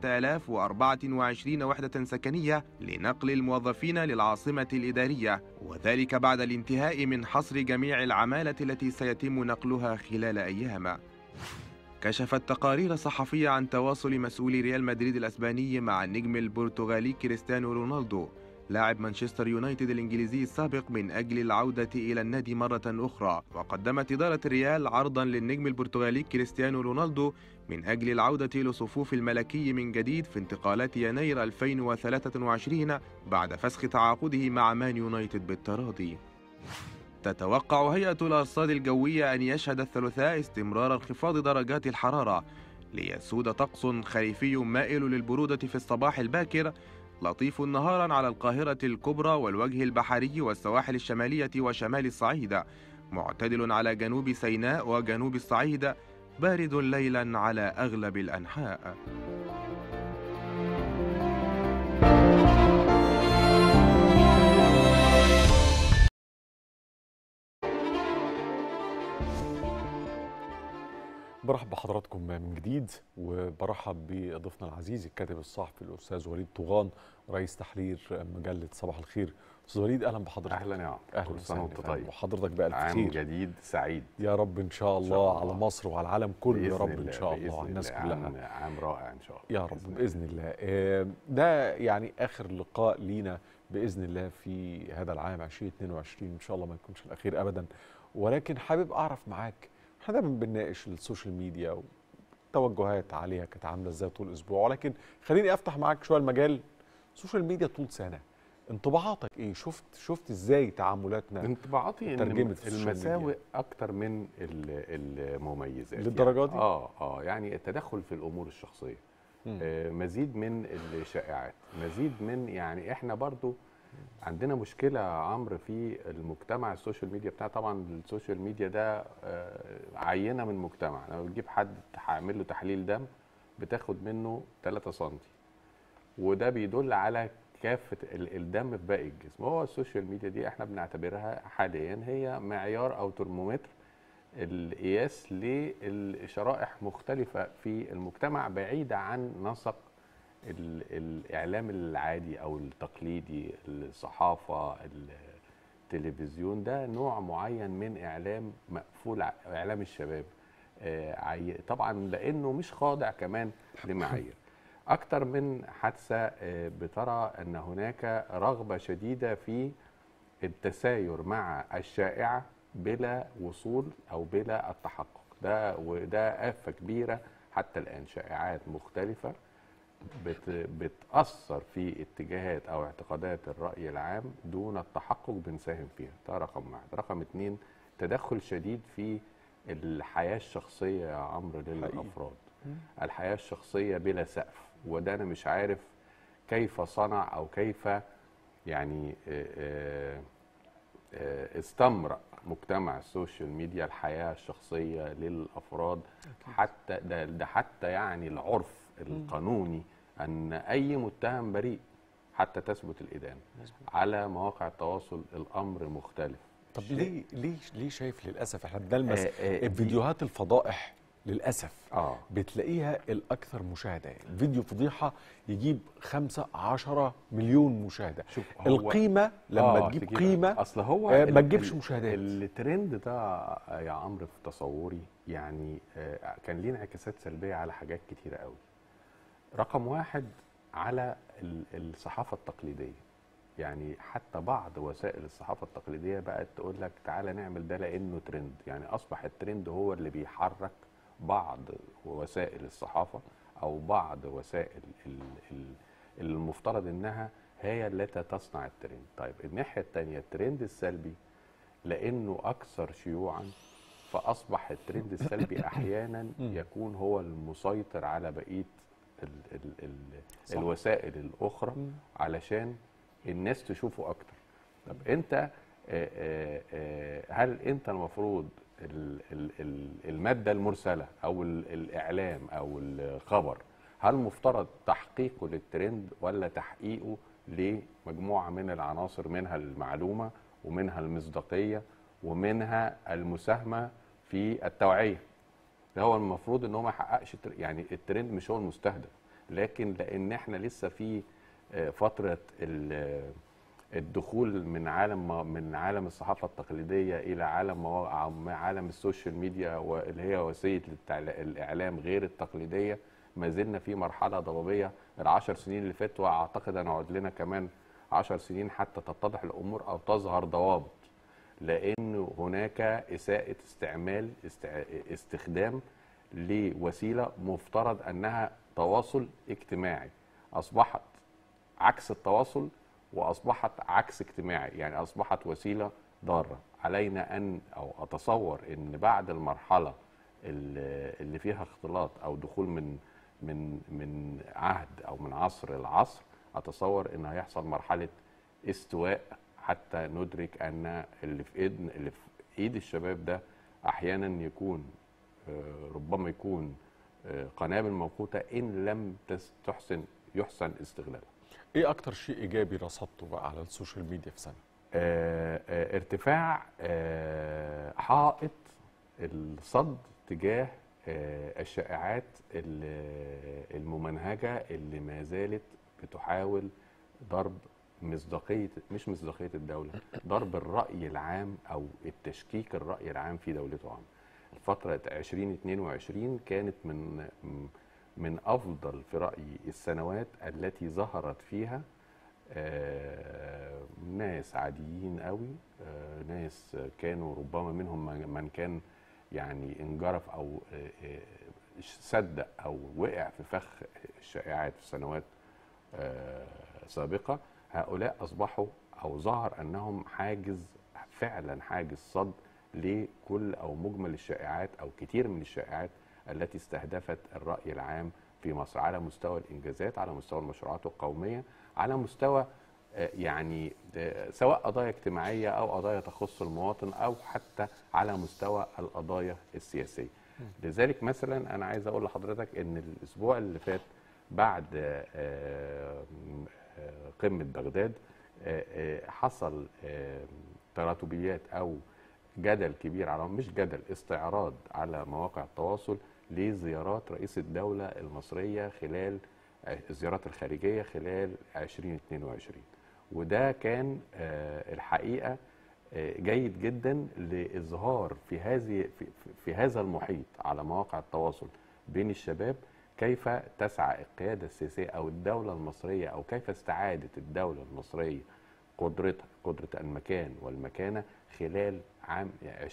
9024 وحدة سكنية لنقل الموظفين للعاصمة الإدارية وذلك بعد الانتهاء من حصر جميع العمالة التي سيتم نقلها خلال أيام كشفت تقارير صحفية عن تواصل مسؤولي ريال مدريد الأسباني مع النجم البرتغالي كريستيانو رونالدو لاعب مانشستر يونايتد الإنجليزي السابق من أجل العودة إلى النادي مرة أخرى وقدمت إدارة الريال عرضا للنجم البرتغالي كريستيانو رونالدو من أجل العودة لصفوف الملكي من جديد في انتقالات يناير 2023 بعد فسخ تعاقده مع مان يونايتد بالتراضي تتوقع هيئة الأرصاد الجوية أن يشهد الثلاثاء استمرار انخفاض درجات الحرارة ليسود طقس خريفي مائل للبرودة في الصباح الباكر لطيف نهارا على القاهرة الكبرى والوجه البحري والسواحل الشمالية وشمال الصعيد معتدل على جنوب سيناء وجنوب الصعيد بارد ليلا على أغلب الأنحاء برحب بحضراتكم من جديد وبرحب بضيفنا العزيز الكاتب الصحفي الاستاذ وليد طوغان رئيس تحرير مجله صباح الخير استاذ وليد اهلا بحضرتك اهلا يا عم اهلا كل سنه وانت طيب وحضرتك بألف عام خير جديد سعيد يا رب ان شاء الله, إن شاء الله. على مصر وعلى العالم كله يا بإذن رب ان الله، شاء الله بإذن على الناس الله. كلها عام, عام رائع ان شاء الله يا رب باذن الله آه، ده يعني اخر لقاء لينا باذن الله في هذا العام 2022 ان شاء الله ما يكونش الاخير ابدا ولكن حابب اعرف معاك احنا دايما بنناقش السوشيال ميديا والتوجهات عليها كانت عامله ازاي طول الاسبوع ولكن خليني افتح معاك شويه المجال السوشيال ميديا طول سنه انطباعاتك ايه شفت شفت ازاي تعاملاتنا انطباعاتي ان ترجمت في السوشيال ميديا؟ المساوئ اكتر من ال- المميزات للدرجة دي؟ يعني اه اه يعني التدخل في الامور الشخصيه مم. آه مزيد من الشائعات مزيد من يعني احنا برضو عندنا مشكله يا عمرو في المجتمع السوشيال ميديا بتاع طبعا السوشيال ميديا ده آه عينه من مجتمع لما بتجيب حد هعمل له تحليل دم بتاخد منه 3 سم وده بيدل على كافه ال- الدم في باقي الجسم هو السوشيال ميديا دي احنا بنعتبرها حاليا هي معيار او ترمومتر القياس لشرائح مختلفه في المجتمع بعيده عن نسق ال- الاعلام العادي او التقليدي الصحافه التلفزيون ده نوع معين من اعلام مقفول ع- اعلام الشباب آه، عي- طبعا لانه مش خاضع كمان لمعايير اكتر من حادثه آه، بترى ان هناك رغبه شديده في التساير مع الشائعه بلا وصول او بلا التحقق ده وده آفة كبيرة حتى الآن شائعات مختلفة بت بتأثر في اتجاهات أو اعتقادات الرأي العام دون التحقق بنساهم فيها ده رقم واحد رقم اتنين تدخل شديد في الحياة الشخصية يا عمرو للأفراد الحياة الشخصية بلا سقف وده أنا مش عارف كيف صنع أو كيف يعني آه، آه، آه، استمرأ مجتمع السوشيال ميديا الحياة الشخصية للأفراد حتى ده, ده حتى يعني العرف القانوني أن أي متهم بريء حتى تثبت الإدانة على مواقع التواصل الأمر مختلف طب ليه ليه ليه شايف للاسف احنا بنلمس آه، آه، دي- فيديوهات الفضائح للاسف اه بتلاقيها الاكثر مشاهده يعني فيديو فضيحه يجيب خمسة عشرة مليون مشاهده هو- القيمه لما آه، تجيب تجيب- قيمه اصل هو آه، ال- ما تجيبش ال- مشاهدات الترند ده يا عمرو في تصوري يعني آه، كان ليه انعكاسات سلبيه على حاجات كتيره قوي رقم واحد على ال- الصحافه التقليديه يعني حتى بعض وسائل الصحافه التقليديه بقت تقول لك تعالى نعمل ده لانه ترند يعني اصبح الترند هو اللي بيحرك بعض وسائل الصحافه او بعض وسائل ال- ال- المفترض انها هي التي تصنع الترند طيب الناحيه الثانيه الترند السلبي لانه اكثر شيوعا فاصبح الترند السلبي احيانا يكون هو المسيطر على بقيه ال ال ال صح. الوسائل الاخرى علشان الناس تشوفه اكتر طب انت آه، آه، آه، هل انت المفروض ال- ال- ال- الماده المرسله او ال- الاعلام او الخبر هل مفترض تحقيقه للترند ولا تحقيقه لمجموعه من العناصر منها المعلومه ومنها المصداقيه ومنها المساهمه في التوعيه ده هو المفروض ان هو ما يحققش التر- يعني الترند مش هو المستهدف لكن لان احنا لسه في آه، فتره ال- الدخول من عالم من عالم الصحافه التقليديه الى عالم موا- عالم السوشيال ميديا واللي هي وسيله التعل- الاعلام غير التقليديه ما زلنا في مرحله ضبابيه العشر سنين اللي فاتوا واعتقد هنقعد لنا كمان عشر سنين حتى تتضح الامور او تظهر ضوابط لان هناك اساءه استعمال است- استخدام لوسيله مفترض انها تواصل اجتماعي اصبحت عكس التواصل واصبحت عكس اجتماعي يعني اصبحت وسيله ضاره علينا ان او اتصور ان بعد المرحله اللي اللي فيها اختلاط او دخول من من من عهد او من عصر لعصر اتصور ان هيحصل مرحله استواء حتى ندرك ان اللي في ايد اللي في ايد الشباب ده احيانا يكون آه، ربما يكون آه، قنابل موقوته ان لم تس- تحسن يحسن استغلالها ايه اكتر شيء ايجابي رصدته بقى على السوشيال ميديا في سنه آه، آه، ارتفاع آه، حائط الصد تجاه آه، الشائعات ال- الممنهجه اللي ما زالت بتحاول ضرب مصداقيه مش مصداقيه الدوله ضرب الراي العام او التشكيك الراي العام في دولته عام فتره 2022 كانت من من افضل في رايي السنوات التي ظهرت فيها آه، ناس عاديين قوي آه، ناس كانوا ربما منهم من من كان يعني انجرف او آه، آه، صدق او وقع في فخ الشائعات في سنوات آه، سابقه هؤلاء اصبحوا او ظهر انهم حاجز فعلا حاجز صد لكل او مجمل الشائعات او كتير من الشائعات التي استهدفت الراي العام في مصر على مستوى الانجازات على مستوى المشروعات القوميه على مستوى آه، يعني آه، سواء قضايا اجتماعيه او قضايا تخص المواطن او حتى على مستوى القضايا السياسيه لذلك مثلا انا عايز اقول لحضرتك ان الاسبوع اللي فات بعد آه، آه، قمه بغداد آه، آه، حصل آه، تراتبيات او جدل كبير على مش جدل استعراض على مواقع التواصل لزيارات رئيس الدوله المصريه خلال آه، الزيارات الخارجيه خلال 2022 وده كان آه، الحقيقه آه، جيد جدا لاظهار في هذه في, في هذا المحيط على مواقع التواصل بين الشباب كيف تسعى القياده السياسيه او الدوله المصريه او كيف استعادت الدوله المصريه قدرتها قدره المكان والمكانه خلال عام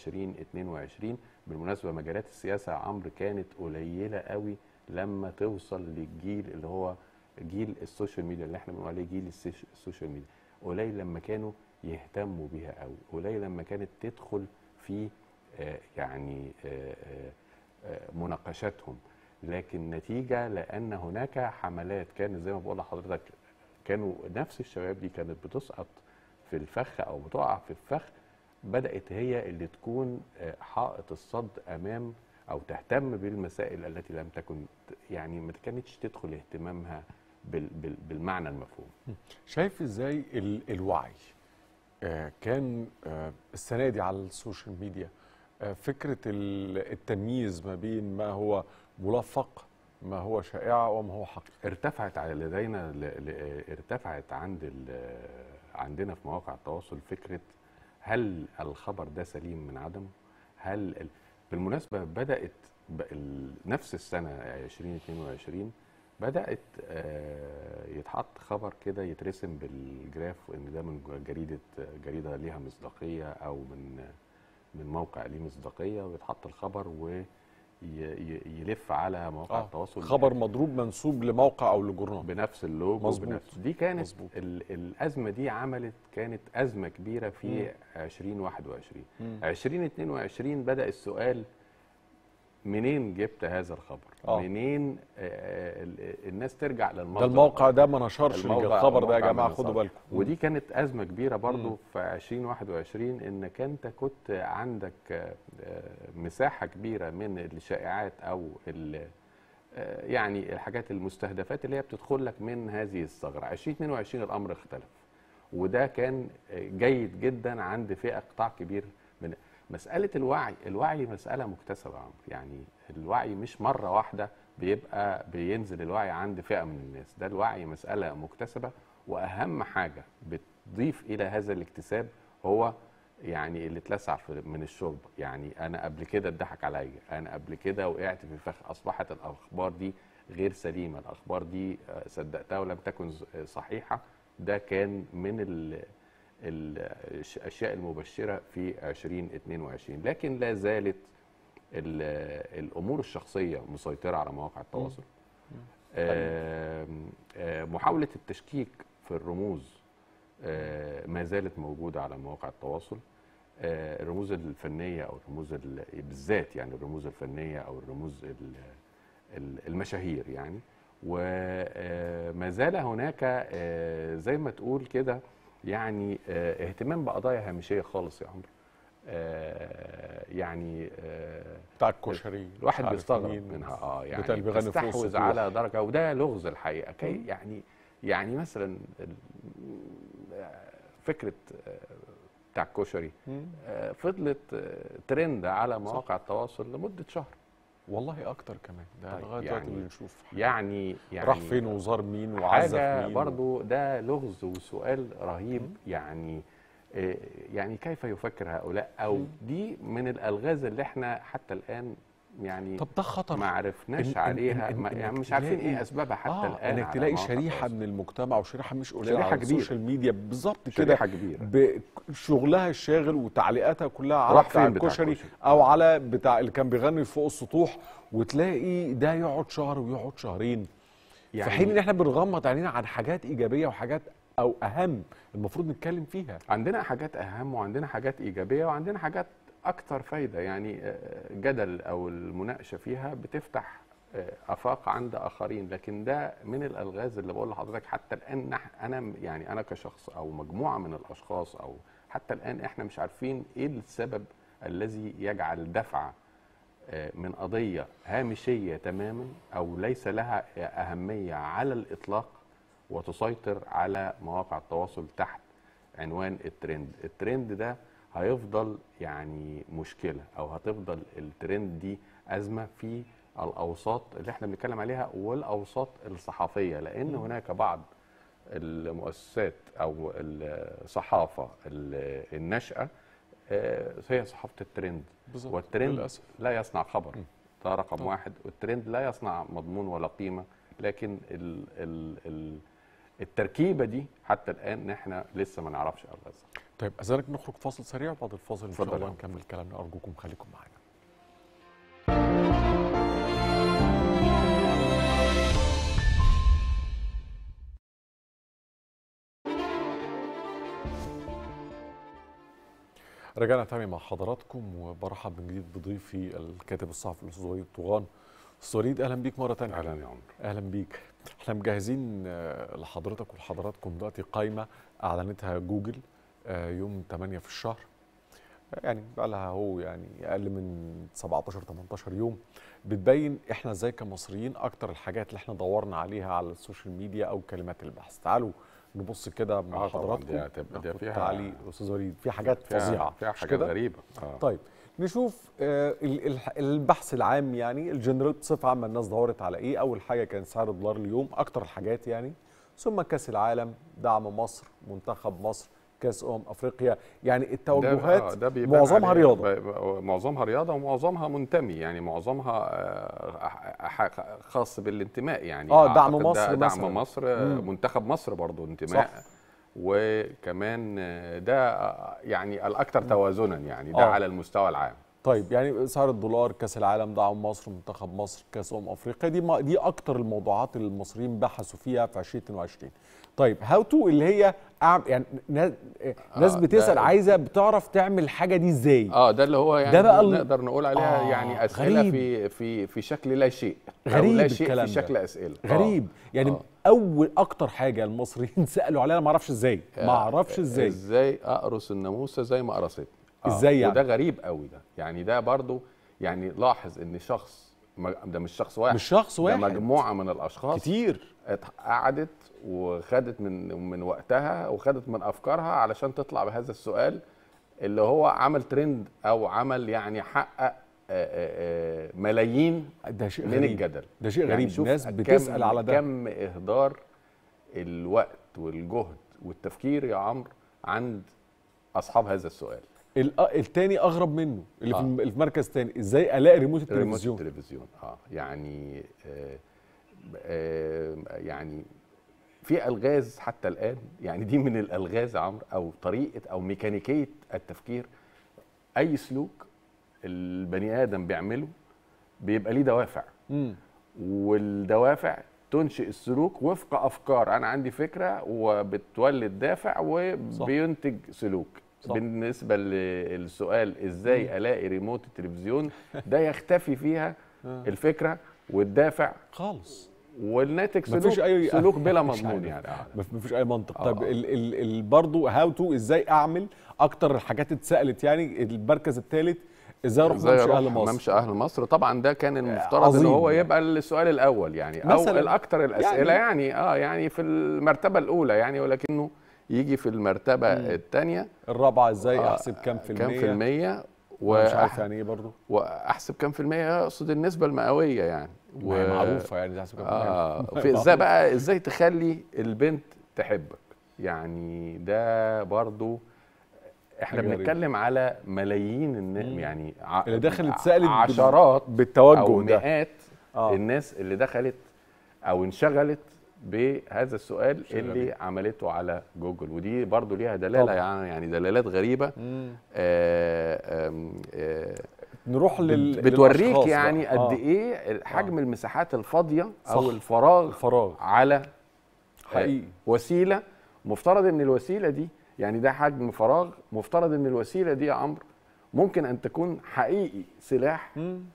2022 بالمناسبه مجالات السياسه يا عمرو كانت قليله قوي لما توصل للجيل اللي هو جيل السوشيال ميديا اللي احنا بنقول عليه جيل السيش- السوشيال ميديا قليل لما كانوا يهتموا بيها قوي قليل لما كانت تدخل في آه، يعني آه، آه، آه، مناقشاتهم لكن نتيجه لان هناك حملات كانت زي ما بقول لحضرتك كانوا نفس الشباب دي كانت بتسقط في الفخ او بتقع في الفخ بدات هي اللي تكون آه، حائط الصد امام او تهتم بالمسائل التي لم تكن يعني ما كانتش تدخل اهتمامها بال بال بالمعنى المفهوم شايف ازاي ال- الوعي آه، كان آه، السنه دي على السوشيال ميديا آه، فكره ال- التمييز ما بين ما هو ملفق ما هو شائعه وما هو حقيقي ارتفعت على لدينا ل... ل... ارتفعت عند ال... عندنا في مواقع التواصل فكره هل الخبر ده سليم من عدمه؟ هل ال... بالمناسبه بدات ب... ال... نفس السنه 2022 بدات آه، يتحط خبر كده يترسم بالجراف ان ده من جريده جريده ليها مصداقيه او من من موقع ليه مصداقيه ويتحط الخبر ويلف على مواقع آه، التواصل خبر مضروب منسوب لموقع او لجورنال بنفس اللوجو مظبوط. بنفس دي كانت ال الازمه دي عملت كانت ازمه كبيره في مم. 2021 مم. 2022 بدا السؤال منين جبت هذا الخبر آه. منين آه، ال- الناس ترجع للموقع ده الموقع ده ما نشرش الموقع- الخبر ده يا الموقع جماعه ما خدوا نشرش. بالكم ودي كانت ازمه كبيره برضو مم. في 2021 انك انت كنت عندك آه، آه، مساحه كبيره من الشائعات او ال- آه، يعني الحاجات المستهدفات اللي هي بتدخل لك من هذه الثغره 2022 الامر اختلف وده كان آه، جيد جدا عند فئه قطاع كبير من مساله الوعي الوعي مساله مكتسبه يا عمرو يعني الوعي مش مره واحده بيبقى بينزل الوعي عند فئه من الناس ده الوعي مساله مكتسبه واهم حاجه بتضيف الى هذا الاكتساب هو يعني اللي اتلسع في- من الشرب يعني انا قبل كده اتضحك عليا انا قبل كده وقعت في فخ اصبحت الاخبار دي غير سليمه الاخبار دي آه، صدقتها ولم تكن ز- صحيحه ده كان من ال ال- الاشياء المبشره في 2022 لكن لا زالت ال- الامور الشخصيه مسيطره على مواقع التواصل آم، آه، محاوله التشكيك في الرموز آه، ما زالت موجوده على مواقع التواصل آه، الرموز الفنيه او الرموز ال- بالذات يعني الرموز الفنيه او الرموز ال- ال- المشاهير يعني وما زال هناك آه، زي ما تقول كده يعني آه، اهتمام بقضايا هامشيه خالص يا عمرو آه يعني آه بتاع الكشري الواحد مش عارف بيستغرب مين، منها اه يعني بتاع اللي بيغني في وسط تستحوذ السطوح. على درجه وده لغز الحقيقه كي يعني يعني مثلا ال- فكره آه، بتاع الكشري مم. آه، فضلت آه، ترند على مواقع التواصل لمده شهر والله اكتر كمان ده طيب، لغايه دلوقتي يعني- بنشوف يعني يعني راح فين وزار مين وعزف حاجه مين برضو ده لغز وسؤال رهيب يعني آه، يعني كيف يفكر هؤلاء او مم. دي من الالغاز اللي احنا حتى الان يعني طب ده خطر ما عرفناش إن- إن- عليها إن- ما إنك يعني مش عارفين تلاقي- ايه اسبابها حتى آه الان انك على تلاقي مواقع شريحه من المجتمع وشريحه مش قليله شريحة على كبيرة. السوشيال ميديا بالظبط كده شريحة كبيرة. بشغلها الشاغل وتعليقاتها كلها على راح بتاع فين بتاع الكشري الكشري؟ او على بتاع اللي كان بيغني فوق السطوح وتلاقي ده يقعد شهر ويقعد شهرين يعني يعني- في حين ان احنا بنغمض عينينا عن حاجات ايجابيه وحاجات او اهم المفروض نتكلم فيها عندنا حاجات اهم وعندنا حاجات ايجابيه وعندنا حاجات اكتر فايده يعني آه، جدل او المناقشه فيها بتفتح آه، افاق عند اخرين لكن ده من الالغاز اللي بقول لحضرتك حتى الان نح- انا يعني انا كشخص او مجموعه من الاشخاص او حتى الان احنا مش عارفين ايه السبب الذي يجعل دفع آه، من قضيه هامشيه تماما او ليس لها اهميه على الاطلاق وتسيطر على مواقع التواصل تحت عنوان الترند الترند ده هيفضل يعني مشكلة أو هتفضل الترند دي أزمة في الأوساط اللي احنا بنتكلم عليها والأوساط الصحفية لأن هناك بعض المؤسسات أو الصحافة ال- الناشئة آه، هي صحافة الترند بالظبط، والترند للأسف. لا يصنع خبر ده رقم طبعا. واحد والترند لا يصنع مضمون ولا قيمة لكن ال ال ال التركيبة دي حتى الآن احنا لسه ما نعرفش ألغازها طيب اذنك نخرج فاصل سريع وبعد الفاصل ان شاء اتفضل الله يا نكمل كلامنا ارجوكم خليكم معانا رجعنا تاني مع حضراتكم وبرحب من جديد بضيفي الكاتب الصحفي الاستاذ وليد طوغان استاذ وليد اهلا بيك مره تانية اهلا يا عمرو اهلا بيك احنا مجهزين آه، لحضرتك ولحضراتكم دلوقتي قائمه اعلنتها جوجل آه، يوم 8 في الشهر يعني بقى لها هو يعني اقل من 17 18 يوم بتبين احنا ازاي كمصريين اكتر الحاجات اللي احنا دورنا عليها على السوشيال ميديا او كلمات البحث تعالوا نبص كده مع آه طبعاً، حضراتكم دي هتبقى- دي ناخد فيها- تعالي استاذ وليد في حاجات فيها- فظيعه فيها مش حاجات كده؟ غريبة. آه. طيب نشوف آه، ال- ال- البحث العام يعني الجنرال بصفه عامه الناس دورت على ايه اول حاجه كان سعر الدولار اليوم اكتر الحاجات يعني ثم كاس العالم دعم مصر منتخب مصر كاس امم افريقيا يعني التوجهات ده, ده بيبان معظمها عليه- رياضه ب- ب- معظمها رياضه ومعظمها منتمي يعني معظمها آه، ح- ح- خاص بالانتماء يعني آه، دعم أعتقد مصر ده مثلاً. دعم مصر آه، مم. منتخب مصر برضو انتماء صح. وكمان آه، ده آه، يعني الاكثر توازنا يعني ده آه. على المستوى العام طيب يعني سعر الدولار كاس العالم دعم مصر منتخب مصر كاس امم افريقيا دي ما دي اكتر الموضوعات اللي المصريين بحثوا فيها في 2022 طيب هاو تو اللي هي أعم يعني ناس, ناس آه، بتسال ده- عايزه بتعرف تعمل الحاجه دي ازاي اه ده اللي هو يعني ده بقى ال- نقدر نقول عليها آه، يعني اسئله غريب. في في في شكل لا شيء أو غريب لا شيء الكلام في ده. شكل اسئله آه. غريب يعني آه. اول اكتر حاجه المصريين سالوا عليها أنا ما اعرفش ازاي ما اعرفش ازاي ازاي اقرص الناموسه زي ما قرصتني إزاي يعني؟ وده غريب قوي ده يعني ده برضو يعني لاحظ ان شخص ما- ده مش شخص واحد مش شخص واحد. ده مجموعه من الاشخاص كتير ات- قعدت وخدت من من وقتها وخدت من افكارها علشان تطلع بهذا السؤال اللي هو عمل ترند او عمل يعني حقق آه، آه، آه، ملايين ده شيء من غريب. الجدل ده شيء يعني غريب. شوف ناس كم- بتسأل على ده. كم اهدار الوقت والجهد والتفكير يا عمرو عند اصحاب هذا السؤال ال- التاني اغرب منه اللي في آه. الم- المركز الثاني ازاي الاقي ريموت ريموت التلفزيون التلفزيون اه يعني آه آه يعني في الغاز حتى الان يعني دي من الالغاز يا عمرو او طريقه او ميكانيكيه التفكير اي سلوك البني ادم بيعمله بيبقى ليه دوافع مم. والدوافع تنشئ السلوك وفق افكار انا عندي فكره وبتولد دافع وبينتج سلوك صح. بالنسبه للسؤال ازاي الاقي ريموت التلفزيون ده يختفي فيها آه. الفكره والدافع خالص والناتج سلوك مفيش اي سلوك بلا مش مضمون عارف. يعني آه. مف- مفيش اي منطق آه. طب ال ال ال برضه هاو تو ازاي اعمل اكتر الحاجات اتسالت يعني المركز الثالث ازاي اروح ازاي ممشى اروح اهل مصر ممشى اهل مصر طبعا ده كان المفترض ان عظيم هو يعني. يبقى السؤال الاول يعني او مثلاً. الاكثر الاسئله يعني. يعني, اه يعني في المرتبه الاولى يعني ولكنه يجي في المرتبه الثانيه الرابعه ازاي احسب كام في كام في المية؟ المية ومش عارف وأح- يعني ايه برضه واحسب كام في المية اقصد النسبة المئوية يعني ما هي معروفة يعني دي أحسب كام في المية. اه ما هي في ازاي معروفة. بقى ازاي تخلي البنت تحبك يعني ده برضو احنا حاجة غريبة. بنتكلم على ملايين الن... مم. يعني ع... اللي دخلت سألت بال- عشرات بالتوجه او ده. مئات آه. الناس اللي دخلت او انشغلت بهذا السؤال شيء اللي غريب. عملته على جوجل ودي برضو ليها دلاله طبعاً. يعني يعني دلالات غريبه مم. آه آم، آه نروح لل- بت- بتوريك للأشخاص يعني بقى. قد آه. ايه حجم المساحات الفاضيه صح. او الفراغ الفراغ على حقيقي. آه، وسيله مفترض ان الوسيله دي يعني ده حجم فراغ مفترض ان الوسيله دي يا عمرو ممكن ان تكون حقيقي سلاح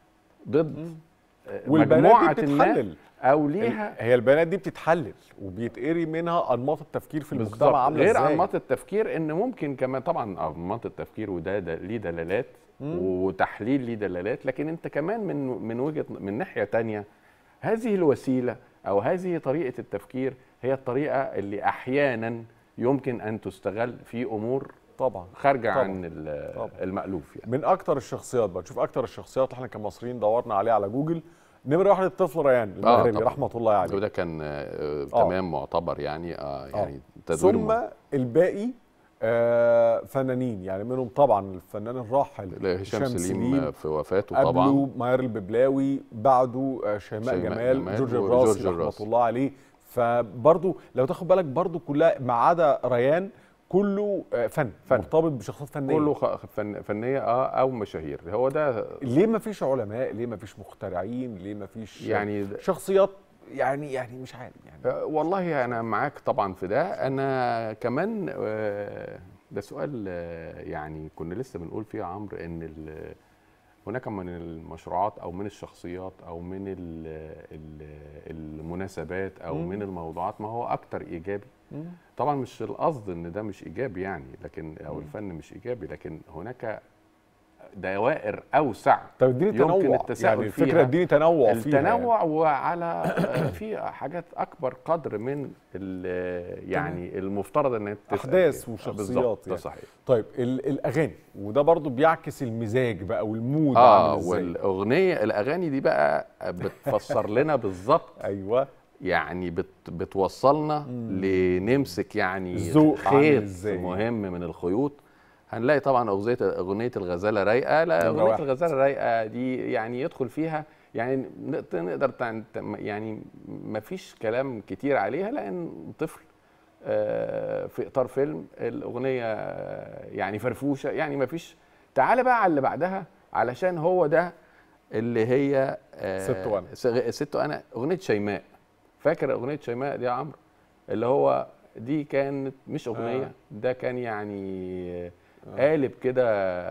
ضد آه، والبنات مجموعه دي ما بتتحلل او ليها هي البيانات دي بتتحلل وبيتقري منها انماط التفكير في بالظبط المجتمع عامله غير ازاي انماط التفكير ان ممكن كمان طبعا انماط التفكير وده ده ليه دلالات مم. وتحليل ليه دلالات لكن انت كمان من من وجهه من ناحيه تانية هذه الوسيله او هذه طريقه التفكير هي الطريقه اللي احيانا يمكن ان تستغل في امور طبعا خارجه طبعاً. عن ال- طبعاً. المألوف يعني من اكتر الشخصيات بقى نشوف اكتر الشخصيات اللي احنا كمصريين دورنا عليها على جوجل نمره واحد الطفل ريان المغربي طبعاً. رحمه الله عليه وده كان آه آه. تمام معتبر يعني اه يعني تدوير ثم م- الباقي آه فنانين يعني منهم طبعا الفنان الراحل لا، هشام سليم في وفاته قبله طبعا ماير الببلاوي بعده آه، شيماء شيماء جمال, جمال جورج وجورج الراسي رحمه الراسي. الله عليه فبرضه لو تاخد بالك برضه كلها ما عدا ريان كله آه، فن, فن مرتبط بشخصيات فنيه كله خ- فن فنيه اه او مشاهير هو ده ليه ما فيش علماء ليه ما فيش مخترعين ليه ما فيش يعني شخصيات يعني يعني مش عارف يعني آه، والله انا معاك طبعا في ده انا كمان آه، ده سؤال آه، يعني كنا لسه بنقول فيه يا عمرو ان ال- هناك من المشروعات او من الشخصيات او من ال ال المناسبات او مم. من الموضوعات ما هو اكتر ايجابي طبعا مش القصد ان ده مش ايجابي يعني لكن او مم. الفن مش ايجابي لكن هناك دوائر اوسع طب اديني يمكن تنوع التساؤل يعني الفكره فيها. اديني تنوع فيها التنوع وعلى آه، في حاجات اكبر قدر من ال- يعني المفترض ان تسأل احداث فيها. وشخصيات بالظبط، ده يعني. صحيح طيب ال- الاغاني وده برضو بيعكس المزاج بقى والمود اه عامل ازاي والاغنيه الاغاني دي بقى بتفسر لنا بالظبط ايوه يعني بت بتوصلنا لنمسك يعني الذوق عامل خيط إزاي. مهم من الخيوط هنلاقي طبعا اغنيه اغنيه الغزاله رايقه لا نمرة اغنيه واحد. الغزاله رايقه دي يعني يدخل فيها يعني نقدر نقدر تع- تع- يعني ما فيش كلام كتير عليها لان طفل آه، في اطار فيلم الاغنيه آه، يعني فرفوشه يعني ما فيش تعال بقى على اللي بعدها علشان هو ده اللي هي آه، ست وأنا. س- ست وانا اغنيه شيماء فاكر اغنيه شيماء دي يا عمرو اللي هو دي كانت مش اغنيه آه. ده كان يعني قالب كده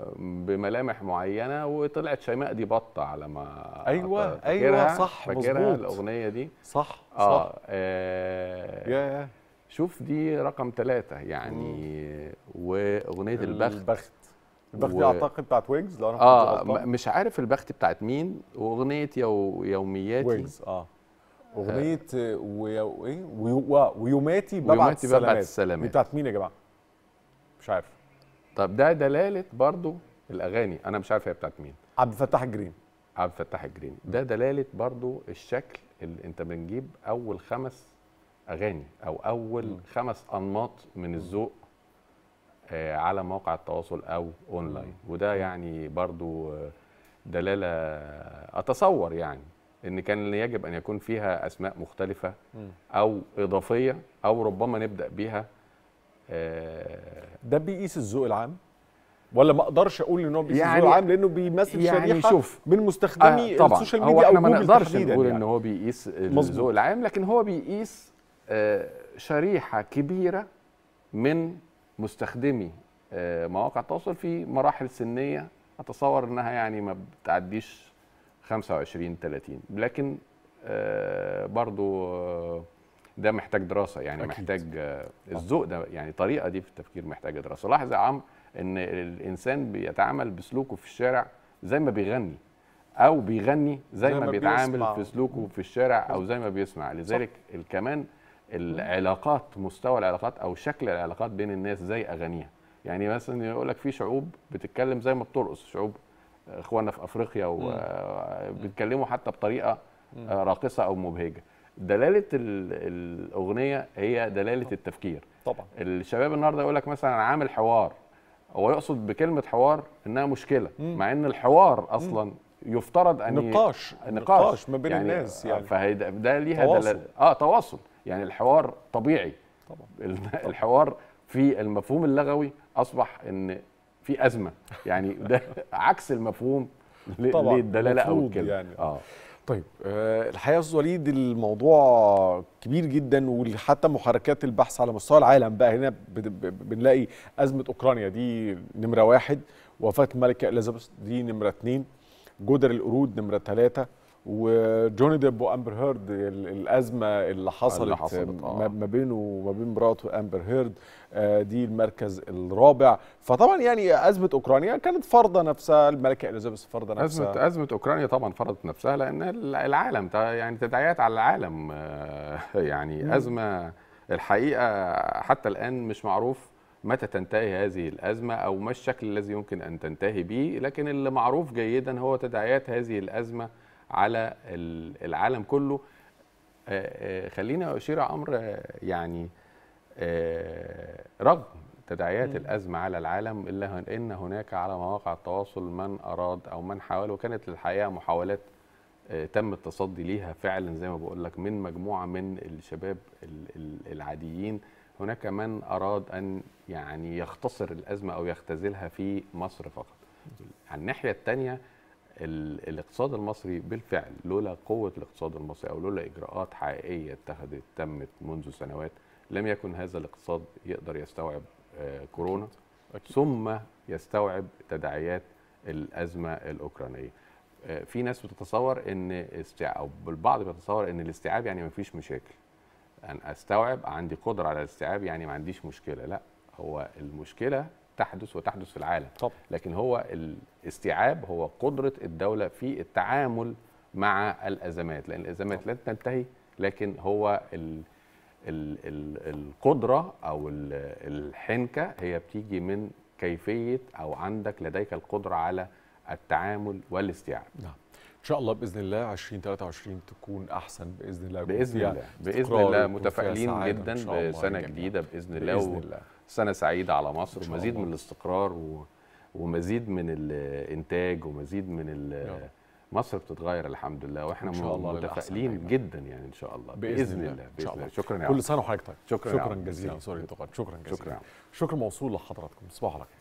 بملامح معينه وطلعت شيماء دي بطه على ما أيوة، أعتقد. أيوة، فاكرها؟ صح، فاكرها مظبوط. الاغنيه دي صح اه, صح آه يا شوف دي رقم ثلاثة يعني واغنيه البخت البخت البخت دي و- اعتقد بتاعت ويجز لو انا اه كنت غلطان. م- مش عارف البخت بتاعت مين واغنيه يو يومياتي ويجز اه اغنيه آه، ويو ايه ويو- آه، ويوماتي ببعت ويوماتي ببعت السلامات السلامات. دي بتاعت مين يا جماعه مش عارف طب ده دلاله برضو الاغاني انا مش عارف هي بتاعت مين عبد الفتاح الجرين عبد الفتاح الجريني ده دلاله برضو الشكل اللي انت بنجيب اول خمس اغاني او اول خمس انماط من الذوق آه، على مواقع التواصل او اونلاين وده يعني برضو آه، دلاله اتصور يعني ان كان يجب ان يكون فيها اسماء مختلفه او اضافيه او ربما نبدا بيها آه، ده بيقيس الذوق العام ولا ما اقدرش اقول ان هو بيقيس يعني- الذوق العام لانه بيمثل يعني شريحه شوف من مستخدمي آه طبعا السوشيال هو ميديا او احنا ما جوجل نقدرش تحديدا نقول يعني. ان هو بيقيس مظبوط. الذوق العام لكن هو بيقيس آه، شريحه كبيره من مستخدمي آه، مواقع التواصل في مراحل سنيه اتصور انها يعني ما بتعديش 25 30 لكن آه، برضو آه، ده محتاج دراسه يعني أكيد. محتاج آه، الذوق ده يعني الطريقه دي في التفكير محتاجه دراسه لاحظ يا عمرو ان الانسان بيتعامل بسلوكه في الشارع زي ما بيغني او بيغني زي, زي ما ما بيتعامل بيسمع. في سلوكه في الشارع او زي ما بيسمع لذلك ال- كمان العلاقات مستوى العلاقات او شكل العلاقات بين الناس زي اغانيها يعني مثلا يقول لك في شعوب بتتكلم زي ما بترقص شعوب اخواننا في افريقيا وبيتكلموا حتى بطريقه مم. آه، راقصه او مبهجه دلاله ال- الاغنيه هي دلاله التفكير طبعا الشباب النهارده يقول لك مثلا أنا عامل حوار هو يقصد بكلمه حوار انها مشكله مم. مع ان الحوار اصلا يفترض ان نقاش. نقاش ما بين الناس يعني. فهي ده- ده ليها تواصل. دلالة اه تواصل يعني الحوار طبيعي طبعا الحوار في المفهوم اللغوي اصبح ان في ازمه يعني ده عكس المفهوم ل- طبعا للدلاله او مفروض الكلمه يعني. اه طيب آه، الحقيقه يا استاذ وليد الموضوع كبير جدا وحتى محركات البحث على مستوى العالم بقى هنا بت- ب- بنلاقي ازمه اوكرانيا دي نمره واحد وفاه الملكه اليزابيث دي نمره اثنين جدر القرود نمره ثلاثه وجوني ديب وامبر هيرد ال- الازمه اللي حصلت, اللي حصلت، آه. ما ما بينه وما بين مراته امبر هيرد آه، دي المركز الرابع فطبعا يعني ازمه اوكرانيا كانت فرضه نفسها الملكه اليزابيث فرضه نفسها أزمة أزمة أوكرانيا طبعا فرضت نفسها لأن العالم تا- يعني تداعيات على العالم آه، يعني مم. أزمة الحقيقة حتى الآن مش معروف متى تنتهي هذه الأزمة أو ما الشكل الذي يمكن أن تنتهي به لكن اللي معروف جيدا هو تداعيات هذه الأزمة على ال- العالم كله آه، آه، خليني أشير يا عمرو آه، يعني آه، رغم تداعيات مم. الأزمة على العالم إلا هن- إن هناك على مواقع التواصل من أراد أو من حاول وكانت الحقيقة محاولات آه، تم التصدي ليها فعلا زي ما بقول لك من مجموعة من الشباب ال- ال- العاديين هناك من أراد أن يعني يختصر الأزمة أو يختزلها في مصر فقط على الناحية الثانية ال- الاقتصاد المصري بالفعل لولا قوة الاقتصاد المصري أو لولا إجراءات حقيقية اتخذت تمت منذ سنوات لم يكن هذا الاقتصاد يقدر يستوعب آه، كورونا ثم يستوعب تداعيات الأزمة الأوكرانية آه، في ناس بتتصور ان استيع... او البعض بيتصور ان الاستيعاب يعني ما فيش مشاكل ان استوعب عندي قدره على الاستيعاب يعني ما عنديش مشكله لا هو المشكله تحدث وتحدث في العالم طبعا. لكن هو الاستيعاب هو قدره الدوله في التعامل مع الازمات لان الازمات لن تنتهي لكن هو ال... ال... ال... القدره او ال... الحنكه هي بتيجي من كيفيه او عندك لديك القدره على التعامل والاستيعاب نعم ان شاء الله باذن الله 2023 تكون احسن باذن الله يكون باذن فيها الله باذن استقرار الله ويكون فيها متفائلين سعادة جدا إن شاء الله بسنه للجميع. جديده باذن الله بإذن الله. سنه سعيده على مصر إن شاء ومزيد الله. من الاستقرار و... ومزيد من الانتاج ومزيد من ال... مصر بتتغير الحمد لله واحنا إن شاء الله للأحسن متفائلين دايماً. جدا يعني ان شاء الله باذن, الله باذن الله شكرا يا كل عم. سنه وحضرتك طيب شكرا يا شكرا عم. جزيلا ميرسي. سوري شكرا جزيلا شكرا يا عم. شكرا موصول لحضراتكم تصبحوا على خير